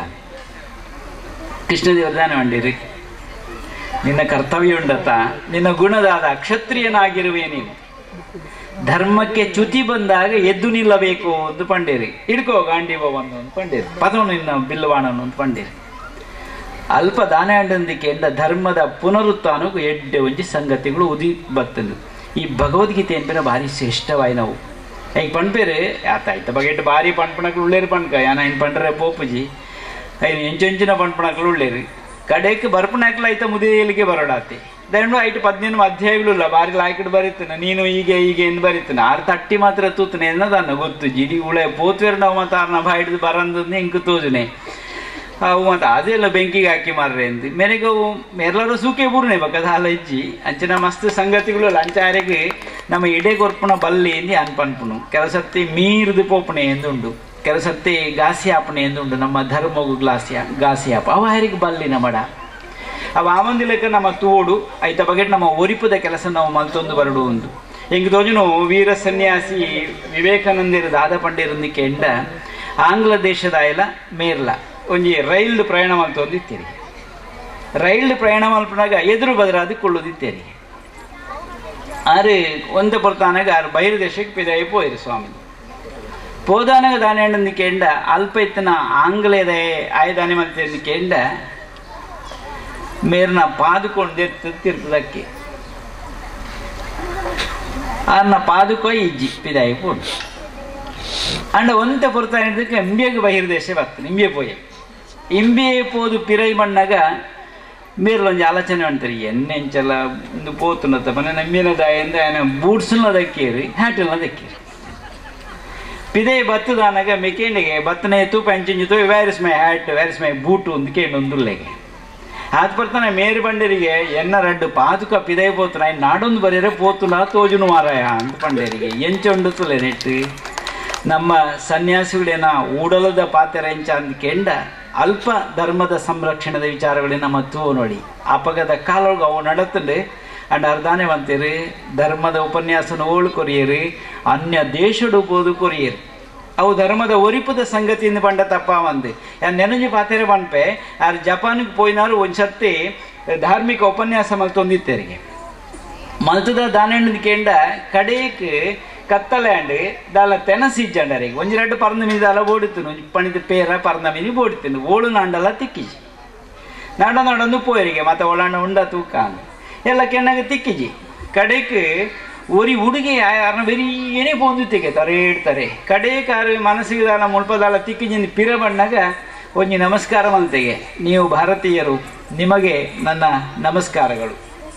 ಕೃಷ್ಣದೇವದಾನ ಮಂಡಿರಿ ನಿನ್ನ ಕರ್ತವ್ಯ ಉಂಡತ ನಿನ್ನ ಗುಣದಾದ ಕ್ಷತ್ರಿಯನಾಗಿರುವೆ ನೀನು ಧರ್ಮಕ್ಕೆ ಚ್ಯುತಿ ಬಂದಾಗ ಎದ್ದು ನಿಲ್ಲಬೇಕು ಅಂತ ಪಂಡೇರಿ ಹಿಡ್ಕೋ ಗಾಂಡಿವವನ್ನು ಅಂತ ಪಂಡೇರಿ ಪದವನ್ನು ನಿನ್ನ ಬಿಲ್ಲವಾಣನು ಅಂತ ಪಂಡೇರಿ ಅಲ್ಪ ದಾನಂಡಂದಿಕೆಯಿಂದ ಧರ್ಮದ ಪುನರುತ್ಥಾನಕ್ಕೂ ಎಡ್ಡೆ ಒಂಜಿ ಸಂಗತಿಗಳು ಉದಿ ಬರ್ತದೆ ಈ ಭಗವದ್ಗೀತೆ ಎಂಪಿನ ಭಾರಿ ಶ್ರೇಷ್ಠವಾಯಿ ನಾವು ಈಗ ಪಣ್ಪೇರು ಆತ ಆಯ್ತ ಬಗೆಟ್ ಭಾರಿ ಪಣ್ಪಣಕ್ಲು ಉಳ್ಳೇರು ಪಣ್ಕ ಯಾನ ಇನ್ ಪಂಡ್ರೆ ಪೋಪುಜಿ ಐನು ಎಂಚೆಂಚಿನ ಪಣ್ಪಣಕ್ಲು ಉಳ್ಳೇರು ಕಡೆಕ್ ಬರ್ಪಣಕ್ಲ ಆಯ್ತ ಮುದಿಯಲಿಗೆ ಬರೋಡಾತಿ ದಂಡು ಐಟು ಪದ್ನೇನು ಅಧ್ಯಾಯಗಳು ಇಲ್ಲ ಬಾರಿ ಲಾಯ್ಕಿಡ್ ಬರೀತಾನೆ ನೀನು ಹೀಗೆ ಹೀಗೆ ಎಂದು ಬರೀತಾನೆ ಆರು ತಟ್ಟಿ ಮಾತ್ರ ತೂತನೆ ಅನ್ನೋದನ್ನ ಗೊತ್ತು ಜಿಡಿ ಉಳೆ ಪೋತ್ವೇರ್ ನಾವು ಮತ್ತೆ ಆರ್ನ ಬಾಯಿಡ್ದು ಬರಂದು ಇಂಕು ತೋಜನೆ ಅವು ಮತ್ತೆ ಅದೆಲ್ಲ ಬೆಂಕಿಗೆ ಹಾಕಿ ಮಾರ್ರೆ ಅಂತ ಮೇರೆಗೆ ಅವು ಎಲ್ಲರೂ ಸೂಕೆ ಬೂರ್ನೆ ಬಕ್ಕದ ಹಾಲ ಇಜ್ಜಿ ಅಂಚಿನ ಮಸ್ತ್ ಸಂಗತಿಗಳು ಲಂಚಾರಿಗೆ ನಮ್ಮ ಇಡೇ ಕೊರ್ಪುಣ ಬಲ್ಲಿ ಎಂದು ಅನ್ಪನ್ಪುನು ಕೆಲಸತ್ತಿ ಮೀರ್ದು ಪೋಪಣೆ ಎಂದುಂಡು ಕೆಲಸತ್ತಿ ಗಾಸಿ ಆಪಣೆ ಎಂದುಂಡು ನಮ್ಮ ಧರ್ಮಗು ಗ್ಲಾಸಿಯ ಗಾಸಿ ಆಪ ಅವ ಯಾರಿಗೆ ಬಲ್ಲಿ ನಮ್ಮಡ ಅವ ಆವಂದಿ ಲೆಕ್ಕ ನಮ್ಮ ತೋಡು ಐತ ಬಗ್ಗೆ ನಮ್ಮ ಒರಿಪದ ಕೆಲಸ ನಾವು ಮಲ್ತೊಂದು ಬರಡು ಒಂದು ಹೆಂಗ್ ತೋಜುನು ವೀರ ಸನ್ಯಾಸಿ ವಿವೇಕಾನಂದರ ದಾದ ಪಂಡಿರಂದಿಕೆ ಎಂಡ ಆಂಗ್ಲ ದೇಶದ ಆಯ್ಲ ಮೇರ್ಲ ಒಂಜಿ ರೈಲ್ದು ಪ್ರಯಾಣ ಮಲ್ತೊಂದಿತ್ತೇರಿ ರೈಲ್ದು ಪ್ರಯಾಣ ಮಲ್ಪನಾಗ ಎದುರು ಬದರಾದ ಕೊಳ್ಳುದಿತ್ತೇರಿ ಆರು ಒಂದ ಬರ್ತಾನಾಗ ಆರು ಬೈರ ದೇಶಕ್ಕೆ ಪಿದಾಯಿ ಪೋಯಿರು ಸ್ವಾಮಿ పోదానగ దాని అండి కేండ అల్ప ఎత్తున ఆంగ్లేదే ఆయుధాని మంది కేండ మీరు నా పాదుಕೊಂಡು ಎತ್ತು ತಿರ್ತದಕ್ಕೆ ಅನ್ನ ಪಾದುಕೋ ಇಜ್ಜಿ ಪಿದಾಯಿ ಪೋಡು ಅಂಡ ಒಂತೆ ಪುರ್ತಾ ಹಿಡಿದಕ್ಕೆ ಎಂಬಿಯಗೆ ಬಹಿರ್ದೇಶ ಬರ್ತದೆ ಇಂಬಿಯ ಪೋಯೆ ಇಂಬಿಯೆ ಪೋದು ಪಿರೈ ಮಣ್ಣಾಗ మీరు ಒಂಜಿ ಆಲೋಚನೆ ಮಾಡ್ತಾರೆ ಎನ್ನೆಂಚಲ ಒಂದು ಪೋತುನತ್ತ ಮನೆ ನಮ್ಮಿನ ದಾಯಿಂದ ಬೂಟ್ಸ್ನ ದಕ್ಕೇರಿ ಹ್ಯಾಟಲ್ನ ದಕ್ಕೇರಿ ಪಿದೆ ಬತ್ತದಾನಾಗ ಮೆಕೇನಿಗೆ ಬತ್ತನೆ ತೂಪ ಅಂಚಿಂಜಿತು ವ್ಯಾರಿಸ್ ಮೈ ಹ್ಯಾಟ್ ವ್ಯಾರಿಸ್ ಮೈ ಬೂಟು ಅಂತ ಕೇಳಿ ಒಂದುಲ್ಲೆಗೆ ಅದು ಬರ್ತಾನೆ ಮೇರಿ ಬಂಡೇರಿಗೆ ಎನ್ನ ರೆಡ್ಡು ಪಾದುಕ ಪಿದೆ ಪೋತನ ನಾಡೊಂದು ಬರೀರೆ ಪೋತುನ ತೋಜುನು ಮಾರಾಯ ಅಂತ ಪಂಡೇರಿಗೆ ಎಂಚೊಂಡು ತುಲೆ ನೆಟ್ಟು ನಮ್ಮ ಸನ್ಯಾಸಿಗಳೇನ ಊಡಲದ ಪಾತ್ರ ಎಂಚ ಅಂದ್ ಕೆಂಡ ಅಲ್ಪ ಧರ್ಮದ ಸಂರಕ್ಷಣದ ವಿಚಾರಗಳೇ ನಮ್ಮ ತೂವು ನೋಡಿ ಅಪಗದ ಕಾಲೊಳಗೆ ಅವು ನಡತ್ತಂಡು ಅಂಡ್ ಅರ್ಧಾನೆ ಬಂತೀರಿ ಧರ್ಮದ ಉಪನ್ಯಾಸನ ಓಳು ಕೊರಿಯರಿ ಅನ್ಯ ದೇಶಡು ಬೋದು ಕೊರಿಯರಿ ಅವು ಧರ್ಮದ ಒರಿಪದ ಸಂಗತಿಯಿಂದ ಬಂಡ ತಪ್ಪ ಮಂದಿ ನೆನಜಿ ಪಾತೆರೆ ಪನ್ಪೆ ಆರ್ ಜಪಾನ್ಗೆ ಪೋಯಿನಾರು ಒಂದ್ಸರ್ತಿ ಧಾರ್ಮಿಕ ಉಪನ್ಯಾಸ ಮಲ್ತೊಂದಿತ್ತೇರಿಗೆ ಮಲ್ತದ ದಾನೆಣ್ಣದ ಕೇಂಡ ಕಡೇಕ್ ಕತ್ತಲ್ಯಾಂಡ್ ದಾಲ ತೆನಸಿಜ್ಜಂಡರಿಗೆ ಒಂಜಿ ரெண்டு ಪರಂದ ಮೀದ ಅಲ ಓಡಿತು ಪಣಿದ ಪೇರ ಪರಂದ ಮೀದಿ ಓಡಿತು ಓಳು ನಾಂಡಲ ತಿಕ್ಕಿಜಿ ನಾಡ ನಾಡೊಂದು ಪೋಯರಿಗೆ ಮತ್ತೆ ಒಳಂಡ ಉಂಡ ತೂಕ ಅಂದ್. ಎಲ್ಲ ಕೆಣ್ಣಾಗ ತಿಕ್ಕಿಜಿ ಕಡೆಕ್ ಒರಿ ಹುಡುಗಿ ಯಾರನ್ನ ಬೆರಿಯೇನೇ ಪೋಂದು ತೆಗೆತಾರೆ ಇಡ್ತಾರೆ ಕಡೆಕ್ ಆರು ಮನಸ್ಸಿಗೆ ದಾಲ ಮುಳ್ಪದಾಲ ತಿಕ್ಕಿಜಿಂದ ಪಿರ ಬಣ್ಣಾಗ ಒಂಜಿ ನಮಸ್ಕಾರ ಮಂತೆಗೆ ನೀವು ಭಾರತೀಯರು ನಿಮಗೆ ನನ್ನ ನಮಸ್ಕಾರಗಳು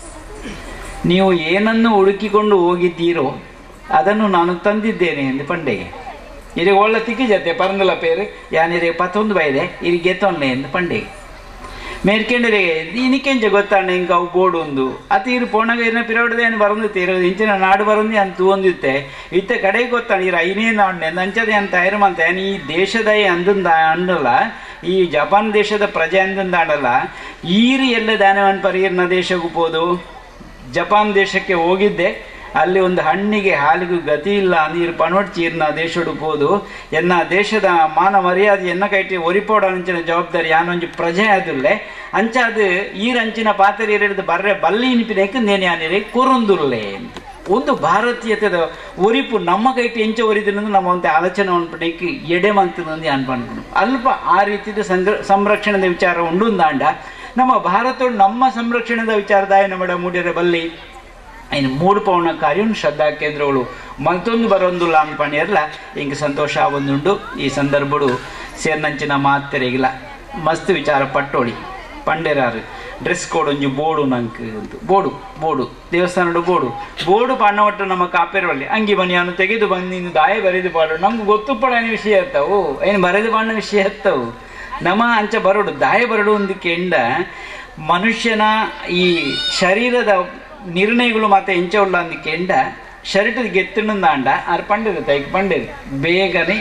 ನೀವು ಏನನ್ನು ಹುಡುಕಿಕೊಂಡು ಹೋಗಿದ್ದೀರೋ ಅದನ್ನು ನಾನು ತಂದಿದ್ದೇನೆ ಎಂದು ಪಂಡೆಗೆ ಇರಿಗೆ ಒಳ್ಳೆ ತಿಕ್ಕಿಜತ್ತೆ ಪರಂದಲ ಪೇರು ಯಾನಿರಿಗೆ ಪತ್ತೊಂದು ಬೈದೆ ಇರಿಗೆ ಗೆತ್ತೊನ್ನೆ ಎಂದು ಪಂಡೆಗೆ ಮೇರ್ಕೆಂಡರಿಗೆ ಇನಿಕೆಂಚ ಗೊತ್ತಾಂಡ ಇಂಕ ಅವು ಬೋರ್ಡ್ ಒಂದು ಅತಿ ಇರು ಪೋಣಗ ಇನ್ನ ಪಿರೋಡದೆ ಏನು ಬರಂದು ತೀರೋ ಇಂಚಿನ ನಾಡು ಬರಂದಿ ಅಂತ ಒಂದಿತ್ತೆ ಇತ್ತ ಕಡೆಗೆ ಗೊತ್ತಾಣ ಇರ ಐನೇ ನಾಡ್ನೆ ನಂಚದೆ ಅಂತ ತಯಾರು ಮಾಡ್ತೆ ಈ ದೇಶದ ಅಂದಂದ ಅಂಡಲ್ಲ ಈ ಜಪಾನ್ ದೇಶದ ಪ್ರಜೆ ಅಂದಂದ ಆಡಲ್ಲ ಈರಿ ಎಲ್ಲ ದಾನವನ್ ಪರಿರ್ನ ದೇಶಕ್ಕೂ ಹೋದು ಜಪಾನ್ ದೇಶಕ್ಕೆ ಹೋಗಿದ್ದೆ ಅಲ್ಲಿ ಒಂದು ಹಣ್ಣಿಗೆ ಹಾಲಿಗೂ ಗತಿ ಇಲ್ಲ ನೀರು ಪಣೊಡ್ಚಿ ಇರ್ನ ದೇಶಡು ಹೋದು ಎನ್ನ ದೇಶದ ಮಾನ ಮರ್ಯಾದೆ ಎನ್ನ ಕೈಟಿ ಒರಿಪೋಡ ಅಂಚಿನ ಜವಾಬ್ದಾರಿ ಯಾನೊಂಜಿ ಪ್ರಜೆ ಅದುಲ್ಲೆ ಅಂಚಾದು ಈರಂಚಿನ ಪಾತ್ರೆ ಹಿಡಿದು ಬರ್ರೆ ಬಲ್ಲಿ ಇನಿಪಿನೇಕ ನೇನೆ ಯಾನಿರಿ ಕೊರೊಂದುಲ್ಲೆ ಅಂತ ಒಂದು ಭಾರತೀಯತೆದ ಒರಿಪು ನಮ್ಮ ಕೈಟ್ ಎಂಚ ಒರಿದಿನಂದು ನಮ್ಮ ಒಂದು ಆಲೋಚನೆ ಅನ್ಪಣಿಕ್ಕೆ ಎಡೆ ಮಂತದಂದು ಅನ್ಪಣ್ಕೊಂಡು ಅಲ್ಪ ಆ ರೀತಿಯ ಸಂಗ್ರ ಸಂರಕ್ಷಣದ ವಿಚಾರ ಉಂಡು ದಾಂಡ ನಮ್ಮ ಭಾರತ ನಮ್ಮ ಸಂರಕ್ಷಣದ ವಿಚಾರದಾಯ ನಮ್ಮ ಮೂಡಿರ ಬಲ್ಲಿ ಇನ್ನು ಮೂಡು ಪೌಣ ಕಾರ್ಯ ಶ್ರದ್ಧಾ ಕೇಂದ್ರಗಳು ಮತ್ತೊಂದು ಬರೊಂದುಲ್ಲ ಅನ್ಪಣಿಯರ್ಲ ಹಿಂಗೆ ಸಂತೋಷ ಆವೊಂದುಂಡು ಈ ಸಂದರ್ಭಡು ಸೇರ್ನಂಚಿನ ಮಾತೆರೆಗಿಲ್ಲ ಮಸ್ತ್ ವಿಚಾರ ಪಟ್ಟೋಳಿ ಪಂಡೆರಾರು ಡ್ರೆಸ್ ಕೋಡ್ ಒಂಜಿ ಬೋಡು ನಂಕ್ ಅಂತ ಬೋಡು ಬೋಡು ದೇವಸ್ಥಾನದ ಬೋಡು ಬೋಡು ಪಣ್ಣ ಒಟ್ಟು ನಮ್ಮ ಕಾಪೇರವಲ್ಲಿ ಅಂಗಿ ಬನಿಯನ್ನು ತೆಗೆದು ಬಂದು ನೀನು ದಾಯ ಬರೆದು ಪಾಡು ನಮ್ಗೆ ಗೊತ್ತು ಪಡನ ವಿಷಯ ಇರ್ತಾವು ಏನು ಬರೆದು ಬಣ್ಣ ವಿಷಯ ಇರ್ತಾವು ನಮ್ಮ ಅಂಚ ಬರೋಡು ದಾಯ ಬರಡು ಒಂದು ಕೆಂಡ ಮನುಷ್ಯನ ಈ ಶರೀರದ ನಿರ್ಣಯಗಳು ಮತ್ತೆ ಎಂಚ ಉಳ್ಳ ಅಂದ ಕೆಂಡ ಶರೀರದ ಗೆತ್ತಿನಂದಾಂಡ ಆರು ಪಂಡಿರ ತೈಕ್ ಪಂಡಿರ ಬೇಗನೆ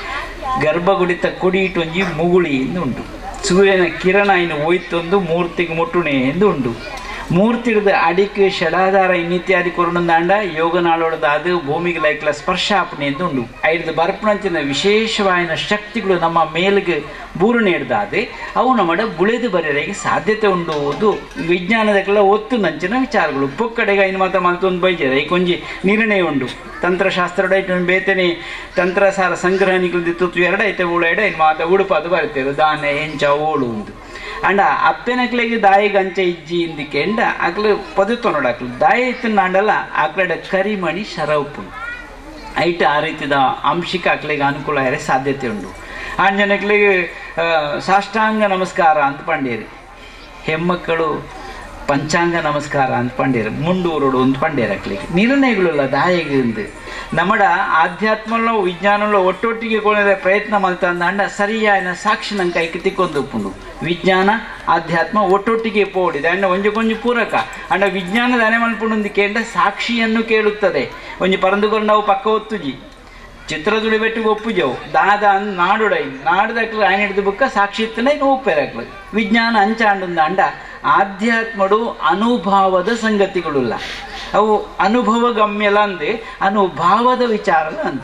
ಗರ್ಭಗುಡಿತ ಕುಡಿಯಿಟೊಂಜಿ ಮುಗುಳಿ ಎಂದು ಉಂಟು ಸೂರ್ಯನ ಕಿರಣ ಇನ್ನು ಹೋಯ್ತೊಂದು ಮೂರ್ತಿಗೆ ಮುಟ್ಟುಣೆ ಎಂದು ಉಂಟು ಮೂರ್ತಿಡ್ದ ಅಡಿಕೆ ಷಡಾಧಾರ ಇನ್ನಿತ್ಯಾದಿ ಕೊರೊಂದಾಂಡ ಯೋಗ ನಾಳೋಡದ ಅದು ಭೂಮಿಗೆ ಲೈಕ್ಲ ಸ್ಪರ್ಶ ಆಪಣೆ ಎಂದು ಉಂಡು ಐದು ಬರ್ಪಣಂಚಿನ ವಿಶೇಷವಾದ ಶಕ್ತಿಗಳು ನಮ್ಮ ಮೇಲಿಗೆ ಬೂರಣೆ ಹಿಡ್ದಾದೆ ಅವು ನಮ್ಮಡ ಬುಳೆದು ಬರೆಯರಿಗೆ ಸಾಧ್ಯತೆ ಉಂಡು ಅದು ವಿಜ್ಞಾನದಕ್ಕೆಲ್ಲ ಒತ್ತು ನಂಚಿನ ವಿಚಾರಗಳು ಪೊಕ್ಕಡೆಗ ಇನ್ನು ಮಾತ ಮಲ್ತೊಂದು ಬೈಜರ ಈ ಕೊಂಜಿ ನಿರ್ಣಯ ಉಂಡು ತಂತ್ರಶಾಸ್ತ್ರ ಇಟ್ಟು ಬೇತನೆ ತಂತ್ರಸಾರ ಸಂಗ್ರಹಣಿಗಳು ಎರಡ ಐತೆ ಉಳ ಎಡ ಇನ್ನು ಮಾತ ಉಡುಪಾದು ಬರ್ತೇವೆ ದಾನೆ ಎಂಚ ಓಳು ಉಂದು ಅಂಡ ಅಪ್ಪೆನಕ್ಲೆಗೆ ದಾಯಿ ಗಂಚ ಇಜ್ಜಿ ಇಂದಿಕೆ ಎಂಡ ಅಕ್ಲು ಪದುತ್ತು ನೋಡಕ್ಲು ದಾಯಿ ಇತ್ತಿನ ಅಂಡಲ್ಲ ಆಕಡೆ ಕರಿಮಣಿ ಶರೌಪು ಐಟ್ ಆ ರೀತಿದ ಅಂಶಿಕ ಅಕ್ಲೆಗೆ ಅನುಕೂಲ ಇರೋ ಸಾಧ್ಯತೆ ಉಂಟು ಆಂಜನಕ್ಲಿಗೆ ಸಾಷ್ಟಾಂಗ ನಮಸ್ಕಾರ ಅಂತ ಪಂಡೇರಿ ಹೆಮ್ಮಕ್ಕಳು ಪಂಚಾಂಗ ನಮಸ್ಕಾರ ಅಂತ ಪಂಡೇರು ಮುಂಡೂರೋಡು ಅಂತ ಪಂಡೇರು ಅಕ್ಲಿಗೆ ನಿರ್ಣಯಗಳೆಲ್ಲ ದಾಯಿಗೆ ಉಂದು ನಮ್ಮಡ ಆಧ್ಯಾತ್ಮలో ವಿಜ್ಞಾನలో ಒಟ್ಟೊಟ್ಟಿಗೆ ಕೊನೆದ ಪ್ರಯತ್ನ ಮಲ್ತಂದ ಸರಿಯಾದ ಸಾಕ್ಷಿ ನಂಗೆ ಕೈಗೆ ತಿಕ್ಕೊಂದುಪ್ಪುಂಡು ವಿಜ್ಞಾನ ಆಧ್ಯಾತ್ಮ ಒಟ್ಟೊಟ್ಟಿಗೆ ಪೋಡಿದೆ ಅಂಡ ಒಂಜಿ ಕೊಂಜಿ ಪೂರಕ ಅಂಡ ವಿಜ್ಞಾನದ ಅನೆ ಮಲ್ಪುಂಡು ಕೇಂದ್ರ ಸಾಕ್ಷಿಯನ್ನು ಕೇಳುತ್ತದೆ ಒಂಜಿ ಪರಂದುಕೊಂಡು ನಾವು ಪಕ್ಕ ಒತ್ತುಜಿ ಚಿತ್ರದುಳಿ ಬೆಟ್ಟಿಗೆ ಒಪ್ಪುಜವು ದಾದ ಅಂದ್ ನಾಡುಡೈ ನಾಡ್ದಕ್ಲು ఆయన ಹಿಡಿದು ಬುಕ್ಕ ಸಾಕ್ಷಿ ಇತ್ತನೆ ಒಪ್ಪೇರಕ್ಲು ವಿಜ್ಞಾನ ಅಂಚಾಂಡುಂದ ಅಂಡ ಆಧ್ಯಾತ್ಮಡು ಅನುಭಾವದ ಸಂಗತಿಗಳುಲ್ಲ ಅವು ಅನುಭವ ಗಮ್ಯಲ ಅಂದೆ ಅನುಭಾವದ ವಿಚಾರಲ ಅಂದೆ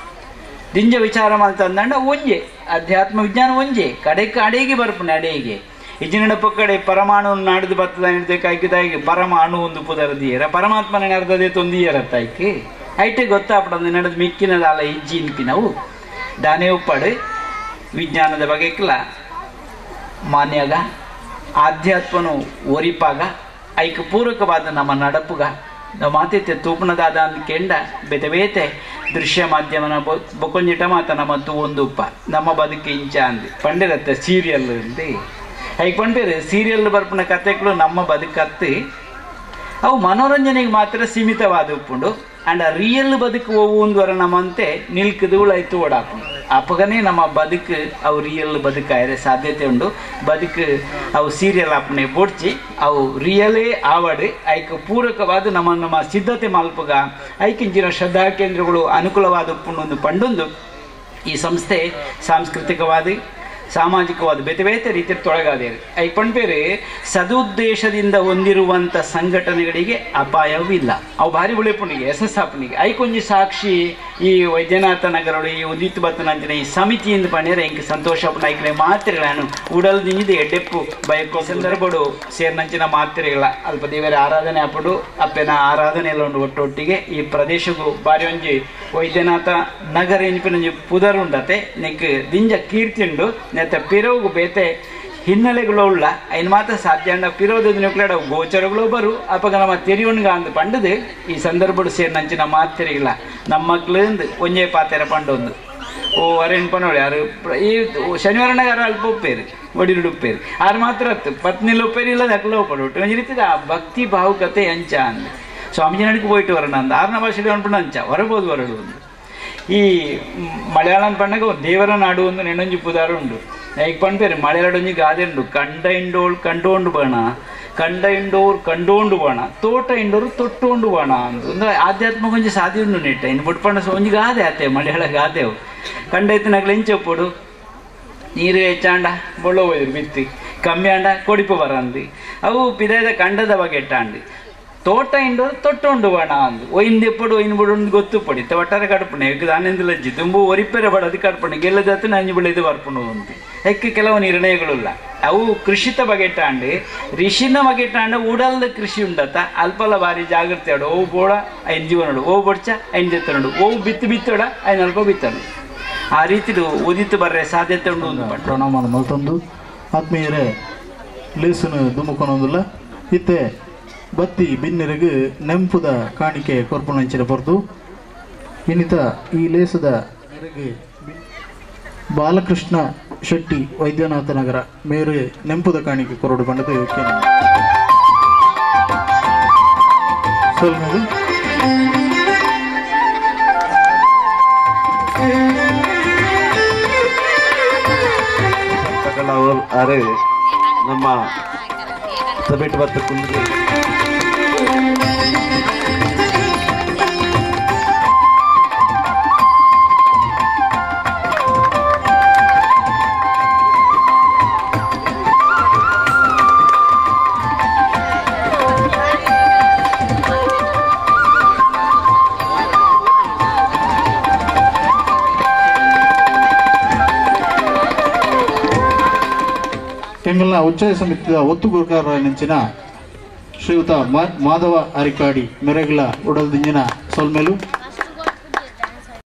ದಿಂಜ ವಿಚಾರ ಮಾಡ್ತಂದಂಡ ಒಂಜೆ ಅಧ್ಯಾತ್ಮ ವಿಜ್ಞಾನ ಒಂಜೆ ಕಡೆಗೆ ಅಡೆಗೆ ಬರ್ಪುಣೆ ಅಡೆಗೆ ಇಜಿನಡ ಪಕ್ಕಡೆ ಪರಮಾಣು ನಾಡಿದು ಬತ್ತದ ಹಿಡಿದು ಕೈಕಿದಾಗಿ ಪರಮಾಣು ಒಂದು ಪುದರದಿಯರ ಪರಮಾತ್ಮನ ನಡೆದದೆ ತೊಂದಿಯರ ತಾಯ್ಕೆ ಐಟೆ ಗೊತ್ತಾಪಡ ನಡೆದು ಮಿಕ್ಕಿನದಾಲ ಇಜ್ಜಿ ಇನ್ಪಿನವು ದಾನೆ ಉಪ್ಪಡು ವಿಜ್ಞಾನದ ಬಗೆಕ್ಲ ಮಾನ್ಯಾಗ ಆಧ್ಯಾತ್ಮನು ಒರಿಪಾಗ ಐಕ ಪೂರಕವಾದ ನಮ್ಮ ನಡಪುಗ ನಾವು ಮಾತಿತ್ತೆ ತೂಪಣದಾದ ಅಂದ್ ಕೆಂಡ ಬೇತೆ ಬೇತೆ ದೃಶ್ಯ ಮಾಧ್ಯಮನ ಬೊಕೊಂಜಿಟ ಮಾತ ನಮ್ಮ ತು ಒಂದು ಉಪ್ಪ ನಮ್ಮ ಬದುಕು ಇಂಚ ಅಂದು ಪಂಡಿರತ್ತೆ ಸೀರಿಯಲ್ ಅಂದು ಐಕ್ ಪಂಡಿರು ಸೀರಿಯಲ್ ಬರ್ಪನ ಕಥೆಗಳು ನಮ್ಮ ಬದುಕತ್ತು ಅವು ಮನೋರಂಜನೆಗೆ ಮಾತ್ರ ಸೀಮಿತವಾದ ಉಪ್ಪುಂಡು ಅಂಡ್ ರಿಯಲ್ ಬದುಕು ಹೋಗುವಂದು ವರ ನಮ್ಮಂತೆ ನಿಲ್ಕದು ಉಳಾಯ್ತು ಓಡಾಪುಂಡು ಅಪ್ಪಗನೇ ನಮ್ಮ ಬದುಕು ಅವು ರಿಯಲ್ ಬದುಕಾಯಿರೆ ಸಾಧ್ಯತೆ ಉಂಡು ಬದುಕು ಅವು ಸೀರಿಯಲ್ ಆಪಣೆ ಬೊಡ್ಚಿ ಅವು ರಿಯಲೇ ಆವಡು ಐಕ ಪೂರಕವಾದ ನಮ್ಮ ನಮ್ಮ ಸಿದ್ಧತೆ ಮಲ್ಪಗ ಐಕಿಂಚಿನ ಶ್ರದ್ಧಾ ಕೇಂದ್ರಗಳು ಅನುಕೂಲವಾದ ಉಪ್ಪುಂಡು ಒಂದು ಪಂಡೊಂದು ಈ ಸಂಸ್ಥೆ ಸಾಂಸ್ಕೃತಿಕವಾದ ಸಾಮಾಜಿಕವಾದ ಬೇತೆ ಬೇತೆ ರೀತಿಯ ತೊಳಗಾದೇವೆ ಐ ಪಂಪೇರೆ ಸದುದ್ದೇಶದಿಂದ ಹೊಂದಿರುವಂಥ ಸಂಘಟನೆಗಳಿಗೆ ಅಪಾಯವಿಲ್ಲ ಅವು ಭಾರಿ ಉಳಿಪುಣಿಗೆ ಯಶಸ್ಸಾಪಣಿಗೆ ಐಕೊಂಜಿ ಸಾಕ್ಷಿ ಈ ವೈದ್ಯನಾಥ ನಗರಗಳು ಈ ಉದಿತ್ ಬತ್ತನಂಚಿನ ಈ ಸಮಿತಿಯಿಂದ ಪಣ್ಯರ ಇಂಕ ಸಂತೋಷ ಐಕನೆ ಮಾತ್ರೆಗಳನ್ನು ಉಡಲ್ ನಿಂಜಿದೆ ಎಡ್ಡೆಪ್ಪು ಬಯಕೋ ಸಂದರ್ಭಡು ಸೇರ್ನಂಚಿನ ಮಾತ್ರೆಗಳ ಅಲ್ಪ ದೇವರ ಆರಾಧನೆ ಅಪ್ಪಡು ಅಪ್ಪೆನ ಆರಾಧನೆ ಎಲ್ಲ ಉಂಡು ಒಟ್ಟೊಟ್ಟಿಗೆ ಈ ಪ್ರದೇಶಗೂ ಬಾರಿ ಒಂಜಿ ವೈದ್ಯನಾಥ ನಗರ ಎನಿಪಿನ ಪುದರುಂಡತೆ ನೆಕ್ ದಿಂಜ ಕೀರ್ತಿ ಉಂಡು ನೆತ್ತ ಪಿರೋಗು ಬೇತೆ ಹಿನ್ನೆಲೆಗಳು ಉಳ್ಳ ಐನ್ ಮಾತ್ರ ಸಾಧ್ಯ ಅಂಡ ಪಿರೋದ ನುಕ್ಲೆಡ ಗೋಚರಗಳು ಬರು ಅಪಗ ನಮ್ಮ ತೆರಿಯುಣ್ಗ ಅಂದ್ ಪಂಡದು ಈ ಸಂದರ್ಭಡು ಸೇರಿ ನಂಚಿನ ಮಾತೆರಿಗಿಲ್ಲ ನಮ್ಮ ಮಕ್ಳಿಂದ ಒಂಜೇ ಪಾತೆರ ಪಂಡೊಂದು ಓ ಅರೆನ್ ಪನೋಳಿ ಯಾರು ಈ ಶನಿವಾರ ನಗರ ಅಲ್ಪ ಉಪ್ಪೇರು ಒಡಿಲು ಉಪ್ಪೇರು ಆರು ಮಾತ್ರ ಹತ್ತು ಪತ್ನಿಲು ಉಪ್ಪೇರು ಇಲ್ಲ ನಕಲ ಪಡೋಟು ಒಂಜಿ ರೀತಿದ ಆ ಭಕ್ತಿ ಭಾವುಕತೆ ಅಂಚ ಅಂದ್ ಸ್ವಾಮೀಜಿ ನಡಿಗೆ போயிட்டு வரணும் அந்த ಆರನ ಭಾಷೆಲಿ ಅನ್ಪಣ್ಣ ಅಂಚ ಹೊರಬೋದು ಹೊರಡು ಒಂದು ಈ ಮಲಯಾಳಂ ಪಂಡಗ ದೇವರ ನಾಡು ಒಂದು ನೆನೊಂಜಿ ಪುದಾರ ಉಂಡು ಈಗ ಪಂಪೇರು ಮಲಯಾಳೊಂಜಿ ಗಾದೆ ಉಂಡು ಕಂಡ ಇಂಡೋಳು ಕಂಡೋಂಡು ಬಾಣ ಕಂಡ ಇಂಡೋರು ಕಂಡೋಂಡು ಬಾಣ ತೋಟ ಇಂಡೋರು ತೊಟ್ಟೋಂಡು ಬಾಣ ಅಂದು ಅಂದ್ರೆ ಆಧ್ಯಾತ್ಮ ಕೊಂಚ ಸಾಧ್ಯ ಉಂಡು ನೆಟ್ಟ ಇನ್ನು ಬುಟ್ಪಣ್ಣ ಒಂಜಿ ಗಾದೆ ಆತೆ ಮಲಯಾಳ ಗಾದೆವು ಕಂಡ ಎತ್ತಿನಾಗ್ಲ ಎಂಚೊಪ್ಪಡು ನೀರು ಹೆಚ್ಚಾಂಡ ಬೊಳ್ಳ ಹೋಯ್ರು ಬಿತ್ತಿ ಕಮ್ಮಿ ಆಂಡ ಕೊಡಿಪು ಬರಂದು ಅವು ಪಿದಾಯದ ಕಂಡದ ಬಗೆ ಎಟ್ಟಾಂಡು ತೋಟ ಇಂಡು ತೊಟ್ಟೊಂಡು ಬಣ ಅಂದು ಒಯ್ದು ಎಪ್ಪಡು ಒಯ್ದು ಬಿಡು ಗೊತ್ತು ಪಡಿ ಒಟ್ಟಾರೆ ಕಡ್ಪಣೆ ಈಗ ದಾನೆಂದಿಲ್ಲ ಅಜ್ಜಿ ತುಂಬ ಒರಿಪೆರೆ ಬಡದು ಕಡ್ಪಣೆ ಗೆಲ್ಲದತ್ತು ನಂಜು ಬಿಳಿದು ಬರ್ಪುಣು ಅಂತ ಹೆಕ್ಕೆ ಕೆಲವು ನಿರ್ಣಯಗಳುಲ್ಲ ಅವು ಕೃಷಿತ ಬಗೆಟಾಂಡು ರಿಷಿನ ಬಗೆಟಾಂಡು ಉಡಲ್ದ ಕೃಷಿ ಉಂಡತ ಅಲ್ಪಲ ಬಾರಿ ಜಾಗ್ರತೆ ಆಡು ಓ ಬೋಡ ಐನ್ ಜೀವನಡು ಓ ಬೊಡ್ಚ ಐನ್ ದೆತ್ತನಡು ಓ ಬಿತ್ತು ಬಿತ್ತೋಡ ಐನ್ ಅಲ್ಪ ಬಿತ್ತನು ಆ ರೀತಿದು ಉದಿತು ಬರ್ರೆ ಸಾಧ್ಯತೆ ಉಂಡು ಒಂದು ಪಟ್ಟು ಪ್ರಣಾಮನ ಮಲ್ತೊಂದು ಆತ್ಮೀಯರೇ ಲೇಸುನು ದುಮುಕೊನೊಂದುಲ್ಲ ಇತ್ತೆ ಬತ್ತಿ ಬಿನ್ನೆರೆಗು ನೆಂಪುದ ಕಾಣಿಕೆ ಕೊರ್ಪುನಂಚಿನ ಹೊರತು ಇನ್ನಿತ ಈ ಲೇಸದ ಮೇರೆಗೆ ಬಾಲಕೃಷ್ಣ ಶೆಟ್ಟಿ ವೈದ್ಯನಾಥ ನಗರ ಮೇರೆ ನೆಂಪುದ ಕಾಣಿಕೆ ಕೊರಡು ಬಂಡದು ಕೇನೆ ಸೊಲ್ಮೆದು ಅವರು ಅರೆ ನಮ್ಮ ಸಬೇಟ್ ಬತ್ತ ಕುಂದ್ರೆ ಕೆಂಗಲ್ನ ಉಚ್ಚಯ ಸಮಿತಿಯ ಒತ್ತುಗುರುಕಾರ ನೆಂಚಿನ ಶ್ರೀಯುತ ಮಾ- ಮಾಧವ ಅರಿಕಾಡಿ ಮೆರಗಿಲ ಉಡಲ್ದಿಂಜಿನ ಸೊಲ್ಮೆಲು